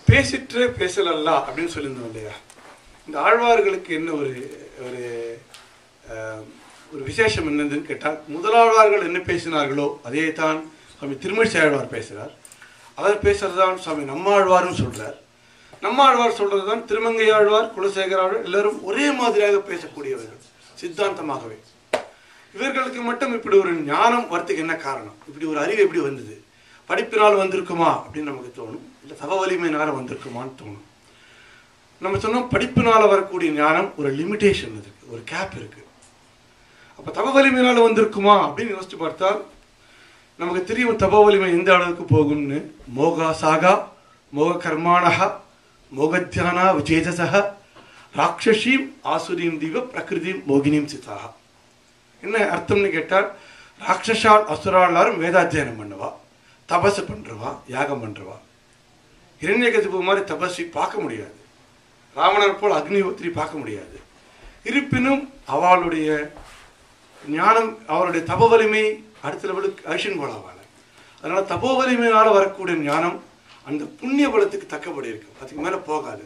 பேசிற்றே பேசலல்லா அப்படின்னு சொல்லியிருந்தோம் இல்லையா இந்த ஆழ்வார்களுக்கு என்ன ஒரு ஒரு அஹ், ஒரு விசேஷம் என்னதுன்னு கேட்டால் முதலாழ்வார்கள் என்ன பேசினார்களோ அதே தான் சுவாமி திருமழிசை ஆழ்வார் பேசுகிறார் அவர் பேசுறது தான் சுவாமி நம்மாழ்வார்னு சொல்றார் நம்மாழ்வார் சொல்றது தான் திருமங்கை ஆழ்வார் குலசேகர ஆழ்வார் எல்லாரும் ஒரே மாதிரியாக பேசக்கூடியவர்கள் சித்தாந்தமாகவே இவர்களுக்கு மட்டும் இப்படி ஒரு ஞானம் வரத்துக்கு என்ன காரணம் இப்படி ஒரு அறிவு எப்படி வந்தது படிப்பினால் வந்திருக்குமா அப்படின்னு நமக்கு தோணும் இல்லை தவ வலிமையினால வந்திருக்குமான்னு தோணும் நம்ம சொன்னோம் படிப்பினால வரக்கூடிய ஞானம் ஒரு லிமிட்டேஷன் இருக்கு ஒரு கேப் இருக்கு அப்ப தவ வலிமையினால வந்திருக்குமா அப்படின்னு யோசிச்சு பார்த்தால் நமக்கு தெரியும் தப வலிமை எந்த அளவுக்கு போகும்னு மோகா சாகா மோக கர்மாணா மோகத்தியானா விஜேதசக ராட்சசீம் ஆசுரீம் தீவ பிரகிருதிம் மோகினியும் சிதாக என்ன அர்த்தம்னு கேட்டால் ராட்சசால் அசுரால் எல்லாரும் வேதாத்தியனம் பண்ணுவா தபசு பண்றவா யாகம் பண்றவா இரண்யகசிபு மாதிரி தபஸ்வி பார்க்க முடியாது ராவணர் போல் அக்னிஹோத்திரி பார்க்க முடியாது இருப்பினும் அவளுடைய ஞானம் அவருடைய தப வலிமை அடுத்த லெவலுக்கு அழிஷன் போல ஆவாள் அதனால தபோ வலிமையினால வரக்கூடிய ஞானம் அந்த புண்ணிய பலத்துக்கு தக்கபடி இருக்கும் அதுக்கு மேல போகாது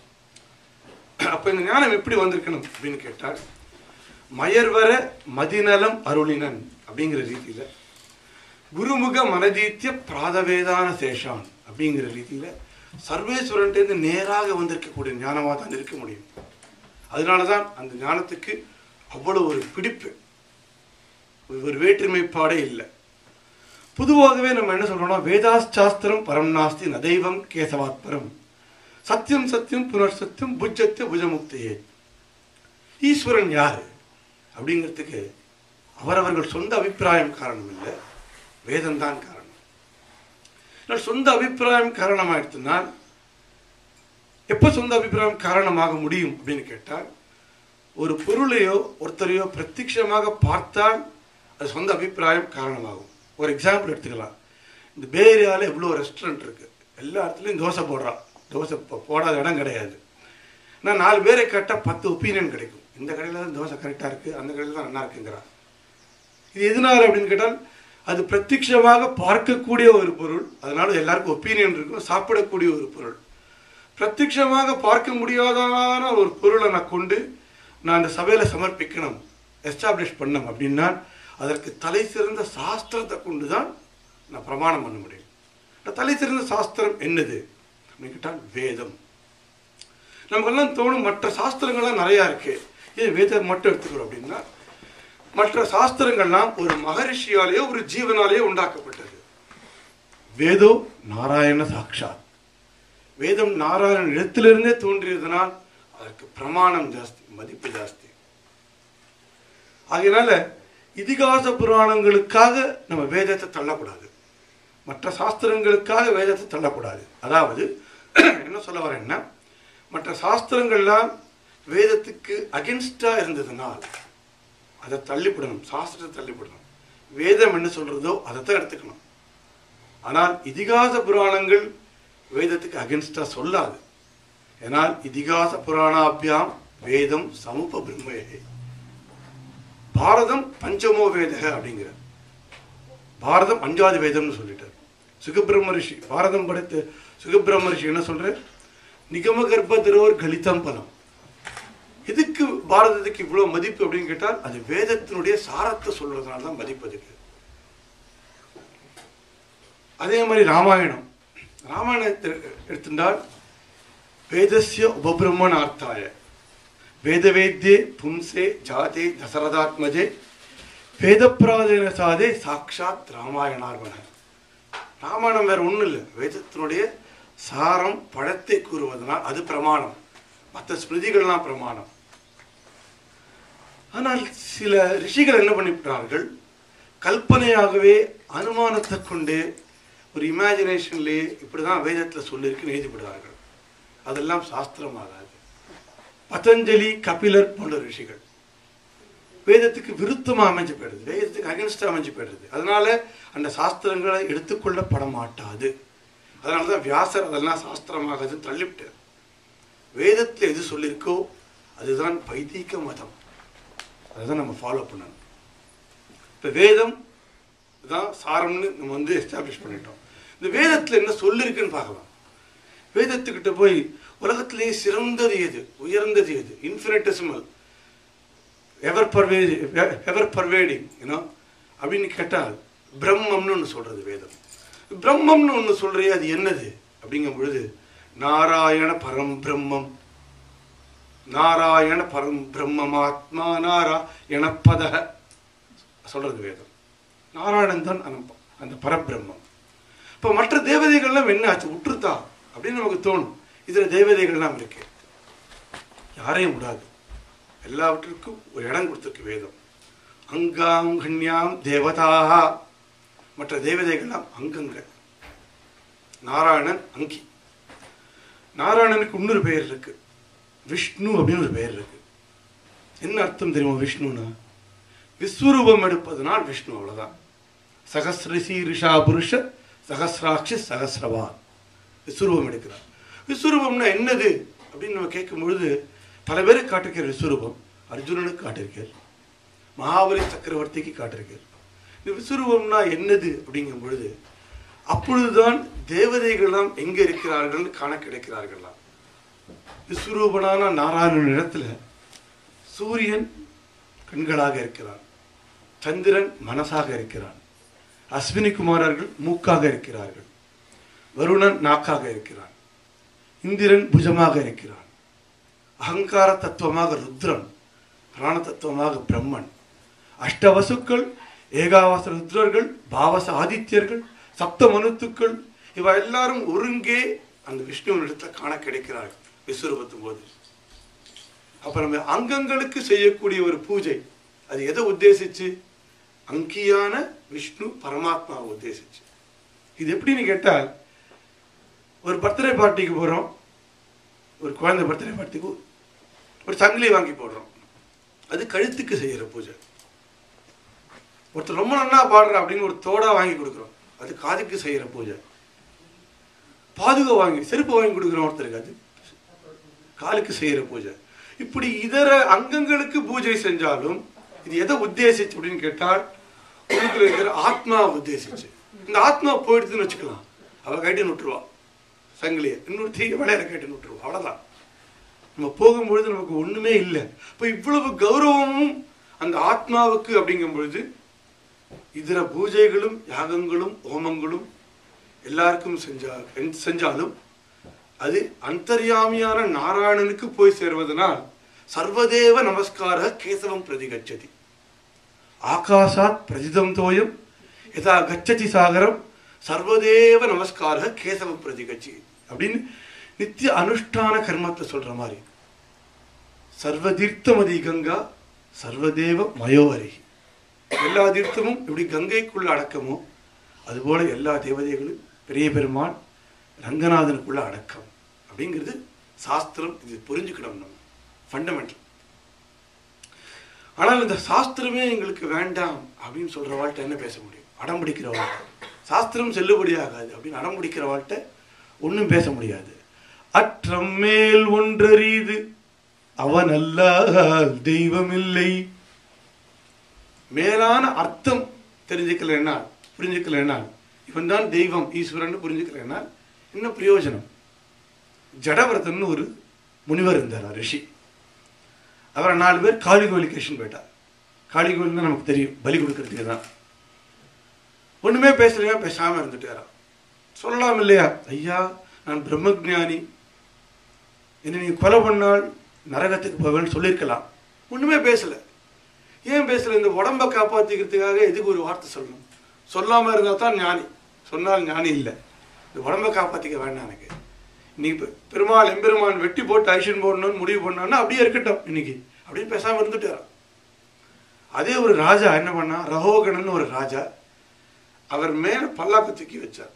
அப்ப இந்த ஞானம் எப்படி வந்திருக்கணும் அப்படின்னு கேட்டால் மயர்வர மதிநலம் அருளினன் அப்படிங்கிற ரீதியில குருமுக மனதீத்திய பிராதவேதான சேஷான் அப்படிங்கிற ரீதியில சர்வேஸ்வரன்ட்டு நேராக வந்திருக்கக்கூடிய ஞானமாக தான் இருக்க முடியும் அதனால தான் அந்த ஞானத்துக்கு அவ்வளவு ஒரு பிடிப்பு ஒரு வேற்றுமைப்பாடே இல்லை பொதுவாகவே நம்ம என்ன சொல்றோம்னா வேதாசாஸ்திரம் பரம் நாஸ்தி நதைவம் கேசவாத்பரம் சத்தியம் சத்தியம் புனர் சத்தியம் புஜ்ஜத்து புஜமுக்தியே ஈஸ்வரன் யாரு அப்படிங்கிறதுக்கு அவரவர்கள் சொந்த அபிப்பிராயம் காரணம் இல்லை வேதம் தான் காரணம் ஆனால் சொந்த அபிப்பிராயம் காரணமாயிடுச்சுனால் எப்போ சொந்த அபிப்பிராயம் காரணமாக முடியும் அப்படின்னு கேட்டால் ஒரு பொருளையோ ஒருத்தரையோ பிரத்யட்சமாக பார்த்தால் அது சொந்த அபிப்பிராயம் காரணமாகும் ஒரு எக்ஸாம்பிள் எடுத்துக்கலாம் இந்த பே ஏரியாவில் எவ்வளோ ரெஸ்டாரண்ட் இருக்கு எல்லா இடத்துலையும் தோசை போடுறான் தோசை போ- போடாத இடம் கிடையாது நான் நாலு பேரை கேட்டால் பத்து ஒப்பீனியன் கிடைக்கும் இந்த கடையில் தான் தோசை கரெக்டாக இருக்குது அந்த கடையில் தான் நல்லா இருக்குங்கிறான் இது எதனால அப்படின்னு கேட்டால் அது பிரத்யட்சமாக பார்க்கக்கூடிய ஒரு பொருள் அதனால எல்லாருக்கும் ஒப்பீனியன் இருக்கும் சாப்பிடக்கூடிய ஒரு பொருள் பிரத்யட்சமாக பார்க்க முடியாதான ஒரு பொருளை நான் கொண்டு நான் அந்த சபையில சமர்ப்பிக்கணும் எஸ்டாப்ளிஷ் பண்ணணும் அப்படின்னா அதற்கு தலை சிறந்த சாஸ்திரத்தை கொண்டு தான் நான் பிரமாணம் பண்ண முடியும் இந்த தலை சிறந்த சாஸ்திரம் என்னது அப்படின்னு கேட்டால் வேதம் நமக்கெல்லாம் தோணும் மற்ற சாஸ்திரங்கள்லாம் நிறையா இருக்கு ஏன் வேதம் மட்டும் எடுத்துக்கிறோம் அப்படின்னா மற்ற சாஸ்திரங்கள்லாம் ஒரு மகரிஷியாலேயோ ஒரு ஜீவனாலேயோ உண்டாக்கப்பட்டது வேதோ நாராயண சாட்சாத் வேதம் நாராயணன் இடத்திலிருந்தே தோன்றியதனால் அதற்கு பிரமாணம் ஜாஸ்தி மதிப்பு ஜாஸ்தி ஆகையினால இதிகாச புராணங்களுக்காக நம்ம வேதத்தை தள்ளக்கூடாது மற்ற சாஸ்திரங்களுக்காக வேதத்தை தள்ளக்கூடாது அதாவது என்ன சொல்ல வரேன்னா மற்ற சாஸ்திரங்கள்லாம் வேதத்துக்கு அகென்ஸ்டா இருந்ததுனால் அதை தள்ளிப்படணும் சாஸ்திரத்தை தள்ளிப்படணும் வேதம் என்ன சொல்றதோ அதை தான் எடுத்துக்கணும் ஆனால் இதிகாச புராணங்கள் வேதத்துக்கு அகென்ஸ்டா சொல்லாது ஏனால் இதிகாச புராணாபியாம் வேதம் சமுப பிரம்மயே பாரதம் பஞ்சமோ வேதக அப்படிங்கிற பாரதம் அஞ்சாவது வேதம்னு சொல்லிட்டார் சுகபிரம்ம ரிஷி பாரதம் படைத்த சுகபிரம்ம ரிஷி என்ன சொல்ற நிகம கர்ப்பதிரோர் கலிதம் பலம் எதுக்கு பாரதத்துக்கு இவ்வளவு மதிப்பு அப்படின்னு கேட்டால் அது வேதத்தினுடைய சாரத்தை சொல்றதுனால தான் மதிப்பு அதுக்கு அதே மாதிரி ராமாயணம் ராமாயணத்தை எடுத்துட்டால் வேதஸ்ய உபபிரம்மணார்த்தாய வேதவேத்யே பும்சே ஜாதே தசரதாத்மஜே வேதப்பிராதேன சாதே சாக்ஷாத் ராமாயணார்வன ராமாயணம் வேற ஒண்ணும் இல்லை வேதத்தினுடைய சாரம் பழத்தை கூறுவதனால் அது பிரமாணம் மற்ற ஸ்மிருதிகள்லாம் பிரமாணம் ஆனால் சில ரிஷிகள் என்ன பண்ணிவிட்டார்கள் கல்பனையாகவே அனுமானத்தை கொண்டு ஒரு இமேஜினேஷன்லேயே இப்படிதான் வேதத்தில் சொல்லியிருக்குன்னு எழுதிவிடுவார்கள் அதெல்லாம் சாஸ்திரமாகாது பதஞ்சலி கபிலர் போன்ற ரிஷிகள் வேதத்துக்கு விருத்தமா அமைஞ்சு போயிடுது வேதத்துக்கு அகென்ஸ்டா அமைஞ்சு போயிடுது அதனால அந்த சாஸ்திரங்களை எடுத்துக்கொள்ளப்பட மாட்டாது அதனால தான் வியாசர் அதெல்லாம் சாஸ்திரமாகாது தள்ளிவிட்டார் வேதத்தில் எது சொல்லியிருக்கோ அதுதான் வைதிக மதம் அதுதான் நம்ம ஃபாலோ பண்ணணும் இப்போ வேதம் தான் சாரம்னு நம்ம வந்து எஸ்டாப்ளிஷ் பண்ணிட்டோம் இந்த வேதத்தில் என்ன சொல்லியிருக்குன்னு பார்க்கலாம் வேதத்துக்கிட்ட போய் உலகத்திலேயே சிறந்தது எது உயர்ந்தது எது இன்ஃபினிட்டசிமல் எவர் பர்வேடி எவர் பர்வேடிங் யூனோ அப்படின்னு கேட்டால் பிரம்மம்னு ஒன்று சொல்றது வேதம் பிரம்மம்னு ஒன்று சொல்றியே அது என்னது அப்படிங்கும் பொழுது நாராயண பரம் பிரம்மம் நாராயண பரம் பிரம்மமாத்மா நாராயண பத சொல்றது வேதம் நாராயணன் தான் அந்த அந்த பரபிரம்மம் இப்போ மற்ற தேவதைகள்லாம் என்ன ஆச்சு விட்டுருத்தா அப்படின்னு நமக்கு தோணும் இதில் தேவதைகள்லாம் இருக்கு யாரையும் விடாது எல்லாவற்றிற்கும் ஒரு இடம் கொடுத்துருக்கு வேதம் அங்காம் கண்யாம் தேவதாக மற்ற தேவதைகள்லாம் அங்கங்கள் நாராயணன் அங்கி நாராயணனுக்கு இன்னொரு பெயர் இருக்கு விஷ்ணு அப்படின்னு ஒரு பெயர் இருக்கு என்ன அர்த்தம் தெரியுமா விஷ்ணுனா விஸ்வரூபம் எடுப்பதனால் விஷ்ணு அவ்வளவுதான் சகசிரசி ரிஷா புருஷ சகசிராட்சி சகசிரவான் விஸ்வரூபம் எடுக்கிறார் விஸ்வரூபம்னா என்னது அப்படின்னு நம்ம கேட்கும் பொழுது பல பேருக்கு காட்டிருக்கிற விஸ்வரூபம் அர்ஜுனனுக்கு காட்டிருக்கார் மகாபலி சக்கரவர்த்திக்கு காட்டிருக்கார் இந்த விஸ்வரூபம்னா என்னது அப்படிங்கும் பொழுது அப்பொழுதுதான் தேவதைகள்லாம் எங்க இருக்கிறார்கள் காண கிடைக்கிறார்களாம் விஸ்வரூபனான நாராயணன் இடத்துல சூரியன் கண்களாக இருக்கிறான் சந்திரன் மனசாக இருக்கிறான் அஸ்வினி குமாரர்கள் மூக்காக இருக்கிறார்கள் வருணன் நாக்காக இருக்கிறான் இந்திரன் புஜமாக இருக்கிறான் அகங்கார தத்துவமாக ருத்ரன் பிராண தத்துவமாக பிரம்மன் அஷ்டவசுக்கள் ஏகாவாச ருத்ரர்கள் பாவச ஆதித்யர்கள் சப்த மனுத்துக்கள் இவ எல்லாரும் ஒருங்கே அந்த விஷ்ணுவின் இடத்துல காண கிடைக்கிறார்கள் விஸ்வரூபத்தும் போது அப்புறம் அங்கங்களுக்கு செய்யக்கூடிய ஒரு பூஜை அது எதை உத்தேசிச்சு அங்கியான விஷ்ணு பரமாத்மாவை உத்தேசிச்சு இது எப்படின்னு கேட்டால் ஒரு பர்த்டே பார்ட்டிக்கு போகிறோம் ஒரு குழந்தை பர்த்டே பார்ட்டிக்கு ஒரு சங்கிலி வாங்கி போடுறோம் அது கழுத்துக்கு செய்கிற பூஜை ஒருத்தர் ரொம்ப நன்னா பாடுற அப்படின்னு ஒரு தோடா வாங்கி கொடுக்குறோம் அது காதுக்கு செய்கிற பூஜை பாதுகா வாங்கி செருப்பு வாங்கி கொடுக்குறோம் ஒருத்தருக்கு அது காலுக்கு செய்கிற பூஜை இப்படி இதர அங்கங்களுக்கு பூஜை செஞ்சாலும் இது எதை உத்தேசிச்சு அப்படின்னு கேட்டால் உள்ளுக்குள்ள இருக்கிற ஆத்மா உத்தேசிச்சு இந்த ஆத்மா போயிடுதுன்னு வச்சுக்கலாம் அவ கைட்டு விட்டுருவா சங்கிலியை இன்னொருத்தி விளையாட கைட்டு விட்டுருவா அவ்வளோதான் நம்ம போகும்பொழுது நமக்கு ஒண்ணுமே இல்லை இப்போ இவ்வளவு கௌரவமும் அந்த ஆத்மாவுக்கு அப்படிங்கும் பொழுது இதர பூஜைகளும் யாகங்களும் ஹோமங்களும் எல்லாருக்கும் செஞ்சா செஞ்சாலும் அது அந்தர்யாமியான நாராயணனுக்கு போய் சேர்வதனால் சர்வதேவ நமஸ்கார கேசவம் பிரதிகச்சதி ஆகாசாத் பிரதிதம் தோயம் யதா கச்சதி சாகரம் சர்வதேவ நமஸ்கார கேசவம் பிரதிகச்சி அப்படின்னு நித்திய அனுஷ்டான கர்மத்தை சொல்ற மாதிரி சர்வ தீர்த்தமதி கங்கா சர்வதேவ மயோவரி எல்லா தீர்த்தமும் இப்படி கங்கைக்குள்ள அடக்கமோ அதுபோல எல்லா தேவதைகளும் பெரிய பெருமான் ரங்கநாதனுக்குள்ள அடக்கம் அப்படிங்கிறது சாஸ்திரம் இது புரிஞ்சுக்கணும் நம்ம ஃபண்டமெண்டல் ஆனால் இந்த சாஸ்திரமே எங்களுக்கு வேண்டாம் அப்படின்னு சொல்ற வாழ்க்கை என்ன பேச முடியும் அடம் பிடிக்கிற வாழ்க்கை சாஸ்திரம் செல்லுபடியாகாது அப்படின்னு அடம் பிடிக்கிற வாழ்க்கை ஒன்றும் பேச முடியாது அற்றம் மேல் ஒன்றறிது அவன் அல்லால் தெய்வம் இல்லை மேலான அர்த்தம் தெரிஞ்சுக்கலன்னா புரிஞ்சுக்கலன்னா இவன் தான் தெய்வம் ஈஸ்வரன் புரிஞ்சுக்கலன்னா என்ன பிரயோஜனம் ஜடவரதன் ஒரு முனிவர் இருந்தார் ரிஷி அவரை நாலு பேர் காளி கோயிலுக்கு கிருஷ்ணன் போயிட்டார் காளி கோயில்னா நமக்கு தெரியும் பலி கொடுக்கறதுக்கு தான் ஒண்ணுமே பேசலையா பேசாம இருந்துட்டாராம் சொல்லலாம் இல்லையா ஐயா நான் பிரம்மஜானி என்னை நீ கொலை பண்ணால் நரகத்துக்கு போவேன்னு சொல்லியிருக்கலாம் ஒண்ணுமே பேசல ஏன் பேசல இந்த உடம்பை காப்பாத்திக்கிறதுக்காக எதுக்கு ஒரு வார்த்தை சொல்லணும் சொல்லாம இருந்தா தான் ஞானி சொன்னால் ஞானி இல்லை இந்த உடம்பை காப்பாத்திக்க வேண்டாம் எனக்கு நீ பெ- பெருமாள் எம்பெருமான் வெட்டி போட்டு ஐஷன் போடணும்னு முடிவு பண்ணான்னா அப்படியே இருக்கட்டும் இன்னைக்கு அப்படியே பேசாம இருந்துட்டாராம் அதே ஒரு ராஜா என்ன பண்ணா ரஹோகணன் ஒரு ராஜா அவர் மேல பல்லாக்கு தூக்கி வச்சார்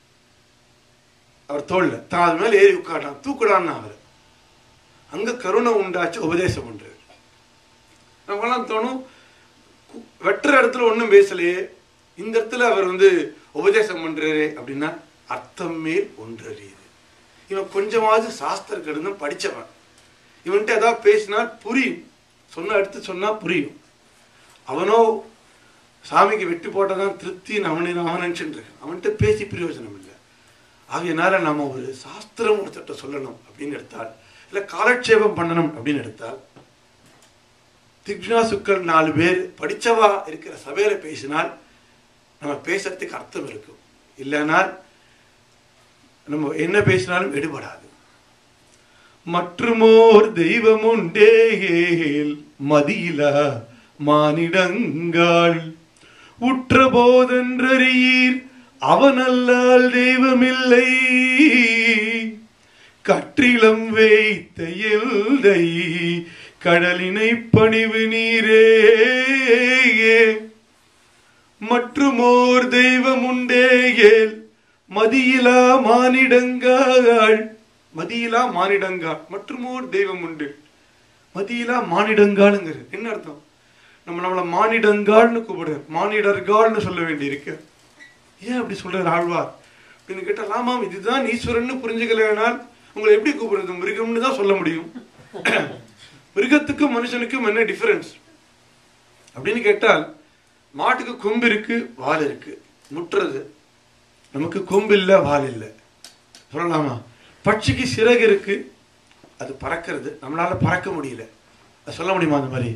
அவர் தோல்ல தான் அது மேல ஏறி உட்காட்டான் தூக்குடான்னு அவர் அங்க கருணை உண்டாச்சு உபதேசம் பண்றாரு நமக்கெல்லாம் தோணும் கு- வெட்டுற இடத்துல ஒண்ணும் பேசலையே இந்த இடத்துல அவர் வந்து உபதேசம் பண்றாரு அப்படின்னா அர்த்தம் மேல் ஒன்றறியுது இவன் கொஞ்சமாவது சாஸ்திர கடிதம் படிச்சவன் இவன்கிட்ட ஏதாவது பேசினா புரியும் சொன்ன எடுத்து சொன்னா புரியும் அவனோ சாமிக்கு வெட்டி போட்டதான் திருப்தின்னு அவனை அவன் நினைச்சுட்டு இருக்கான் அவன்கிட்ட பேசி பிரயோஜனம் இல்லை ஆகையினால நம்ம ஒரு சாஸ்திரம் ஒருத்தட்ட சொல்லணும் அப்படின்னு எடுத்தால் இல்லை காலட்சேபம் பண்ணணும் அப்படின்னு எடுத்தால் திக்னா சுக்கல் நாலு பேர் படிச்சவா இருக்கிற சபையில பேசினால் நம்ம பேசுறதுக்கு அர்த்தம் இருக்கும் இல்லைனால் நம்ம என்ன பேசினாலும் எடுபடாது மற்றுமோர் தெய்வம் உண்டேல் மதியில மானிடங்கள் உற்ற போதென்றறியீர் அவனல்லால் தெய்வமில்லை கற்றிலம் வைத்த எல்லை கடலினை பணிவு நீரே மற்றுமோர் தெய்வம் உண்டேயேல் மதியிலா மானிடங்காள் மதியிலா மானிடங்காள் மற்றுமோர் தெய்வம் உண்டு மதியிலா மானிடங்காளுங்கிறது என்ன அர்த்தம் நம்ம நம்மளை மானிடங்காள்னு கூப்பிடுறார் மானிடர்கால்னு சொல்ல வேண்டியிருக்கு ஏன் அப்படி சொல்றார் ஆழ்வார் அப்படின்னு கேட்டால் ஆமாம் இதுதான் ஈஸ்வரன் புரிஞ்சுக்கலைனால் உங்களை எப்படி கூப்பிடுறது மிருகம்னு தான் சொல்ல முடியும் மிருகத்துக்கும் மனுஷனுக்கும் என்ன டிஃபரன்ஸ் அப்படின்னு கேட்டால் மாட்டுக்கு கொம்பு இருக்கு வால் இருக்கு முட்டுறது நமக்கு கொம்பு இல்லை வால் இல்லை சொல்லலாமா பட்சிக்கு சிறகு இருக்கு அது பறக்கிறது நம்மளால பறக்க முடியல அது சொல்ல முடியுமா அந்த மாதிரி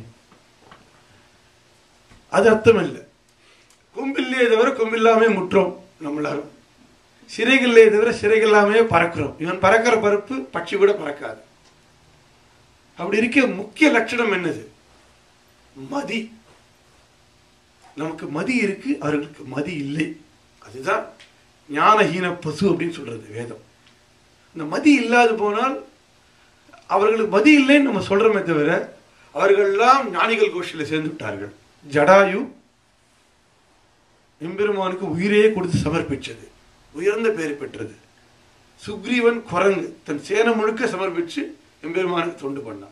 அது அர்த்தம் இல்லை கொம்பில்லையே தவிர கொம்பில்லாமே முற்றோம் நம்மளாலும் சிறைகள்லே தவிர சிறைகள்லாமே பறக்கிறோம் இவன் பறக்கிற பருப்பு பட்சி கூட பறக்காது அப்படி இருக்க முக்கிய லட்சணம் என்னது மதி நமக்கு மதி இருக்கு அவர்களுக்கு மதி இல்லை அதுதான் ஞானஹீன பசு அப்படின்னு சொல்றது வேதம் இந்த மதி இல்லாது போனால் அவர்களுக்கு மதி இல்லைன்னு நம்ம சொல்றோமே தவிர அவர்கள்லாம் ஞானிகள் கோஷ்டியில் சேர்ந்து விட்டார்கள் ஜடாயு எம்பெருமானுக்கு உயிரே கொடுத்து சமர்ப்பிச்சது உயர்ந்த பெயர் பெற்றது சுக்ரீவன் குரங்கு தன் சேனை முழுக்க சமர்ப்பிச்சு எம்பெருமானுக்கு தொண்டு பண்ணான்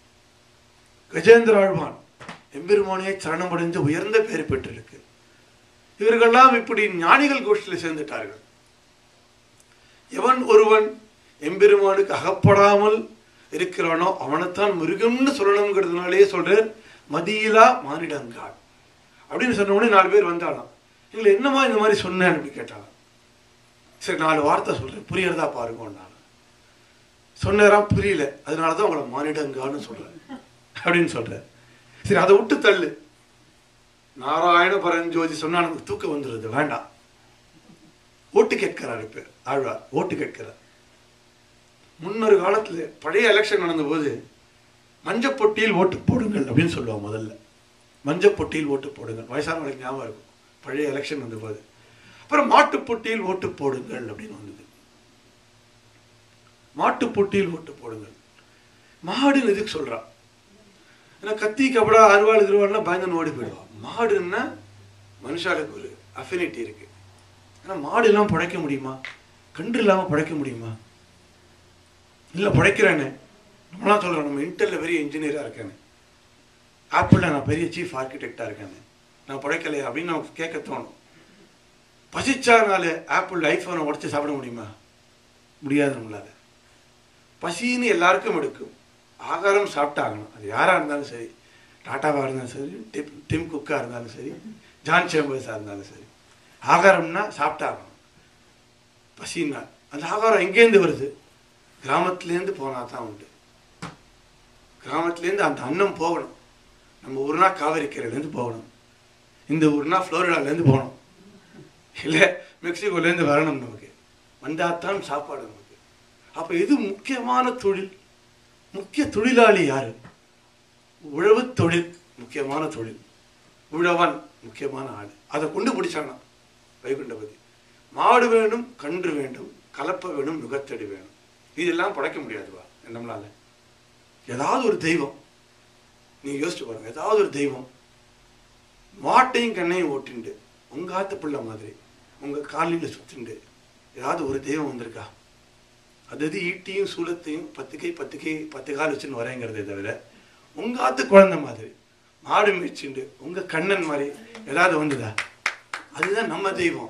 கஜேந்திர ஆழ்வான் எம்பெருமானையை சரணமடைந்து உயர்ந்த பெயர் பெற்றிருக்கு இவர்கள்லாம் இப்படி ஞானிகள் கோஷ்டியில் சேர்ந்துட்டார்கள் எவன் ஒருவன் எம்பெருமானுக்கு அகப்படாமல் இருக்கிறானோ அவனைத்தான் மிருகம்னு சொல்லணுங்கிறதுனாலேயே சொல்றார் மதியிலா மானிடங்காள் அப்படின்னு சொன்ன உடனே நாலு பேர் வந்தாலாம் எங்களை என்னமா இந்த மாதிரி சொன்னேன் அப்படின்னு கேட்டாலாம் சரி நாலு வார்த்தை சொல்றேன் புரியறதா பாருங்க சொன்னாராம் புரியல அதனாலதான் உங்களை மானிடங்கான்னு சொல்றேன் அப்படின்னு சொல்றேன் சரி அதை விட்டு தள்ளு நாராயண பரஞ்சோதி சொன்னா நமக்கு தூக்கம் வந்துடுது வேண்டாம் ஓட்டு கேட்கிறார் இப்ப ஆழ்வார் ஓட்டு கேட்கிறார் முன்னொரு காலத்துல பழைய எலெக்ஷன் நடந்தபோது மஞ்சப்பொட்டியில் ஓட்டு போடுங்கள் அப்படின்னு சொல்லுவாங்க முதல்ல மஞ்சப்பொட்டியில் ஓட்டு போடுங்கள் வயசானவங்களுக்கு ஞாபகம் இருக்கும் பழைய எலெக்ஷன் வந்தபோது அப்புறம் மாட்டுப்பொட்டியில் ஓட்டு போடுங்கள் அப்படின்னு வந்தது மாட்டுப்பொட்டியில் ஓட்டு போடுங்கள் மாடுன்னு எதுக்கு சொல்றான் ஏன்னா கத்தி கபடா அருவாள் திருவாள்லாம் பயந்து ஓடி போயிடுவான் மாடுன்னா மனுஷாளுக்கு ஒரு அஃபினிட்டி இருக்கு ஏன்னா மாடு இல்லாமல் படைக்க முடியுமா கன்று இல்லாமல் படைக்க முடியுமா இல்லை படைக்கிறேன்னு நம்மளாம் சொல்கிறோம் நம்ம இன்டெல்ல பெரிய இன்ஜினியராக இருக்கேன்னு ஆப்பிளில் நான் பெரிய சீஃப் ஆர்கிடெக்டாக இருக்கேன்னு நான் படைக்கலையா அப்படின்னு நமக்கு கேட்க தோணும் பசிச்சானால ஆப்பிள் ஐஃபோனை உடச்சி சாப்பிட முடியுமா முடியாது நம்மளால பசின்னு எல்லாருக்கும் எடுக்கும் ஆகாரம் சாப்பிட்டாகணும் அது யாராக இருந்தாலும் சரி டாட்டாவாக இருந்தாலும் சரி டிம் டிம் குக்காக இருந்தாலும் சரி ஜான் சேம்பர்ஸாக இருந்தாலும் சரி ஆகாரம்னா சாப்பிட்டாகணும் பசின்னா அந்த ஆகாரம் எங்கேருந்து வருது கிராமத்துலேருந்து போனால் தான் உண்டு கிராமத்துலேருந்து அந்த அன்னம் போகணும் நம்ம ஊர்னா காவிரி கரையிலேருந்து போகணும் இந்த ஊர்னா ஃப்ளோரிடாலேருந்து போகணும் இல்லை மெக்சிகோலேருந்து வரணும் நமக்கு வந்தால் தான் சாப்பாடு நமக்கு அப்போ இது முக்கியமான தொழில் முக்கிய தொழிலாளி யாரு உழவு தொழில் முக்கியமான தொழில் உழவன் முக்கியமான ஆள் அதை கொண்டு பிடிச்சானா வைகுண்டபதி மாடு வேணும் கன்று வேண்டும் கலப்பை வேணும் நுகத்தடி வேணும் இதெல்லாம் படைக்க முடியாதுவா நம்மளால ஏதாவது ஒரு தெய்வம் நீங்க யோசிச்சு பாருங்க ஏதாவது ஒரு தெய்வம் மாட்டையும் கண்ணையும் ஓட்டிண்டு உங்க ஆத்து பிள்ளை மாதிரி உங்க காலில சுத்திண்டு ஏதாவது ஒரு தெய்வம் வந்திருக்கா அது அது ஈட்டியும் சூலத்தையும் பத்து கை பத்து கை பத்து கால் வச்சுன்னு வரேங்கிறதே தவிர உங்க ஆத்து குழந்தை மாதிரி மாடு மேய்ச்சிண்டு உங்க கண்ணன் மாதிரி ஏதாவது வந்ததா அதுதான் நம்ம தெய்வம்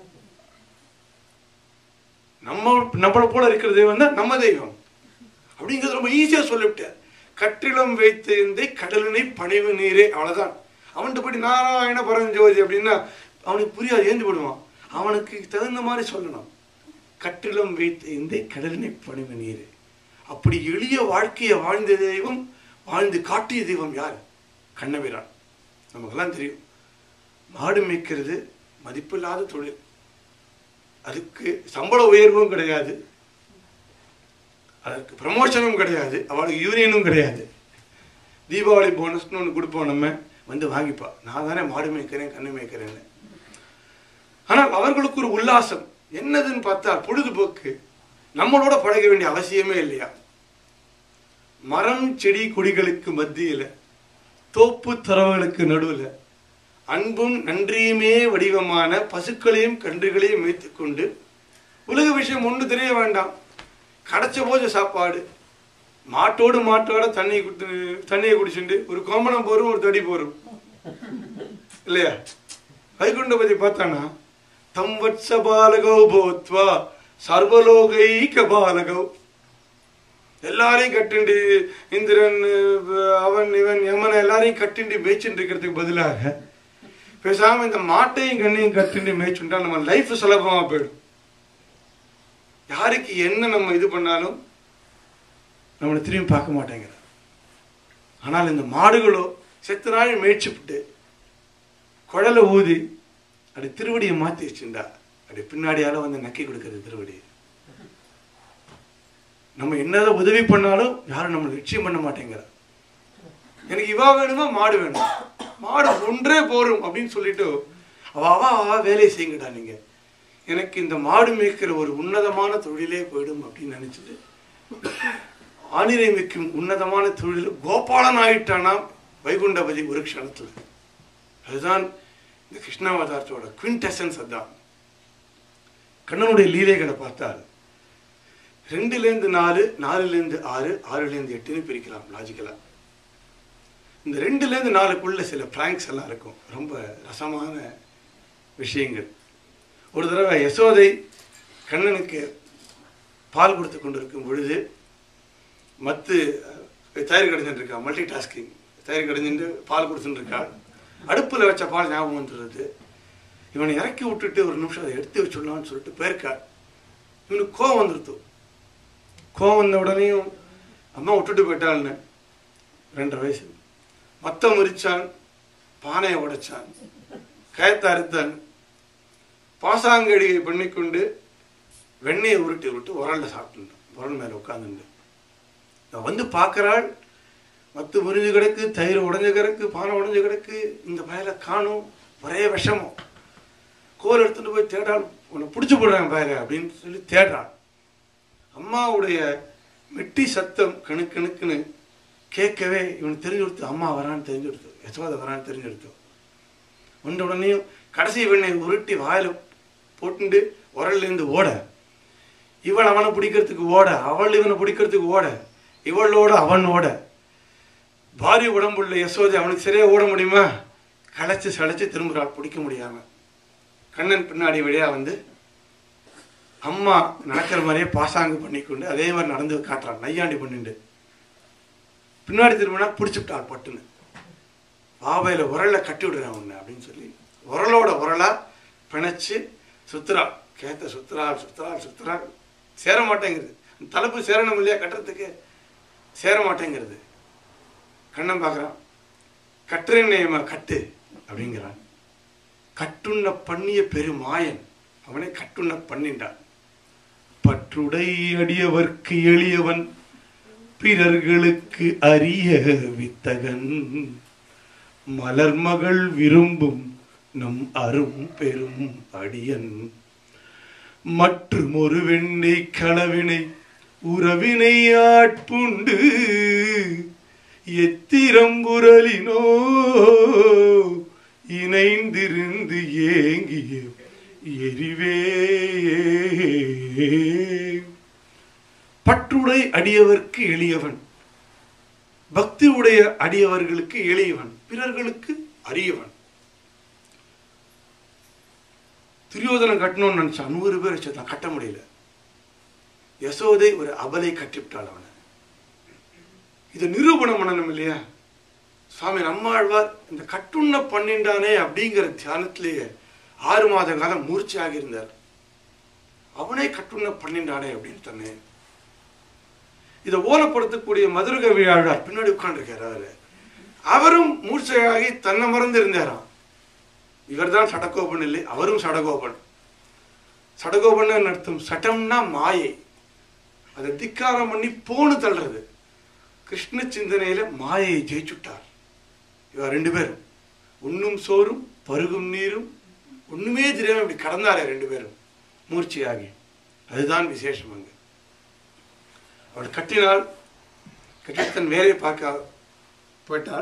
நம்ம நம்மளை போல இருக்கிற தெய்வம் தான் நம்ம தெய்வம் அப்படிங்கிறது ரொம்ப ஈஸியா சொல்லிவிட்டார் கற்றிலம் வைத்து இந்த கடலினை பணிவு நீரே அவ்வளவுதான் அவன்கிட்ட போய் நாராயண பரஞ்சோதி அப்படின்னா அவனுக்கு புரியாது ஏந்து விடுவான் அவனுக்கு தகுந்த மாதிரி சொல்லணும் கட்டிலம் வைத்த இந்த கடலினை பணிவு நீர் அப்படி எளிய வாழ்க்கையை வாழ்ந்த தெய்வம் வாழ்ந்து காட்டிய தெய்வம் யார் கண்ணபிரான் நமக்கெல்லாம் தெரியும் மாடு மேய்க்கிறது மதிப்பில்லாத தொழில் அதுக்கு சம்பள உயர்வும் கிடையாது அதற்கு ப்ரமோஷனும் கிடையாது அவளுக்கு யூனியனும் கிடையாது தீபாவளி போனஸ்னு ஒன்று கொடுப்போம் நம்ம வந்து வாங்கிப்பா நான் தானே மாடு மேய்க்கிறேன் கண்ணு மேய்க்கிறேன்னு ஆனால் அவர்களுக்கு ஒரு உல்லாசம் என்னதுன்னு பார்த்தா பொழுதுபோக்கு நம்மளோட பழக வேண்டிய அவசியமே இல்லையா மரம் செடி கொடிகளுக்கு மத்தியில தோப்பு துறவுகளுக்கு நடுவுல அன்பும் நன்றியுமே வடிவமான பசுக்களையும் கன்றுகளையும் வைத்துக்கொண்டு உலக விஷயம் ஒன்று தெரிய வேண்டாம் கிடைச்ச போது சாப்பாடு மாட்டோடு மாட்டோட தண்ணி குடி தண்ணியை குடிச்சுட்டு ஒரு கோமணம் போரும் ஒரு தடி போரும் இல்லையா வைகுண்டபதி பார்த்தானா தம் வத்ச பாலகோ போத்வா சர்வலோகைக பாலகோ எல்லாரையும் கட்டிண்டு இந்திரன் அஹ், அவன் இவன் யமன் எல்லாரையும் கட்டிண்டு மேய்ச்சிட்டு இருக்கிறதுக்கு பதிலாக பேசாம இந்த மாட்டையும் கண்ணையும் கட்டிண்டு மேய்ச்சுட்டா நம்ம லைஃப் சுலபமா போயிடும் யாருக்கு என்ன நம்ம இது பண்ணாலும் நம்மளை திரும்பி பார்க்க மாட்டேங்கிறார் ஆனால் இந்த மாடுகளோ செத்து நாள் மேய்ச்சிவிட்டு குழலை ஊதி அப்படி திருவடியை மாற்றி வச்சுண்டா அப்படி பின்னாடியால வந்து நக்கி கொடுக்கறது திருவடி நம்ம என்னதான் உதவி பண்ணாலும் யாரும் நம்மளை லட்சியம் பண்ண மாட்டேங்கிறா எனக்கு இவா வேணுமா மாடு வேணும் மாடு ஒன்றே போரும் அப்படின்னு சொல்லிட்டு அவ அவா அவா வேலையை செய்யுங்கடா நீங்க எனக்கு இந்த மாடு மேய்க்கிற ஒரு உன்னதமான தொழிலே போயிடும் அப்படின்னு நினைச்சிட்டு ஆணிரை மிக்கும் உன்னதமான தொழில் கோபாலன் ஆயிட்டானா வைகுண்டபதி ஒரு க்ஷணத்துல அதுதான் இந்த கிருஷ்ணாவதாரத்தோட குவிண்டெசன்ஸ் அதான் கண்ணனுடைய லீலைகளை பார்த்தால் ரெண்டுலேருந்து நாலு நாலுலேருந்து ஆறு ஆறுலேருந்து எட்டுன்னு பிரிக்கலாம் லாஜிக்கலா இந்த ரெண்டுலேருந்து நாலுக்குள்ள சில பிராங்க்ஸ் எல்லாம் இருக்கும் ரொம்ப ரசமான விஷயங்கள் ஒரு தடவை யசோதை கண்ணனுக்கு பால் கொடுத்து கொண்டிருக்கும் பொழுது மத்து அஹ், தயிர் கடைஞ்சிட்டு இருக்கா மல்டி டாஸ்கிங் தயிர் கடைஞ்சிட்டு பால் கொடுத்துட்டு இருக்கா அடுப்பில் வச்ச பால் ஞாபகம் வந்துடுறது இவனை இறக்கி விட்டுட்டு ஒரு நிமிஷம் அதை எடுத்து வச்சுடலாம்னு சொல்லிட்டு போயிருக்கா இவனுக்கு கோவம் வந்துருத்து கோவம் வந்த உடனேயும் அம்மா விட்டுட்டு போயிட்டாள்னு ரெண்டரை வயசு மத்தம் முறிச்சான் பானையை உடைச்சான் கயத்தை அறுத்தான் பாசாங்கடிகை பண்ணிக்கொண்டு வெண்ணெயை உருட்டி உருட்டு உரல்ல சாப்பிட்டுட்டான் உரல் மேலே உட்காந்துட்டு நான் வந்து பார்க்கறாள் மத்து முறிஞ்சு கிடக்கு தயிர் உடைஞ்சு கிடக்கு பானை உடைஞ்சு கிடக்கு இந்த பயலை காணும் ஒரே விஷமம் கோல் எடுத்துட்டு போய் தேடாள் உன்னை பிடிச்சி போடுறேன் பயலை அப்படின்னு சொல்லி தேடுறாள் அம்மாவுடைய மெட்டி சத்தம் கணக்கு கணுக்குன்னு கேட்கவே இவனுக்கு தெரிஞ்சு கொடுத்து அம்மா வரான்னு தெரிஞ்சு கொடுத்து யசோதை வரான்னு தெரிஞ்சு கொடுத்து வந்த உடனேயும் கடைசி வெண்ணை உருட்டி வாயில போட்டுண்டு உரல்லேருந்து ஓட இவள் அவனை பிடிக்கிறதுக்கு ஓட அவள் இவனை பிடிக்கிறதுக்கு ஓட இவளோட அவன் ஓட பாரி உடம்புள்ள யசோதை அவனுக்கு சரியா ஓட முடியுமா களைச்சு சளைச்சு திரும்புறாள் பிடிக்க முடியாம கண்ணன் பின்னாடி வழியா வந்து அம்மா நடக்கிற மாதிரியே பாசாங்கு பண்ணிக்கொண்டு அதே மாதிரி நடந்து காட்டுறான் நையாண்டி பண்ணிண்டு பின்னாடி திரும்பினா பிடிச்சுட்டாள் பட்டுன்னு வாவையில உரலை கட்டி விடுறேன் உன்னை அப்படின்னு சொல்லி உரலோட உரலா பிணைச்சு சுத்துறா கேத்த சுத்துறா சுத்துறா சுத்துறா சேர மாட்டேங்குது அந்த தலைப்பு சேரணும் இல்லையா கட்டுறதுக்கு சேர மாட்டேங்கிறது கண்ணன் பார்க்குறான் கட்டுறேன் கட்டு அப்படிங்கிறான் கட்டுண்ண பண்ணிய பெருமாயன் அவனை கட்டுண்ண பண்ணின்றான் பற்றுடை அடியவர்க்கு எளியவன் பிறர்களுக்கு அரிய வித்தகன் மலர்மகள் விரும்பும் நம் அரும் பெரும் அடியன் மற்றும் ஒரு வெண்ணை களவினை உறவினை ஆட்புண்டு எத்திரம்புரலினோ இணைந்திருந்து ஏங்கிய எரிவே பற்றுடை அடியவர்க்கு எளியவன் பக்தி உடைய அடியவர்களுக்கு எளியவன் பிறர்களுக்கு அரியவன் துரியோதனன் கட்டணும்னு நினைச்சான் நூறு பேர் வச்சிருந்தான் கட்ட முடியல யசோதை ஒரு அபலை கட்டிவிட்டாள் அவனை இதை நிரூபணம் பண்ணணும் இல்லையா சுவாமி நம்மாழ்வார் இந்த கட்டுண்ண பண்ணிண்டானே அப்படிங்கிற தியானத்திலேயே ஆறு மாத காலம் மூர்ச்சியாக இருந்தார் அவனே கட்டுண்ண பண்ணிண்டானே அப்படின்னு தன்னே இதை ஓலப்படுத்தக்கூடிய மதுரகவி ஆழ்வார் பின்னாடி உட்கார்ந்துருக்காரு அவரு அவரும் மூர்ச்சையாகி தன்னை மறந்து இருந்தாராம் இவர்தான் சடகோபன் இல்லை அவரும் சடகோபன் சடகோபன் அர்த்தம் சட்டம்னா மாயை அதை திக்காரம் பண்ணி போன்னு தள்ளுறது கிருஷ்ண சிந்தனையில மாயையை ஜெயிச்சுட்டார் இவர் ரெண்டு பேரும் உண்ணும் சோறும் பருகும் நீரும் ஒண்ணுமே தெரியாம இப்படி கடந்தாரே ரெண்டு பேரும் மூர்ச்சையாகி அதுதான் விசேஷம் அங்க அவள் கட்டினாள் கட்டி தன் வேலையை பார்க்க போயிட்டாள்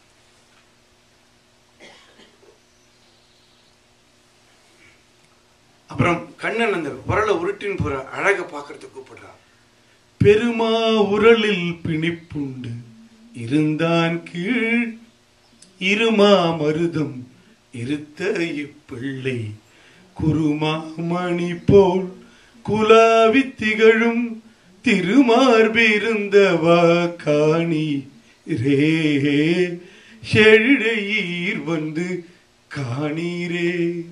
அப்புறம் கண்ணன் அந்த உரலை உருட்டின் புற அழக பார்க்கறதுக்கு கூப்பிடுறான் பெருமா உரலில் பிணிப்புண்டு இருந்தான் கீழ் இருமா மருதம் இருத்த இப்பிள்ளை குருமாமணி போல் குலாவி திகழும் திருமார்பிருந்தவா காணி ரே செழிடையீர் வந்து காணீரே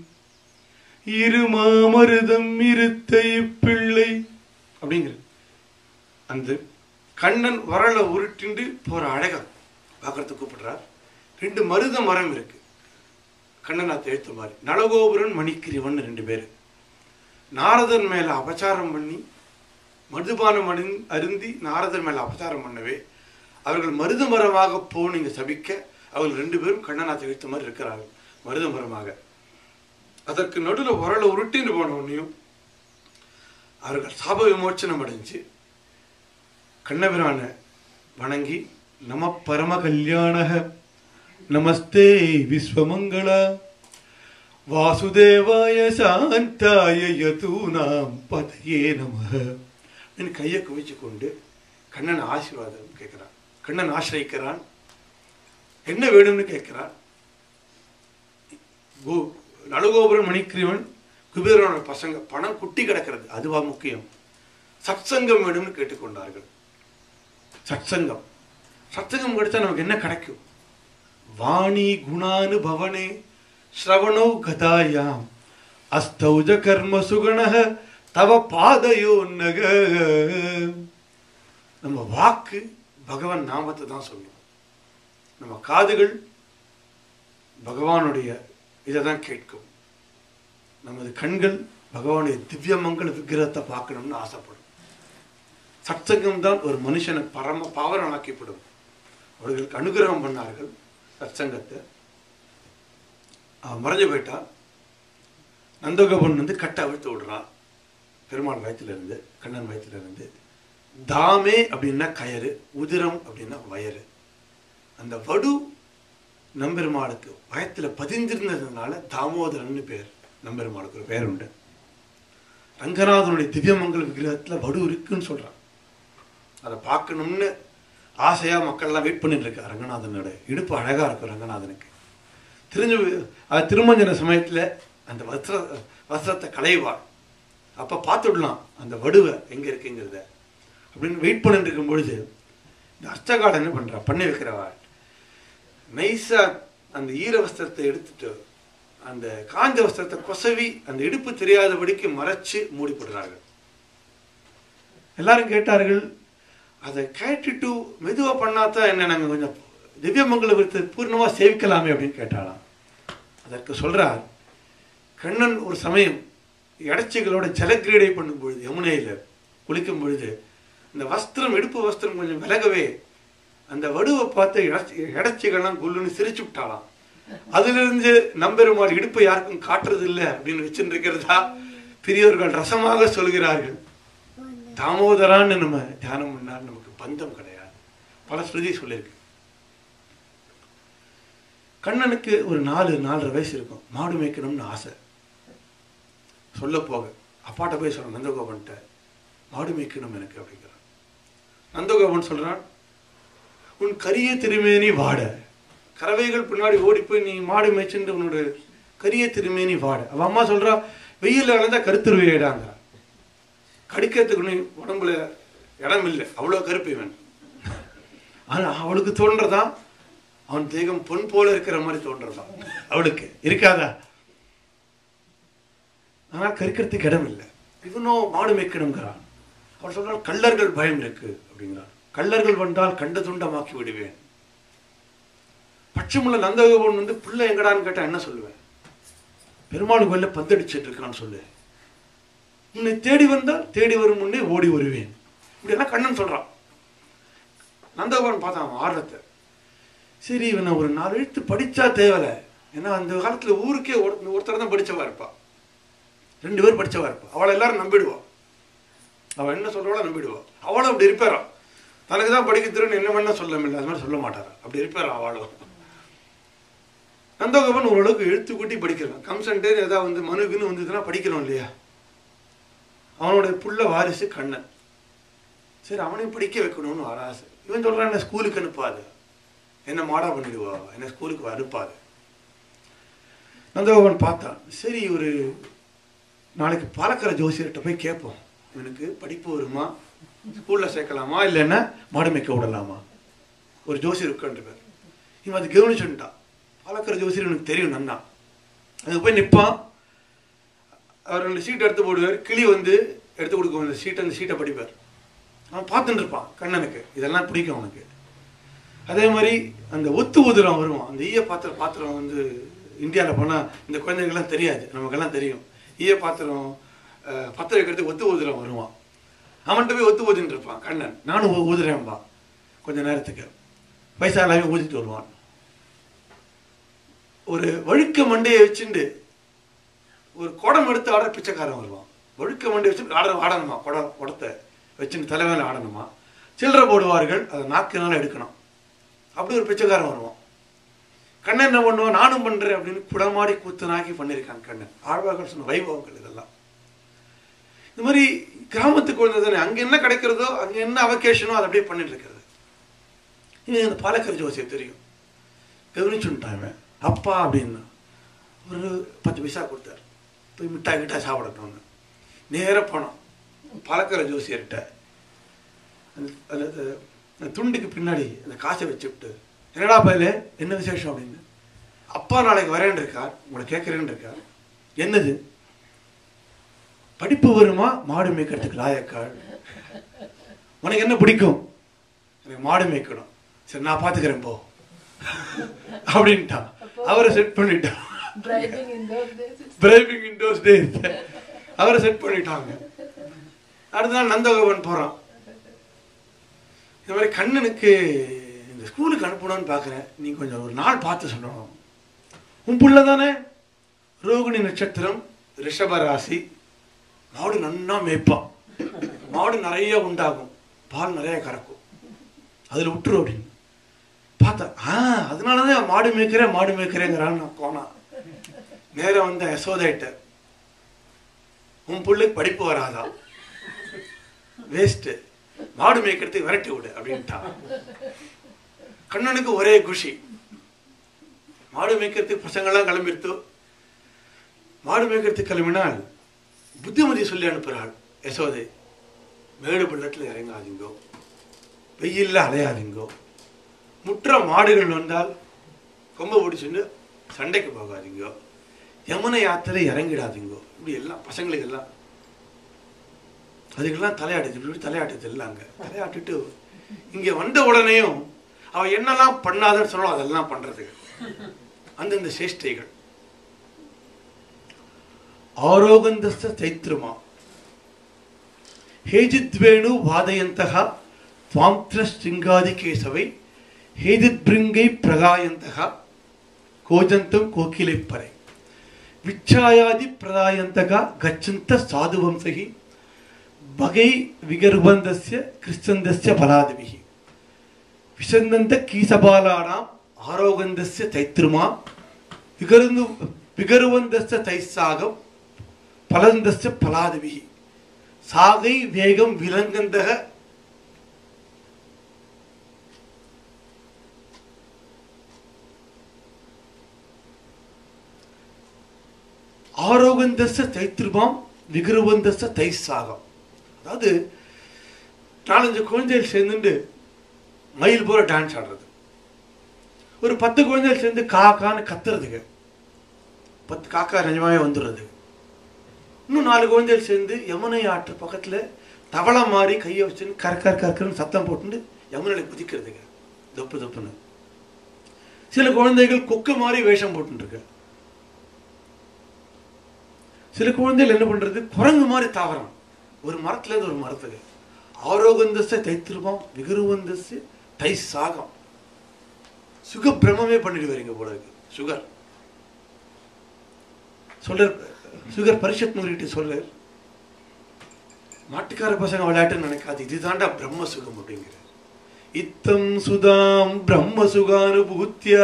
இருமாமருதம் இருத்த இப்பிள்ளை அப்படிங்கிற அந்த கண்ணன் வரலை உருட்டிண்டு போற அழக பார்க்கறதுக்கு கூப்பிடுறார் ரெண்டு மருத மரம் இருக்கு கண்ணநாத் எழுத்த மாதிரி நலகோபுரன் மணிக்கிரிவன் ரெண்டு பேர் நாரதன் மேல அபச்சாரம் பண்ணி மதுபானம் அருந் அருந்தி நாரதன் மேல அபச்சாரம் பண்ணவே அவர்கள் மருத மரமாக போ நீங்க சபிக்க அவர்கள் ரெண்டு பேரும் கண்ணநாத் எழுத்த மாதிரி இருக்கிறார்கள் மருத மரமாக அதற்கு நடுவில் உரலை உருட்டின்னு போன உடனேயும் அவர்கள் சாப விமோச்சனம் அடைஞ்சு கண்ணபிரானை வணங்கி நம பரம கல்யாணக நமஸ்தே விஸ்வமங்களா வாசுதேவாய சாந்தாய யதூனாம் பதயே நம அப்படின்னு கையை குவிச்சு கொண்டு கண்ணன் ஆசீர்வாதம் கேட்கிறான் கண்ணன் ஆசிரியிக்கிறான் என்ன வேணும்னு கேட்கிறான் கோ நலகோபுரம் மணிக்கிரிவன் குபேரனோட பசங்க பணம் குட்டி கிடக்கிறது அதுவா முக்கியம் சத்சங்கம் வேணும்னு கேட்டுக்கொண்டார்கள் சத்சங்கம் சத்சங்கம் கிடைச்சா நமக்கு என்ன கிடைக்கும் வாணி குணானு பவனே ஸ்ரவணோ கதாயாம் அஸ்தௌஜ கர்ம சுகணக தவ பாதையோ நக நம்ம வாக்கு பகவான் நாமத்தை தான் சொல்லும் நம்ம காதுகள் பகவானுடைய இதை தான் கேட்கும் நமது கண்கள் பகவானுடைய திவ்யமங்கல விக்கிரகத்தை பார்க்கணும்னு ஆசைப்படும் சத்சங்கம் தான் ஒரு மனுஷனை பரம பாவரனாக்கிவிடும் அவர்களுக்கு அனுகிரகம் பண்ணார்கள் சத்சங்கத்தை அவன் மறைஞ்சு போயிட்டா நந்தகோபன் வந்து கட்டை அவிழ்த்து விடுறான் பெருமாள் வயத்துல இருந்து கண்ணன் வயத்துல இருந்து தாமே அப்படின்னா கயறு உதிரம் அப்படின்னா வயறு அந்த வடு நம்பெருமாளுக்கு வயத்துல பதிந்திருந்ததுனால தாமோதரன்னு பேர் நம்பெருமாளுக்கு ஒரு பேர் உண்டு ரங்கநாதனுடைய திவ்யமங்கல விக்கிரகத்துல வடு இருக்குன்னு சொல்றான் அதை பார்க்கணும்னு ஆசையா மக்கள்லாம் வெயிட் பண்ணிட்டு இருக்கா ரங்கநாதனோட இடுப்பு அழகா இருக்கும் ரங்கநாதனுக்கு தெரிஞ்சு அது திருமஞ்சன சமயத்துல அந்த வஸ்திர வஸ்திரத்தை களைவாள் அப்ப பார்த்துடலாம் அந்த வடுவை எங்க இருக்குங்கிறத அப்படின்னு வெயிட் பண்ணிட்டு இருக்கும் பொழுது இந்த அஷ்டகாடு என்ன பண்றா பண்ணி வைக்கிறவாள் நைஸா அந்த ஈர வஸ்திரத்தை எடுத்துட்டு அந்த காஞ்ச வஸ்திரத்தை கொசவி அந்த இடுப்பு தெரியாதபடிக்கு மறைச்சு மூடி போடுறார்கள் எல்லாரும் கேட்டார்கள் அதை கேட்டுட்டு மெதுவா பண்ணாதான் என்ன நாங்க கொஞ்சம் திவ்யமங்கல விருத்தை பூர்ணமா சேவிக்கலாமே அப்படின்னு கேட்டாலாம் அதற்கு சொல்றார் கண்ணன் ஒரு சமயம் இடைச்சிகளோட ஜலக்கிரீடை பண்ணும் பொழுது யமுனையில குளிக்கும் பொழுது இந்த வஸ்திரம் இடுப்பு வஸ்திரம் கொஞ்சம் விலகவே அந்த வடுவை பார்த்து இடைச்சி இடைச்சிகள்லாம் குல்லுன்னு சிரிச்சு விட்டாலாம் அதிலிருந்து நம்பெருமாள் இடுப்பை யாருக்கும் காட்டுறது இல்லை அப்படின்னு வச்சுட்டு இருக்கிறதா பெரியவர்கள் ரசமாக சொல்கிறார்கள் தாமோதரான்னு நம்ம தியானம் பண்ணால் நமக்கு பந்தம் கிடையாது பல ஸ்ருதி சொல்லியிருக்கு கண்ணனுக்கு ஒரு நாலு நாலரை வயசு இருக்கும் மாடு மேய்க்கணும்னு ஆசை சொல்ல போக அப்பாட்ட போய் சொல்றான் நந்தகோபன்ட்ட மாடு மேய்க்கணும் எனக்கு அப்படிங்கிறான் நந்தகோபன் சொல்றான் உன் கரிய திருமேனி வாட கறவைகள் பின்னாடி ஓடி போய் நீ மாடு மேய்ச்சுட்டு உன்னோட கரிய திருமேனி வாட அவ அம்மா சொல்றா வெயில்ல இழந்தா கருத்துருவையிடாங்க கடிக்கிறதுக்கு நீ உடம்புல இடம் இல்லை அவ்வளோ கருப்பு இவன் ஆனா அவளுக்கு தோன்றதா அவன் தேகம் பொன் போல இருக்கிற மாதிரி தோன்றதா அவளுக்கு இருக்காதா ஆனா கருக்கிறதுக்கு இடம் இல்லை இவனோ மாடு மேய்க்கணுங்கிறான் அவள் சொல்றாள் கள்ளர்கள் பயம் இருக்கு அப்படிங்கிறான் கள்ளர்கள் வந்தால் கண்ட துண்டமாக்கி விடுவேன் பச்சைமுள்ள நந்தகோபன் வந்து பிள்ளை எங்கடான்னு கேட்டா என்ன சொல்லுவேன் பெருமாள் கோயில்ல பந்தடிச்சிட்டு இருக்கான்னு சொல்லு உன்னை தேடி வந்தால் தேடி வரும் முன்னே ஓடி வருவேன் இப்படி எல்லாம் கண்ணன் சொல்றான் நந்தகோபன் பார்த்தான் ஆர்வத்தை சரி இவனை ஒரு நாலு எழுத்து படிச்சா தேவலை ஏன்னா அந்த காலத்துல ஊருக்கே ஒரு ஒருத்தர் தான் படிச்சவா இருப்பா ரெண்டு பேர் படிச்சவா இருப்பா அவளை எல்லாரும் நம்பிடுவா அவள் என்ன சொல்றாளோ நம்பிடுவா அவளும் அப்படி இருப்பாரா தனக்கு தான் படிக்க தெரியும் என்ன வேணா சொல்ல முடியல அது மாதிரி சொல்ல மாட்டாரா அப்படி இருப்பாரா அவளும் நந்தகோபன் ஓரளவுக்கு எழுத்து கூட்டி படிக்கிறான் கம்சன்ட்டு ஏதாவது வந்து மனுக்குன்னு வந்ததுன்னா படிக்கிறோம் இல்லையா அவனுடைய புள்ள வாரிசு கண்ணன் சரி அவனையும் படிக்க வைக்கணும்னு ஒரு ஆசை இவன் சொல்றான் என்ன ஸ்கூலுக்கு அனுப்பாது என்ன மாடா பண்ணிடுவா என்ன ஸ்கூலுக்கு அனுப்பாது நந்தகோபன் பார்த்தான் சரி ஒரு நாளைக்கு பாலக்கரை ஜோசியர்கிட்ட போய் கேட்போம் இவனுக்கு படிப்பு வருமா ஸ்கூல்ல சேர்க்கலாமா இல்லைன்னா மாடு மேய்க்க விடலாமா ஒரு ஜோசியர் உட்காந்துருப்பார் இவன் அது கவனிச்சுட்டான் பாலக்கரை ஜோசியர் எனக்கு தெரியும் நன்னா அங்கே போய் நிற்பான் அவர் ரெண்டு சீட் எடுத்து போடுவார் கிளி வந்து எடுத்து கொடுக்கும் அந்த சீட்டை அந்த சீட்டை படிப்பார் அவன் பார்த்துட்டு இருப்பான் கண்ணனுக்கு இதெல்லாம் பிடிக்கும் அவனுக்கு அதே மாதிரி அந்த ஒத்து ஊதுரம் வருவான் அந்த ஈய பாத்திரம் பாத்திரம் வந்து இந்தியாவில் போனால் இந்த குழந்தைங்கள்லாம் தெரியாது நமக்கெல்லாம் தெரியும் ஈய பாத்திரம் அஹ், பத்த வைக்கிறதுக்கு ஒத்து ஊதுரம் வருவான் அவன்கிட்ட போய் ஒத்து ஊதின்னு இருப்பான் கண்ணன் நானும் ஊ- ஊதுறேன்பா கொஞ்ச நேரத்துக்கு பைசா எல்லாமே ஊதிட்டு வருவான் ஒரு வழுக்க மண்டையை வச்சுண்டு ஒரு குடம் எடுத்து ஆடுற பிச்சைக்காரன் வருவான் வழுக்க மண்டையை வச்சு ஆட ஆடணுமா குடம் குடத்தை வச்சுட்டு தலைமையில் ஆடணுமா சில்லறை போடுவார்கள் அதை நாக்குனால எடுக்கணும் அப்படி ஒரு பிச்சைக்காரன் வருவான் கண்ணன் என்ன பண்ணுவான் நானும் பண்றேன் அப்படின்னு குடமாடி கூத்தனாக்கி பண்ணியிருக்கான் கண்ணன் ஆழ்வார்கள் சொன்ன வைபவங்கள் இதெல்லாம் இந்த மாதிரி கிராமத்து குழந்தை தானே அங்க என்ன கிடைக்கிறதோ அங்க என்ன அவகேஷனோ அதை அப்படியே பண்ணிட்டு இருக்கிறது இவன் அந்த பாலக்கர் ஜோசியம் தெரியும் கவனிச்சுட்டான் இவன் அப்பா அப்படின்னா ஒரு பத்து பைசா கொடுத்தாரு போய் மிட்டாய் கிட்டாய் சாப்பிடட்டும்னு நேராக போனோம் பாலக்கரை ஜோசியர்கிட்ட அந்த அந்த அந்த- அந்த துண்டுக்கு பின்னாடி அந்த காசை வச்சு விட்டு என்னடா பயல என்ன விசேஷம் அப்படின்னு அப்பா நாளைக்கு வரேன் இருக்கார் உங்களை கேட்குறேன்னு இருக்கார் என்னது படிப்பு வருமா மாடு மேய்க்கிறதுக்கு லாயக்காள் உனக்கு என்ன பிடிக்கும் எனக்கு மாடு மேய்க்கணும் சரி நான் பார்த்துக்கிறேன் போ அப்படின்ட்டான் அவரை செட் பண்ணிட்டான் Driving in those days. it's- driving in those days அவரை செட் பண்ணிட்டாங்க அடுத்த நாள் நந்தகோபன் போறான் இந்த மாதிரி கண்ணனுக்கு இந்த ஸ்கூலுக்கு அனுப்பணும்னு பார்க்குறேன் நீ கொஞ்சம் ஒரு நாள் பார்த்து சொல்லணும் உன் புள்ள தானே ரோகிணி நட்சத்திரம் ரிஷப ராசி மாடு நன்னா மேய்ப்பான் மாடு நிறைய உண்டாகும் பால் நிறைய கறக்கும் அதில் விட்டுரு அப்படின்னு பார்த்தா ஆ அதனால தான் மாடு மேய்க்கிறேன் மாடு மேய்க்கிறேங்கிறான்னு நான் போனான் நேரம் வந்த யசோதைட்ட உன் புள்ளைக்கு படிப்பு வராதா வேஸ்ட் மாடு மேய்க்கிறதுக்கு விரட்டி விடு அப்படின்ட்டான் கண்ணனுக்கு ஒரே குஷி மாடு மேய்க்கிறதுக்கு பசங்கள்லாம் கிளம்பிடுத்து மாடு மேய்க்கிறதுக்கு கிளம்பினால் புத்திமதி சொல்லி அனுப்புகிறாள் யசோதை மேடு பள்ளத்தில் இறங்காதீங்கோ வெயில்ல அலையாதீங்கோ முற்ற மாடுகள் வந்தால் கொம்ப பிடிச்சுன்னு சண்டைக்கு போகாதீங்கோ யமுனை யாத்திரை இறங்கிடாதீங்கோ இப்படி எல்லாம் பசங்களுக்கு எல்லாம் அதுக்கெல்லாம் தலையாடுது இப்படி இப்படி தலையாட்டுது எல்லாம் அங்க தலையாட்டிட்டு இங்க வந்த உடனேயும் அவ என்னெல்லாம் பண்ணாதன்னு சொன்னாலும் அதெல்லாம் பண்றது அந்தந்த சேஷ்டைகள் ஆரோகந்தஸ்த ಚೈತ್ರಮ ಹೇಜಿದ್ವೇಣು ವಾದಯಂತಹ ತ್ವಾಂತ್ರ ಶೃಂಗಾದಿ ಕೇಸವೈ ಹೇಜಿದ್ಭೃಂಗೈ ಪ್ರಗಾಯಂತಹ ಕೋಜಂತಂ ಕೋಕಿಲೆಪ್ಪರೆ ವಿಚ್ಛಾಯಾದಿ ಪ್ರದಾಯಂತಕ ಗಚ್ಚಂತ ಸಾಧುವಂಸಹಿ ಬಗೈ ವಿಗರ್ಬಂಧಸ್ಯ ಕ್ರಿಸ್ತಂದಸ್ಯ ಬಲಾದಿಭಿಃ ವಿಸಂದಂತ ಕೀಸಬಾಲಾನಾಂ ಆರೋಗಂಧಸ್ಯ ಚೈತ್ರಮಾ ವಿಗರಂದು ವಿಗರುವಂದಸ್ಯ ತೈಸ್ಸಾಗಂ பலந்தஸ்ய பலாதவி சாகை வேகம் விலங்கந்தக ஆரோகந்தஸ்ய தைத்திருமாம் விகருவந்தஸ்ய தைசாகம் அதாவது நாலஞ்சு குழந்தைகள் சேர்ந்துட்டு மயில் போல டான்ஸ் ஆடுறது ஒரு பத்து குழந்தைகள் சேர்ந்து காக்கான்னு கத்துறதுக்கு பத்து காக்கா நிஜமாவே வந்துடுறது இன்னும் நாலு குழந்தைகள் சேர்ந்து யமுனை ஆற்று பக்கத்துல தவளை மாதிரி கையை வச்சுன்னு கற்கர் கற்கர்னு சத்தம் போட்டுட்டு யமுனையில குதிக்கிறதுங்க தொப்பு தொப்புன்னு சில குழந்தைகள் கொக்கு மாதிரி வேஷம் போட்டுருக்கு சில குழந்தைகள் என்ன பண்றது குரங்கு மாதிரி தாவரம் ஒரு மரத்துல இருந்து ஒரு மரத்துக்கு ஆரோகந்தஸ்த தைத்திருப்போம் விகருவந்தஸ்து தை சாகம் சுக பிரம்மமே பண்ணிட்டு வரீங்க போல இருக்கு சுகர் சொல்றார் சுகர் பரிஷத் நூறிட்டு சொல்றார் மாட்டுக்கார பசங்க விளையாட்டுன்னு நினைக்காது இதுதான்டா பிரம்ம சுகம் அப்படிங்கிற இத்தம் சுதாம் பிரம்ம சுகானுபூத்திய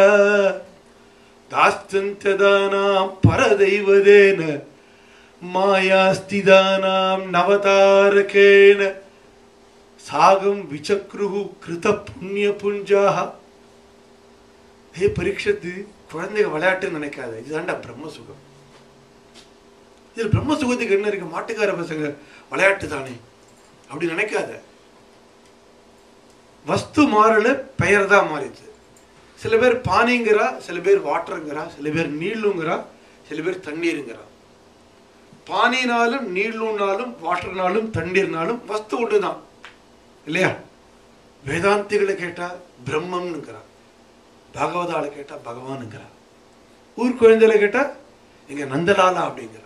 தாஸ்தந்ததானாம் பரதெய்வதேன மாயாஸ்திதானாம் நவதாரகேன சாகம் விசக்ருஹு கிருத புண்ணிய புஞ்சாக ஹே பரீட்சத்து குழந்தைங்க விளையாட்டுன்னு நினைக்காத இதுதான்டா பிரம்ம சுகம் இதில் பிரம்ம சுகத்துக்கு என்ன இருக்கு மாட்டுக்கார பசங்க விளையாட்டு தானே அப்படி நினைக்காத வஸ்து மாறல பெயர் தான் மாறிச்சு சில பேர் பானிங்கிறா சில பேர் வாட்டருங்கிறா சில பேர் நீளுங்கிறா சில பேர் தண்ணீருங்கிறா பானினாலும் நீளுனாலும் வாட்டர்னாலும் தண்ணீர்னாலும் வஸ்து ஒன்று தான் இல்லையா வேதாந்திகளை கேட்டா பிரம்மம்னுங்கிறா பகவதால கேட்டா பகவானுங்கிறா ஊர் குழந்தையில கேட்டா இங்க நந்தலாலா அப்படிங்கிறா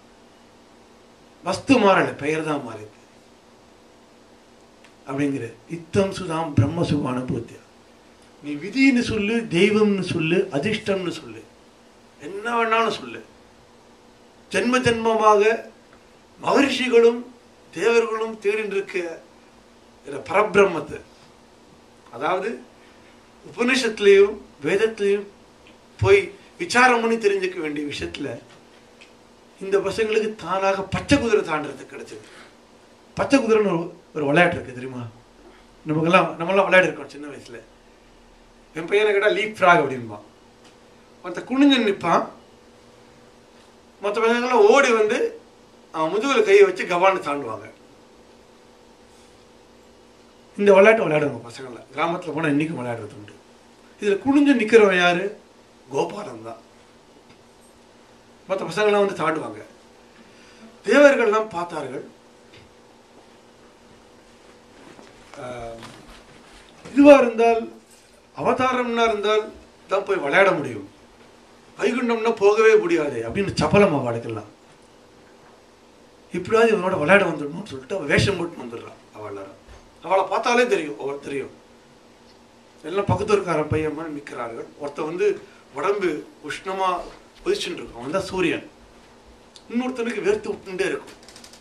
வஸ்து மாறல பெயர் தான் மாறிது அப்படிங்கிற இத்தம் சுதாம் பிரம்ம சுக அனுபூத்தியா நீ விதின்னு சொல்லு தெய்வம்னு சொல்லு அதிர்ஷ்டம்னு சொல்லு என்ன வேணாலும் சொல்லு ஜென்ம ஜென்மமாக மகர்ஷிகளும் தேவர்களும் தேடின்னு இருக்க இந்த பரபிரம்மத்தை அதாவது உபனிஷத்துலேயும் வேதத்திலையும் போய் விசாரம் பண்ணி தெரிஞ்சுக்க வேண்டிய விஷயத்துல இந்த பசங்களுக்கு தானாக பச்சை குதிரை தாண்டறதுக்கு கிடைச்சது பச்சை குதிரைன்னு ஒரு ஒரு விளையாட்டு இருக்கு தெரியுமா நமக்கெல்லாம் நம்மளாம் விளையாடி இருக்கோம் சின்ன வயசுல என் பையனை கேட்டால் லீப் ஃப்ராக் அப்படின்பான் ஒருத்த குனிஞ்சு நிற்பான் மற்ற பசங்கள்லாம் ஓடி வந்து அவன் முதுகில் கையை வச்சு கவான்னு தாண்டுவாங்க இந்த விளையாட்டு விளையாடுவாங்க பசங்கள கிராமத்தில் போனால் இன்னைக்கும் விளையாடுறது உண்டு இதில் குனிஞ்சு நிற்கிறவன் யாரு கோபாலன் தான் மற்ற பசங்கள்லாம் வந்து தாண்டுவாங்க தேவர்கள்லாம் பார்த்தார்கள் ஆஹ், இதுவா இருந்தால் அவதாரம்னா இருந்தால் தான் போய் விளையாட முடியும் வைகுண்டம்னா போகவே முடியாது அப்படின்னு சபலம் அவளுக்கெல்லாம் இப்படியாவது இவனோட விளையாட வந்துடணும்னு சொல்லிட்டு அவள் வேஷம் போட்டு வந்துடுறான் அவள் எல்லாரும் அவளை பார்த்தாலே தெரியும் ஒவ்வொரு தெரியும் எல்லாம் பக்கத்து இருக்கார பையன் மாதிரி நிற்கிறார்கள் ஒருத்தன் வந்து உடம்பு உஷ்ணமா பொசிச்சுட்டு இருக்கும் அவன் தான் சூரியன் இன்னொருத்தனுக்கு வேர்த்து விட்டுட்டே இருக்கும்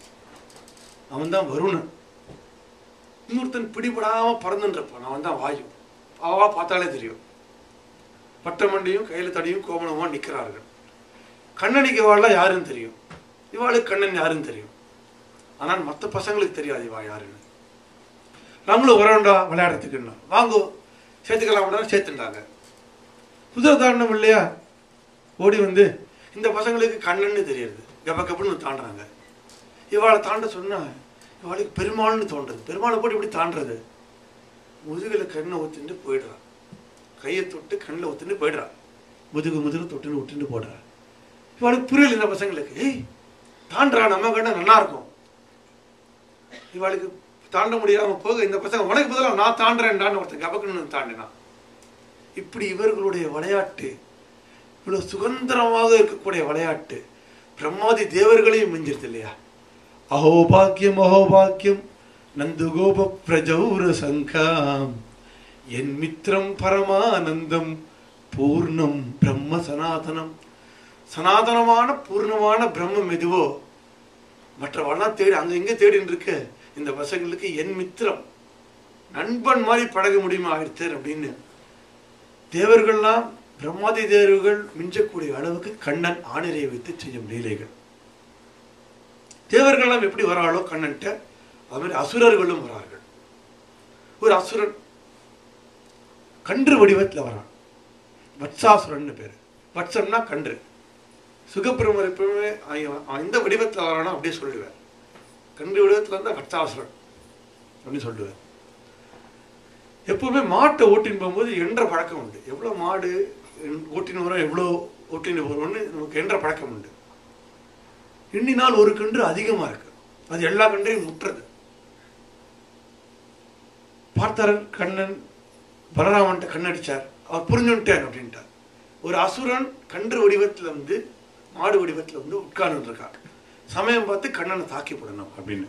அவன் தான் வருணன் இன்னொருத்தன் பிடிபடாம பறந்துட்டு இருப்பான் அவன் தான் வாயு அவா பார்த்தாலே தெரியும் பட்டமண்டியும் கையில தடியும் கோமணமா நிற்கிறார்கள் கண்ணனிக்கு இவாள்லாம் யாருன்னு தெரியும் இவாளுக்கு கண்ணன் யாருன்னு தெரியும் ஆனால் மற்ற பசங்களுக்கு தெரியாது இவா யாருன்னு நாங்களும் வரோண்டா விளையாடுறதுக்குன்னா வாங்கோ சேர்த்துக்கலாம் சேர்த்துட்டாங்க புது உதாரணம் இல்லையா ஓடி வந்து இந்த பசங்களுக்கு கண்ணன்னு தெரியுது கப கப்புன்னு தாண்டுறாங்க இவாளை தாண்ட சொன்னா இவாளுக்கு பெருமாள்னு தோன்றது பெருமாளை போட்டு இப்படி தாண்டுறது முதுகுல கண்ணை ஊத்திட்டு போயிடுறான் கையை தொட்டு கண்ணில் ஊத்திட்டு போயிடுறான் முதுகு முதுகு தொட்டுன்னு விட்டுட்டு போடுறா இவாளுக்கு புரியல இந்த பசங்களுக்கு ஏய் தாண்டுறா நம்ம கண்ணா நல்லா இருக்கும் இவாளுக்கு தாண்ட முடியாம போக இந்த பசங்க உனக்கு பதிலாக நான் தாண்டுறேன்டான்னு ஒருத்தன் கபக்குன்னு தாண்டினான் இப்படி இவர்களுடைய விளையாட்டு இவ்வளவு சுதந்திரமாக இருக்கக்கூடிய விளையாட்டு பிரம்மாதி தேவர்களையும் மிஞ்சிருது இல்லையா அஹோபாக்கியம் அஹோபாக்கியம் நந்துகோப பிரஜௌர சங்காம் என் மித்திரம் பரமானந்தம் பூர்ணம் பிரம்ம சனாதனம் சனாதனமான பூர்ணமான பிரம்மம் எதுவோ மற்றவெல்லாம் தேடி அங்க எங்க தேடின்னு இருக்க இந்த பசங்களுக்கு என் மித்திரம் நண்பன் மாதிரி பழக முடியுமா ஆயிடுத்து அப்படின்னு தேவர்கள்லாம் பிரம்மாதி தேவர்கள் மிஞ்சக்கூடிய அளவுக்கு கண்ணன் ஆணிரை வைத்து செய்யும் லீலைகள் தேவர்கள்லாம் எப்படி வராளோ கண்ணன்ட்ட அது மாதிரி அசுரர்களும் வரார்கள் ஒரு அசுரன் கன்று வடிவத்தில் வரான் வத்சாசுரன் பேர் வத்சம்னா கன்று சுகப்பிரமர் எப்பவுமே அவன் அவன் எந்த வடிவத்தில் வரானோ அப்படியே சொல்லுவேன் கன்று வடிவத்தில் இருந்தால் வத்சாசுரன் அப்படின்னு சொல்லுவேன் எப்பவுமே மாட்டை ஓட்டின்னு போகும்போது என்ற பழக்கம் உண்டு எவ்வளோ மாடு என்- ஓட்டின்னு வரோம் எவ்வளோ ஓட்டின்னு போகிறோம்னு நமக்கு என்ற பழக்கம் உண்டு எண்ணினால் ஒரு கன்று அதிகமா இருக்கு அது எல்லா கன்றையும் முட்டுறது பார்த்தார் கண்ணன் பலராமன்ட்ட கண்ணடிச்சார் அவர் புரிஞ்சுட்டார் அப்படின்ட்டார் ஒரு அசுரன் கன்று வடிவத்துல வந்து மாடு வடிவத்துல வந்து உட்கார்ந்து இருக்கான் சமயம் பார்த்து கண்ணனை தாக்கி போடணும் அப்படின்னு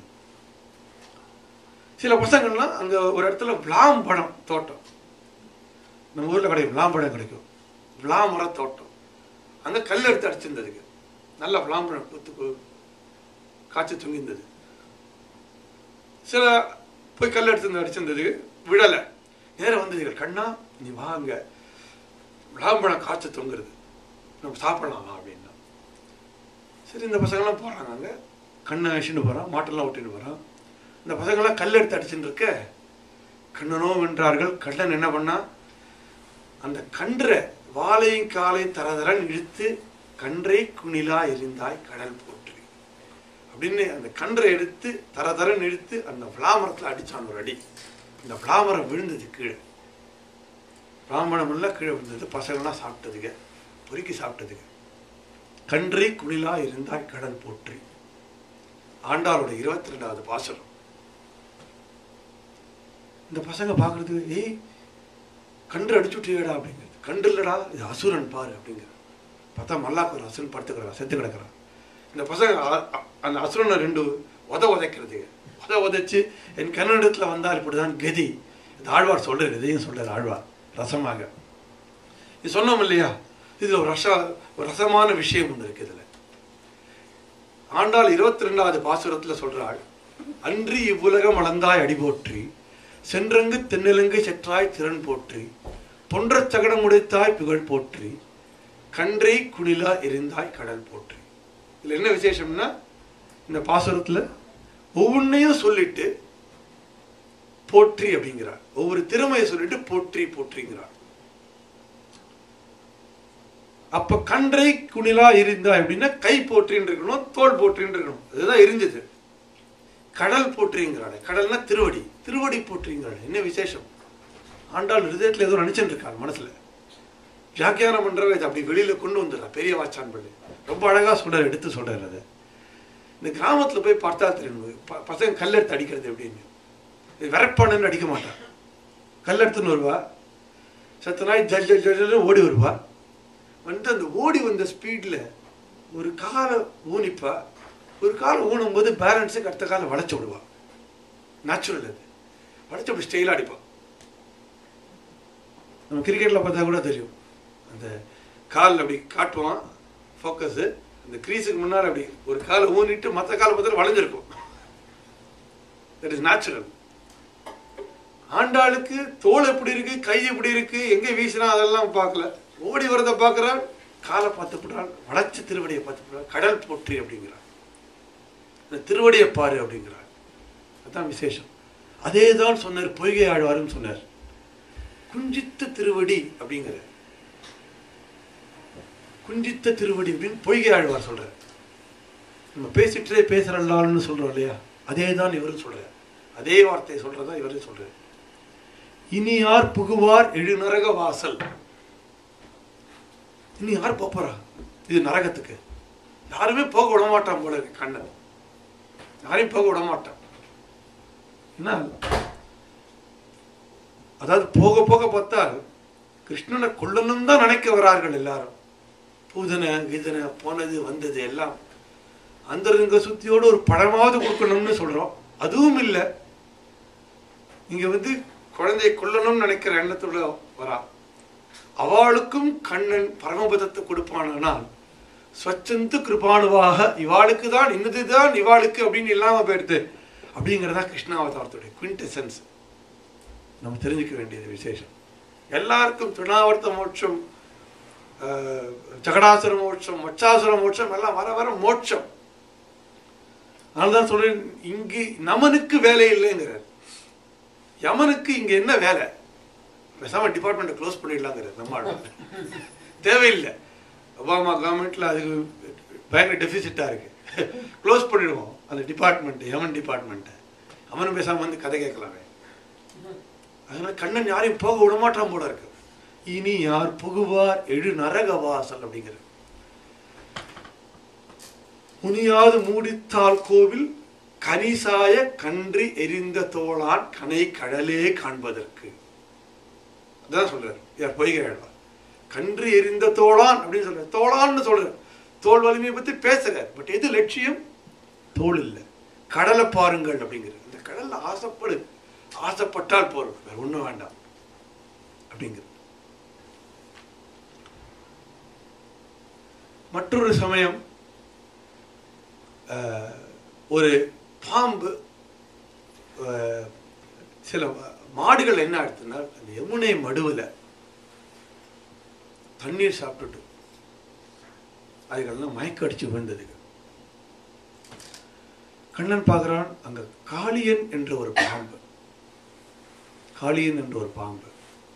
சில பசங்கள்லாம் அங்க ஒரு இடத்துல விளாம் பழம் தோட்டம் நம்ம ஊர்ல கிடைக்கும் விளாம் பழம் கிடைக்கும் விளாமர தோட்டம் அங்க கல் எடுத்து அடிச்சிருந்ததுக்கு நல்ல விளாம் பழம் கொத்து கொ- காய்ச்சி தொங்கியிருந்தது சில போய் கல் எடுத்து அடிச்சிருந்தது விடலை நேரம் வந்ததுகள் கண்ணா நீ வா அங்க விளாம்பழம் காய்ச்சி தொங்குறது நம்ம சாப்பிடலாம் வா அப்படின்னா சரி இந்த பசங்கள்லாம் போகிறாங்க அங்கே கண்ணை அழிச்சுட்டு போகிறான் மாட்டெல்லாம் ஓட்டிட்டு போகிறான் இந்த பசங்கள்லாம் கல் எடுத்து அடிச்சுட்டு இருக்க கண்ணனோ வென்றார்கள் கண்ணன் என்ன பண்ணா அந்த கன்றை வாழையும் காலையும் தரதரன் இழுத்து கன்றை குணிலா எரிந்தாய் கடல் போற்றி அப்படின்னு அந்த கன்றை எடுத்து தரதரன் இழுத்து அந்த விளாமரத்தில் அடிச்சான் ஒரு அடி இந்த விளாமரம் விழுந்தது கீழே பிராமணம் எல்லாம் கீழே விழுந்தது பசங்கள்லாம் சாப்பிட்டதுங்க பொறுக்கி சாப்பிட்டதுங்க கன்றி குளிலா இருந்தாய் கடல் போற்றி ஆண்டாளோட இருபத்தி ரெண்டாவது பாசனம் இந்த பசங்க பார்க்கறது ஏய் கன்று அடிச்சு விட்டியடா அப்படிங்கிறது கன்று இல்லடா இது அசுரன் பாரு அப்படிங்கிற பார்த்தா மல்லாக்கு ஒரு அசுரன் படுத்து கிடக்கிறான் செத்து கிடக்கிறான் இந்த பசங்க அ- அ- அந்த அசுரனை ரெண்டு உத உதைக்கிறது உத உதைச்சு என் கன்னடத்தில் வந்தால் இப்படிதான் கதி இந்த ஆழ்வார் சொல்றாரு இதையும் சொல்றாரு ஆழ்வார் ரசமாக இது சொன்னோம் இல்லையா இதுல ஒரு ரச ஒரு ரசமான விஷயம் ஒன்று இருக்கு இதுல ஆண்டாள் இருபத்தி ரெண்டாவது பாசுரத்துல சொல்றாள் அன்றி இவ்வுலகம் அளந்தாய் அடிபோற்றி சென்றங்கு தென்னிலங்கை செற்றாய் திறன் போற்றி பொன்றச் சகடம் உடைத்தாய் புகழ் போற்றி கன்றை குணிலா எரிந்தாய் கடல் போற்றி இதுல என்ன விசேஷம்னா இந்த பாசுரத்துல ஒவ்வொன்றையும் சொல்லிட்டு போற்றி அப்படிங்கிறார் ஒவ்வொரு திறமையை சொல்லிட்டு போற்றி போற்றிங்கிறார் அப்ப கன்றை குணிலா எரிந்தா அப்படின்னா கை போற்றின்னு இருக்கணும் தோல் போற்றின்னு இருக்கணும் அதுதான் எரிஞ்சது கடல் போற்றிங்கிறாள் கடல்னா திருவடி திருவடி போற்றிங்கிறாள் என்ன விசேஷம் ஆண்டாள் ஹிருதயத்துல ஏதோ நினைச்சுட்டு இருக்காள் மனசுல வியாக்கியானம் பண்றவ இதை அப்படி வெளியில கொண்டு வந்துடுறா பெரிய வாச்சான் பள்ளி ரொம்ப அழகா சொல்றாரு எடுத்து சொல்றாரு அதை இந்த கிராமத்துல போய் பார்த்தா தெரியும் ப- பசங்க கல்லெடுத்து அடிக்கிறது எப்படின்னு இது விரப்பானு அடிக்க மாட்டான் கல்லெடுத்துன்னு வருவா சத்த நாய் ஜல் ஜல் ஜல் ஜல்னு ஓடி வருவா வந்து அந்த ஓடி வந்த ஸ்பீட்ல ஒரு காலை ஊனிப்பா ஒரு காலை ஊனும் போது பேலன்ஸுக்கு அடுத்த காலை வளைச்சு விடுவா நேச்சுரல் அது வளைச்சு அப்படி ஸ்டைலாக அடிப்பா நம்ம கிரிக்கெட்ல பார்த்தா கூட தெரியும் அந்த கால் அப்படி காட்டுவான் ஃபோக்கஸு அந்த க்ரீஸுக்கு முன்னால் அப்படி ஒரு காலை ஊனிட்டு மற்ற காலை பார்த்தா வளைஞ்சிருக்கும் தட் இஸ் நேச்சுரல் ஆண்டாளுக்கு தோல் எப்படி இருக்கு கை எப்படி இருக்கு எங்க வீசினா அதெல்லாம் பார்க்கல ஓடி வரத பார்க்கறாள் காலை பார்த்து போடுறாள் வளைச்ச திருவடியை பார்த்து போடுறாள் கடல் போற்றி அப்படிங்கிறாள் இந்த திருவடியை பாரு அப்படிங்கிறாள் அதான் விசேஷம் அதே தான் சொன்னார் பொய்கை ஆழ்வாருன்னு சொன்னார் குஞ்சித்த திருவடி அப்படிங்கிற குஞ்சித்த திருவடி அப்படின்னு பொய்கை ஆழ்வார் சொல்றார் நம்ம பேசிட்டே பேசுறல்லான்னு சொல்றோம் இல்லையா அதே தான் இவரும் சொல்றார் அதே வார்த்தையை சொல்றதா இவரும் சொல்றார் இனி யார் புகுவார் எழு நரக வாசல் இனி யார் போறா இது நரகத்துக்கு யாருமே போக விட மாட்டான் போல இருக்கு கண்ணன் யாரையும் போக விட மாட்டான் என்ன அதாவது போக போக பார்த்தால் கிருஷ்ணனை கொல்லணும் தான் நினைக்க வரார்கள் எல்லாரும் பூதனை கீதனை போனது வந்தது எல்லாம் அந்தரங்க சுத்தியோடு ஒரு படமாவது கொடுக்கணும்னு சொல்றோம் அதுவும் இல்லை இங்க வந்து குழந்தையை கொல்லணும்னு நினைக்கிற எண்ணத்தோட வரா அவளுக்கும் கண்ணன் பரமபதத்தை கொடுப்பானால் ஸ்வச்சந்து கிருபானுவாக இவாளுக்கு தான் இன்னதுதான் இவாளுக்கு அப்படின்னு இல்லாம போயிடுது அப்படிங்கிறதா கிருஷ்ணாவதாரத்துடைய குவிண்டெசன்ஸ் நம்ம தெரிஞ்சுக்க வேண்டியது விசேஷம் எல்லாருக்கும் திருணாவர்த்த மோட்சம் ஆஹ், ஜகடாசுர மோட்சம் மச்சாசுர மோட்சம் எல்லாம் வர வர மோட்சம் அதனால்தான் சொல்றேன் இங்கு நமனுக்கு வேலை இல்லைங்கிறார் யமனுக்கு இங்க என்ன வேலை பேசாம டிபார்ட்மெண்ட்டை க்ளோஸ் பண்ணிடலாங்கிறார் நம்ம ஆளு. தேவையில்லை ஒபாமா கவர்மெண்ட்ல அதுக்கு பயங்கர டெபிசிட்டா இருக்கு க்ளோஸ் பண்ணிடுவோம் அந்த டிபார்ட்மெண்ட் யமன் டிபார்ட்மெண்ட்டை அவனும் பேசாம வந்து கதை கேட்கலாமே அதனால கண்ணன் யாரையும் போக விட மாட்டான் போல இருக்கு இனி யார் புகுவார் எழு நரக வாசல் அப்படிங்கிற முனியாது மூடித்தாள் கோவில் கனிசாய கன்றி எரிந்த தோளான் கனை கடலே காண்பதற்கு அதான் சொல்றாரு யார் பொய்கிறார் கன்று எரிந்த தோளான் அப்படின்னு சொல்றாரு தோளான்னு சொல்றாரு தோல் வலிமையை பத்தி பேசுறாரு பட் எது லட்சியம் தோல் இல்லை கடலை பாருங்கள் அப்படிங்கிறது இந்த கடல்ல ஆசைப்படு ஆசைப்பட்டால் போறோம் வேற ஒண்ணும் வேண்டாம் அப்படிங்கிறது மற்றொரு சமயம் அஹ், ஒரு பாம்பு அஹ், சில மாடுகள் என்ன ஆடுத்துனா அந்த யமுனை மடுவில் தண்ணீர் சாப்பிட்டுட்டு அதுகள்லாம் மயக்க அடிச்சு விழுந்ததுங்க கண்ணன் பார்க்குறான் அங்க காளியன் என்ற ஒரு பாம்பு காளியன் என்ற ஒரு பாம்பு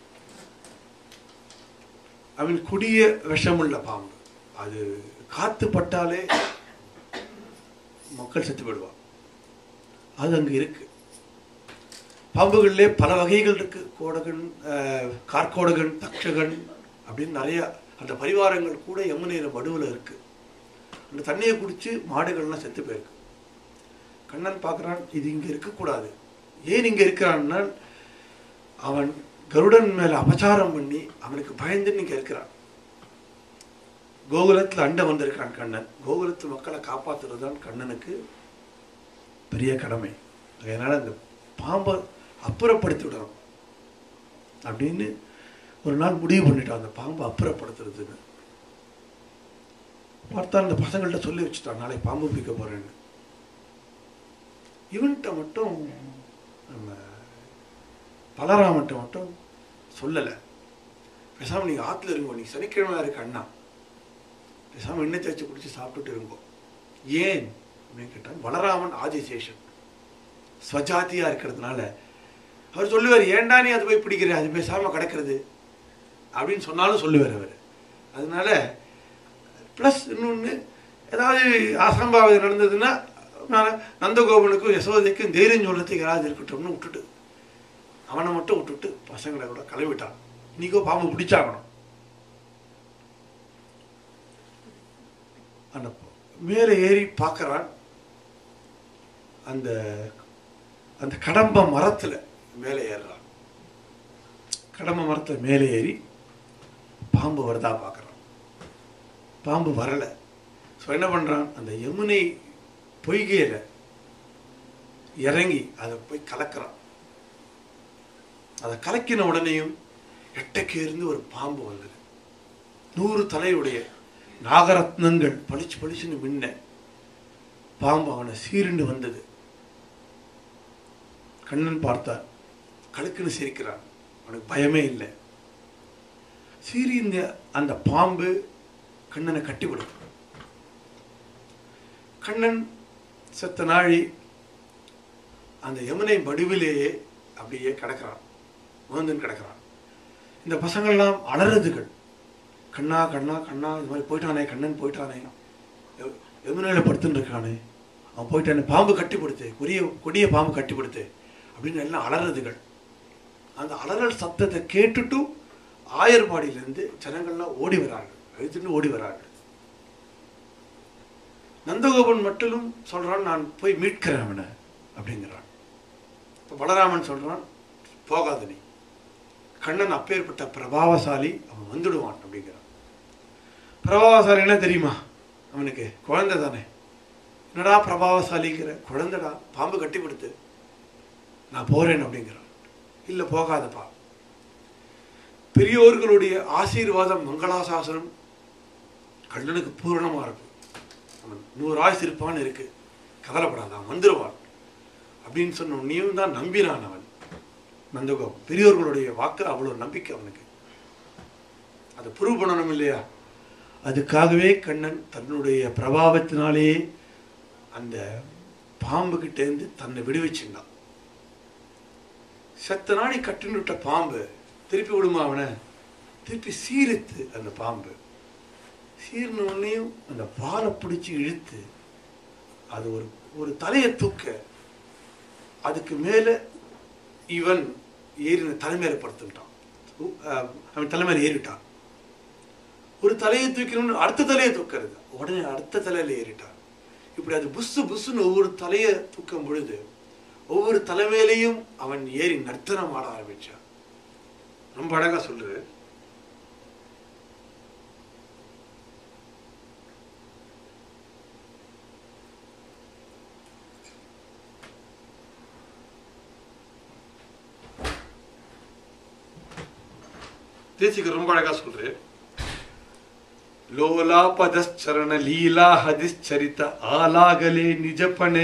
அவன் கொடிய விஷமுள்ள பாம்பு அது காத்து பட்டாலே மக்கள் செத்து விடுவான் அது அங்க இருக்கு பாம்புகளிலே பல வகைகள் இருக்கு கோடகன் அஹ், கார்கோடகன் தக்ஷகன் அப்படின்னு நிறைய அந்த பரிவாரங்கள் கூட யமுனையில மடுவில் இருக்கு அந்த தண்ணியை குடிச்சு மாடுகள்லாம் செத்து போயிருக்கு கண்ணன் பார்க்குறான் இது இங்க இருக்கக்கூடாது ஏன் இங்க இருக்கிறான்னா அவன் கருடன் மேல அபச்சாரம் பண்ணி அவனுக்கு பயந்து இங்க இருக்கிறான் கோகுலத்துல அண்ட வந்திருக்கான் கண்ணன் கோகுலத்து மக்களை காப்பாத்துறது தான் கண்ணனுக்கு பெரிய கடமை அதனால அந்த பாம்பை அப்புறப்படுத்தி விடணும் அப்படின்னு ஒரு நாள் முடிவு பண்ணிட்டான் அந்த பாம்பை அப்புறப்படுத்துறதுன்னு பார்த்தா அந்த பசங்கள்ட்ட சொல்லி வச்சுட்டான் நாளை பாம்பு பிடிக்க போறேன்னு இவன்கிட்ட மட்டும் நம்ம பலராமன்ட்ட மட்டும் சொல்லலை பேசாம நீங்க ஆத்துல இருங்கோ நீங்க சனிக்கிழமை இருக்கு அண்ணா பேசாம எண்ணெய் தேய்ச்சி குடிச்சு சாப்பிட்டுட்டு இருங்கோ ஏன் அப்படின்னு கேட்டான் பலராமன் ஆதிசேஷன் ஸ்வஜாதியா இருக்கிறதுனால அவர் சொல்லுவார் ஏன்டா நீ அது போய் பிடிக்கிற அது பேசாம கிடக்கிறது அப்படின்னு சொன்னாலும் சொல்லுவார் அவர் அதனால ப்ளஸ் இன்னொன்று ஏதாவது அசம்பாவிதம் நடந்ததுன்னா நான் நந்தகோபனுக்கும் யசோதைக்கும் தைரியம் சொல்றதுக்கு யாராவது இருக்கட்டும்னு விட்டுட்டு அவனை மட்டும் விட்டுட்டு பசங்களை கூட கலவிட்டான் இன்னைக்கோ பாம்பு பிடிச்சாகணும் அந்த மேலே ஏறி பார்க்கறான் அந்த அந்த கடம்ப மரத்துல மேலே ஏறுறான் கடம்ப மரத்துல மேலே ஏறி பாம்பு வருதா பார்க்கறான் பாம்பு வரல ஸோ என்ன பண்றான் அந்த யமுனை பொய்கையில இறங்கி அதை போய் கலக்கிறான் அதை கலக்கின உடனேயும் எட்டைக்கு இருந்து ஒரு பாம்பு வந்தது நூறு தலையுடைய நாகரத்னங்கள் பளிச்சு பளிச்சுன்னு மின்ன பாம்பு அவனை சீருண்டு வந்தது கண்ணன் பார்த்தார் கழுக்குன்னு சிரிக்கிறான் அவனுக்கு பயமே இல்லை சீறி இந்த அந்த பாம்பு கண்ணனை கட்டிவிடும் கண்ணன் செத்த நாழி அந்த யமுனை மடுவிலேயே அப்படியே கிடக்கிறான் முகந்தன் கிடக்கிறான் இந்த பசங்கள்லாம் அலறதுகள் கண்ணா கண்ணா கண்ணா இது மாதிரி போயிட்டானே கண்ணன் போயிட்டானே ய- யமுனையில படுத்துன்னு இருக்கானே அவன் போயிட்டானே பாம்பு கட்டி கொடுத்து கொடிய கொடிய பாம்பு கட்டி கொடுத்து அப்படின்னு எல்லாம் அலறதுகள் அந்த அலறல் சத்தத்தை கேட்டுட்டும் ஆயர்பாடியிலேருந்து ஜனங்கள்லாம் ஓடி வரார்கள் அழுத்துட்டு ஓடி வரார்கள் நந்தகோபன் மட்டும் சொல்றான் நான் போய் மீட்கிறேன் அவனை அப்படிங்கிறான் இப்போ பலராமன் சொல்றான் போகாத நீ கண்ணன் அப்பேற்பட்ட பிரபாவசாலி அவன் வந்துடுவான் அப்படிங்கிறான் பிரபாவசாலி என்ன தெரியுமா அவனுக்கு குழந்தை தானே என்னடா பிரபாவசாலிங்கிற குழந்தைடா பாம்பு கட்டி கொடுத்து நான் போறேன் அப்படிங்கிறான் இல்லை போகாதப்பா பெரியோர்களுடைய ஆசீர்வாதம் மங்களாசாசனம் கண்ணனுக்கு பூரணமா இருக்கும் அவன் நூறு ஆயுசு இருப்பான்னு இருக்கு கவலைப்படாத அவன் வந்துடுவான் அப்படின்னு சொன்ன நீயும் தான் நம்பினான் அவன் நந்தகோபம் பெரியோர்களுடைய வாக்கு அவ்வளவு நம்பிக்கை அவனுக்கு அதை ப்ரூவ் பண்ணணும் இல்லையா அதுக்காகவே கண்ணன் தன்னுடைய பிரபாவத்தினாலேயே அந்த பாம்பு கிட்ட இருந்து தன்னை விடுவிச்சுட்டான் செத்த நாளை கட்டின்னு விட்ட பாம்பு திருப்பி விடுமா அவனை திருப்பி சீரித்து அந்த பாம்பு சீர்ன உடனேயும் அந்த வாலை பிடிச்சு இழுத்து அது ஒரு ஒரு தலையை தூக்க அதுக்கு மேல இவன் ஏறின தலைமையில படுத்துட்டான் உ- அஹ் அவன் தலைமையில ஏறிட்டான் ஒரு தலையை தூக்கணும்னு அடுத்த தலையை தூக்கிறது உடனே அடுத்த தலையில ஏறிட்டான் இப்படி அது புஸ்ஸு புஸ்ஸுன்னு ஒவ்வொரு தலையை தூக்கும் பொழுது ஒவ்வொரு தலைமையிலையும் அவன் ஏறி நர்த்தனம் ஆட ஆரம்பிச்சான் ரொம்ப அழகா சொல்றாரு தேசிக்கு ரொம்ப அழகா சொல்றாரு ಲೋಲಾ ಪದಶ್ಚರಣ ಲೀಲಾ ಹದಿಶ್ಚರಿತ ಆಲಾಗಲೇ ನಿಜಪಣೆ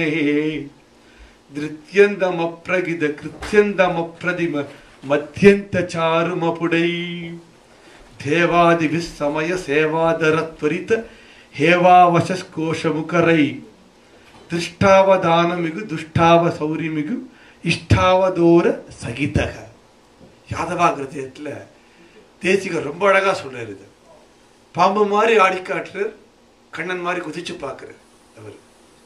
ಧೃತ್ಯಂದಮಪ್ರಗಿದ ಕೃತ್ಯಂದಮಪ್ರದಿಮ ಮಧ್ಯಂತ ಚಾರುಮಪುಡೈ ದೇವಾದಿ ವಿಸ್ಮಯ ಸೇವಾದರ ತ್ವರಿತ ಹೇವಾವಶಸ್ಕೋಶ ಮುಖರೈ ದೃಷ್ಟಾವದಾನಮಿಗು ದುಷ್ಟಾವ ಸೌರಿಮಿಗು இஷ்டாவதோர சகிதக யாதவா கிருத்தியத்தில் தேசிகர் ரொம்ப அழகா சொல்றாரு இது பாம்பு மாதிரி ஆடி காட்டுறார் கண்ணன் மாதிரி குதிச்சு பார்க்கிறார் அவர்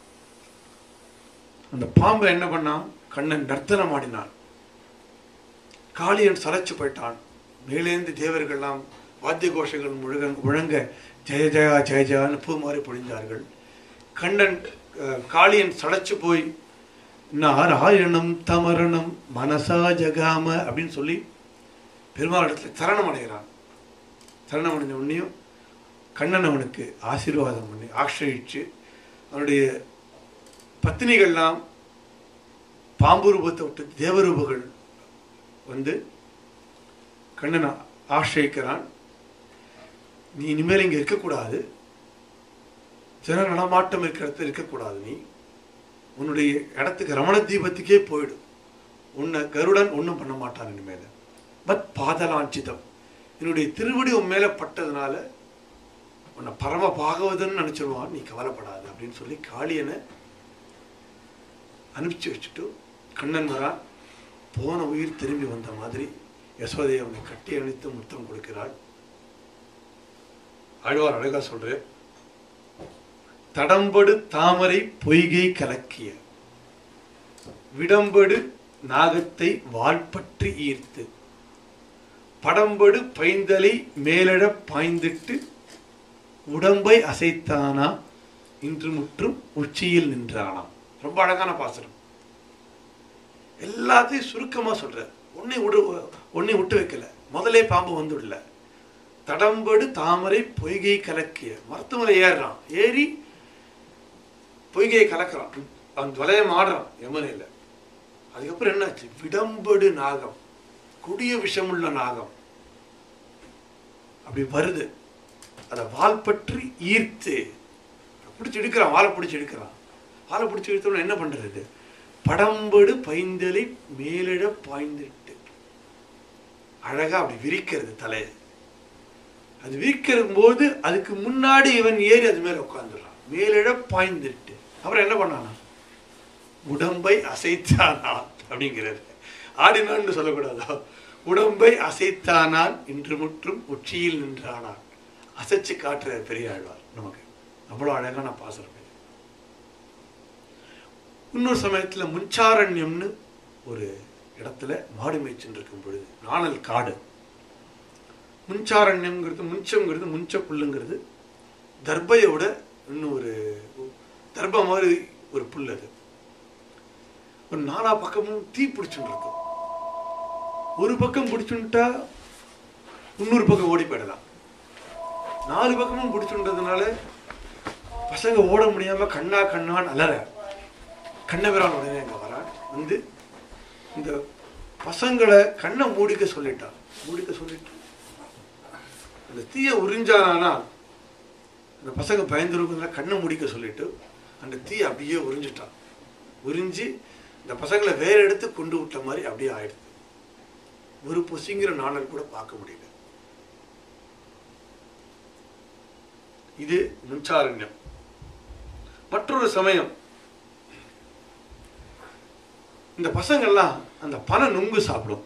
அந்த பாம்பு என்ன பண்ணான் கண்ணன் நர்த்தனம் ஆடினான் காளியன் சலைச்சு போயிட்டான் மேலேந்து தேவர்கள்லாம் வாத்திய கோஷங்கள் முழுக முழங்க ஜெய ஜெயா ஜெய ஜெயான்னு பூ மாதிரி பொழிந்தார்கள் கண்ணன் அஹ், காளியன் சளைச்சு போய் நாராயணம் தமரணம் மனசா ஜகாம அப்படின்னு சொல்லி பெருமாள் இடத்துல சரணம் அடைகிறான் சரணம் அடைஞ்ச உடனேயும் கண்ணன் அவனுக்கு ஆசீர்வாதம் பண்ணி ஆசிரியிச்சு அவனுடைய பத்தினிகள்லாம் பாம்பு ரூபத்தை விட்டு தேவரூபங்கள் வந்து கண்ணனை ஆசிரியிக்கிறான் நீ இனிமேல் இங்கே இருக்கக்கூடாது ஜன நடமாட்டம் இருக்கிற இடத்துல இருக்கக்கூடாது நீ உன்னுடைய இடத்துக்கு ரமண தீபத்துக்கே போயிடும் உன்னை கருடன் ஒன்றும் பண்ண மாட்டான் இனிமேல் பட் பாதலாஞ்சிதம் என்னுடைய திருவடி உன் மேலே பட்டதுனால உன்னை பரம பாகவதன் நினச்சிருவான் நீ கவலைப்படாத அப்படின்னு சொல்லி காளியனை அனுப்பிச்சு வச்சுட்டு கண்ணன் வரான் போன உயிர் திரும்பி வந்த மாதிரி யசோதையை அவனை கட்டி அணைத்து முத்தம் கொடுக்கிறாள் ஆழ்வார் அழகா சொல்றேன் தடம்படு தாமரை பொய்கை கலக்கிய விடம்படு நாகத்தை வால்பற்றி ஈர்த்து படம்படு பைந்தலை மேலிட பாய்ந்திட்டு உடம்பை அசைத்தானா இன்று முற்றும் உச்சியில் நின்றானாம் ரொம்ப அழகான பாசனம் எல்லாத்தையும் சுருக்கமா சொல்ற ஒன்னை விடு ஒன்னை விட்டு வைக்கல முதலே பாம்பு வந்துடல தடம்படு தாமரை பொய்கை கலக்கிய மருத்துவமனை ஏறுறான் ஏறி பொய்கையை கலக்கிறான் அவன் வலையம் ஆடுறான் யமுனையில் அதுக்கப்புறம் என்னாச்சு விடம்படு நாகம் கொடிய விஷமுள்ள நாகம் அப்படி வருது அதை வால் பற்றி ஈர்த்து பிடிச்சி எடுக்கிறான் வாழை பிடிச்சி எடுக்கிறான் வாழை பிடிச்சி எடுத்தோம்னா என்ன பண்றது படம்படு பைந்தலை மேலிட பாய்ந்துட்டு அழகா அப்படி விரிக்கிறது தலையை அது விரிக்கிற போது அதுக்கு முன்னாடி இவன் ஏறி அது மேல உட்காந்துடுறான் மேலிட பாய்ந்துட்டு அப்புறம் என்ன பண்ணானா உடம்பை அசைத்தானான் அப்படிங்கிறது ஆடினான்னு சொல்லக்கூடாதோ உடம்பை அசைத்தானான் இன்று முற்றும் உச்சியில் நின்றானான் அசைச்சு காட்டுற பெரிய ஆழ்வார் நமக்கு அவ்வளோ அழகான பாசனம் இது இன்னொரு சமயத்துல முன்சாரண்யம்னு ஒரு இடத்துல மாடு மேய்ச்சின்னு இருக்கும் பொழுது நாணல் காடு முன்சாரண்யம்ங்கிறது முஞ்சம்ங்கிறது முஞ்ச புல்லுங்கிறது தர்பையோட இன்னும் ஒரு தர்ப மாதிரி ஒரு புல் அது ஒரு நாலா பக்கமும் தீ பிடிச்சுட்டு இருக்கும் ஒரு பக்கம் பிடிச்சுட்டா இன்னொரு பக்கம் ஓடி போயிடலாம் நாலு பக்கமும் பிடிச்சுட்டதுனால பசங்க ஓட முடியாம கண்ணா கண்ணான்னு அலற கண்ணபிரான் உடனே அங்க வரான் வந்து இந்த பசங்களை கண்ணை மூடிக்க சொல்லிட்டான் மூடிக்க சொல்லிட்டு அந்த தீயை உறிஞ்சானா அந்த பசங்க பயந்துருக்குதுல கண்ணை முடிக்க சொல்லிட்டு அந்த தீயை அப்படியே உறிஞ்சிட்டான் உறிஞ்சி இந்த பசங்களை வேற எடுத்து கொண்டு விட்ட மாதிரி அப்படியே ஆயிடுது ஒரு பொசிங்கிற நாணல் கூட பார்க்க முடியல இது முன்சாரண்யம் மற்றொரு சமயம் இந்த பசங்கள்லாம் அந்த பனை நுங்கு சாப்பிடும்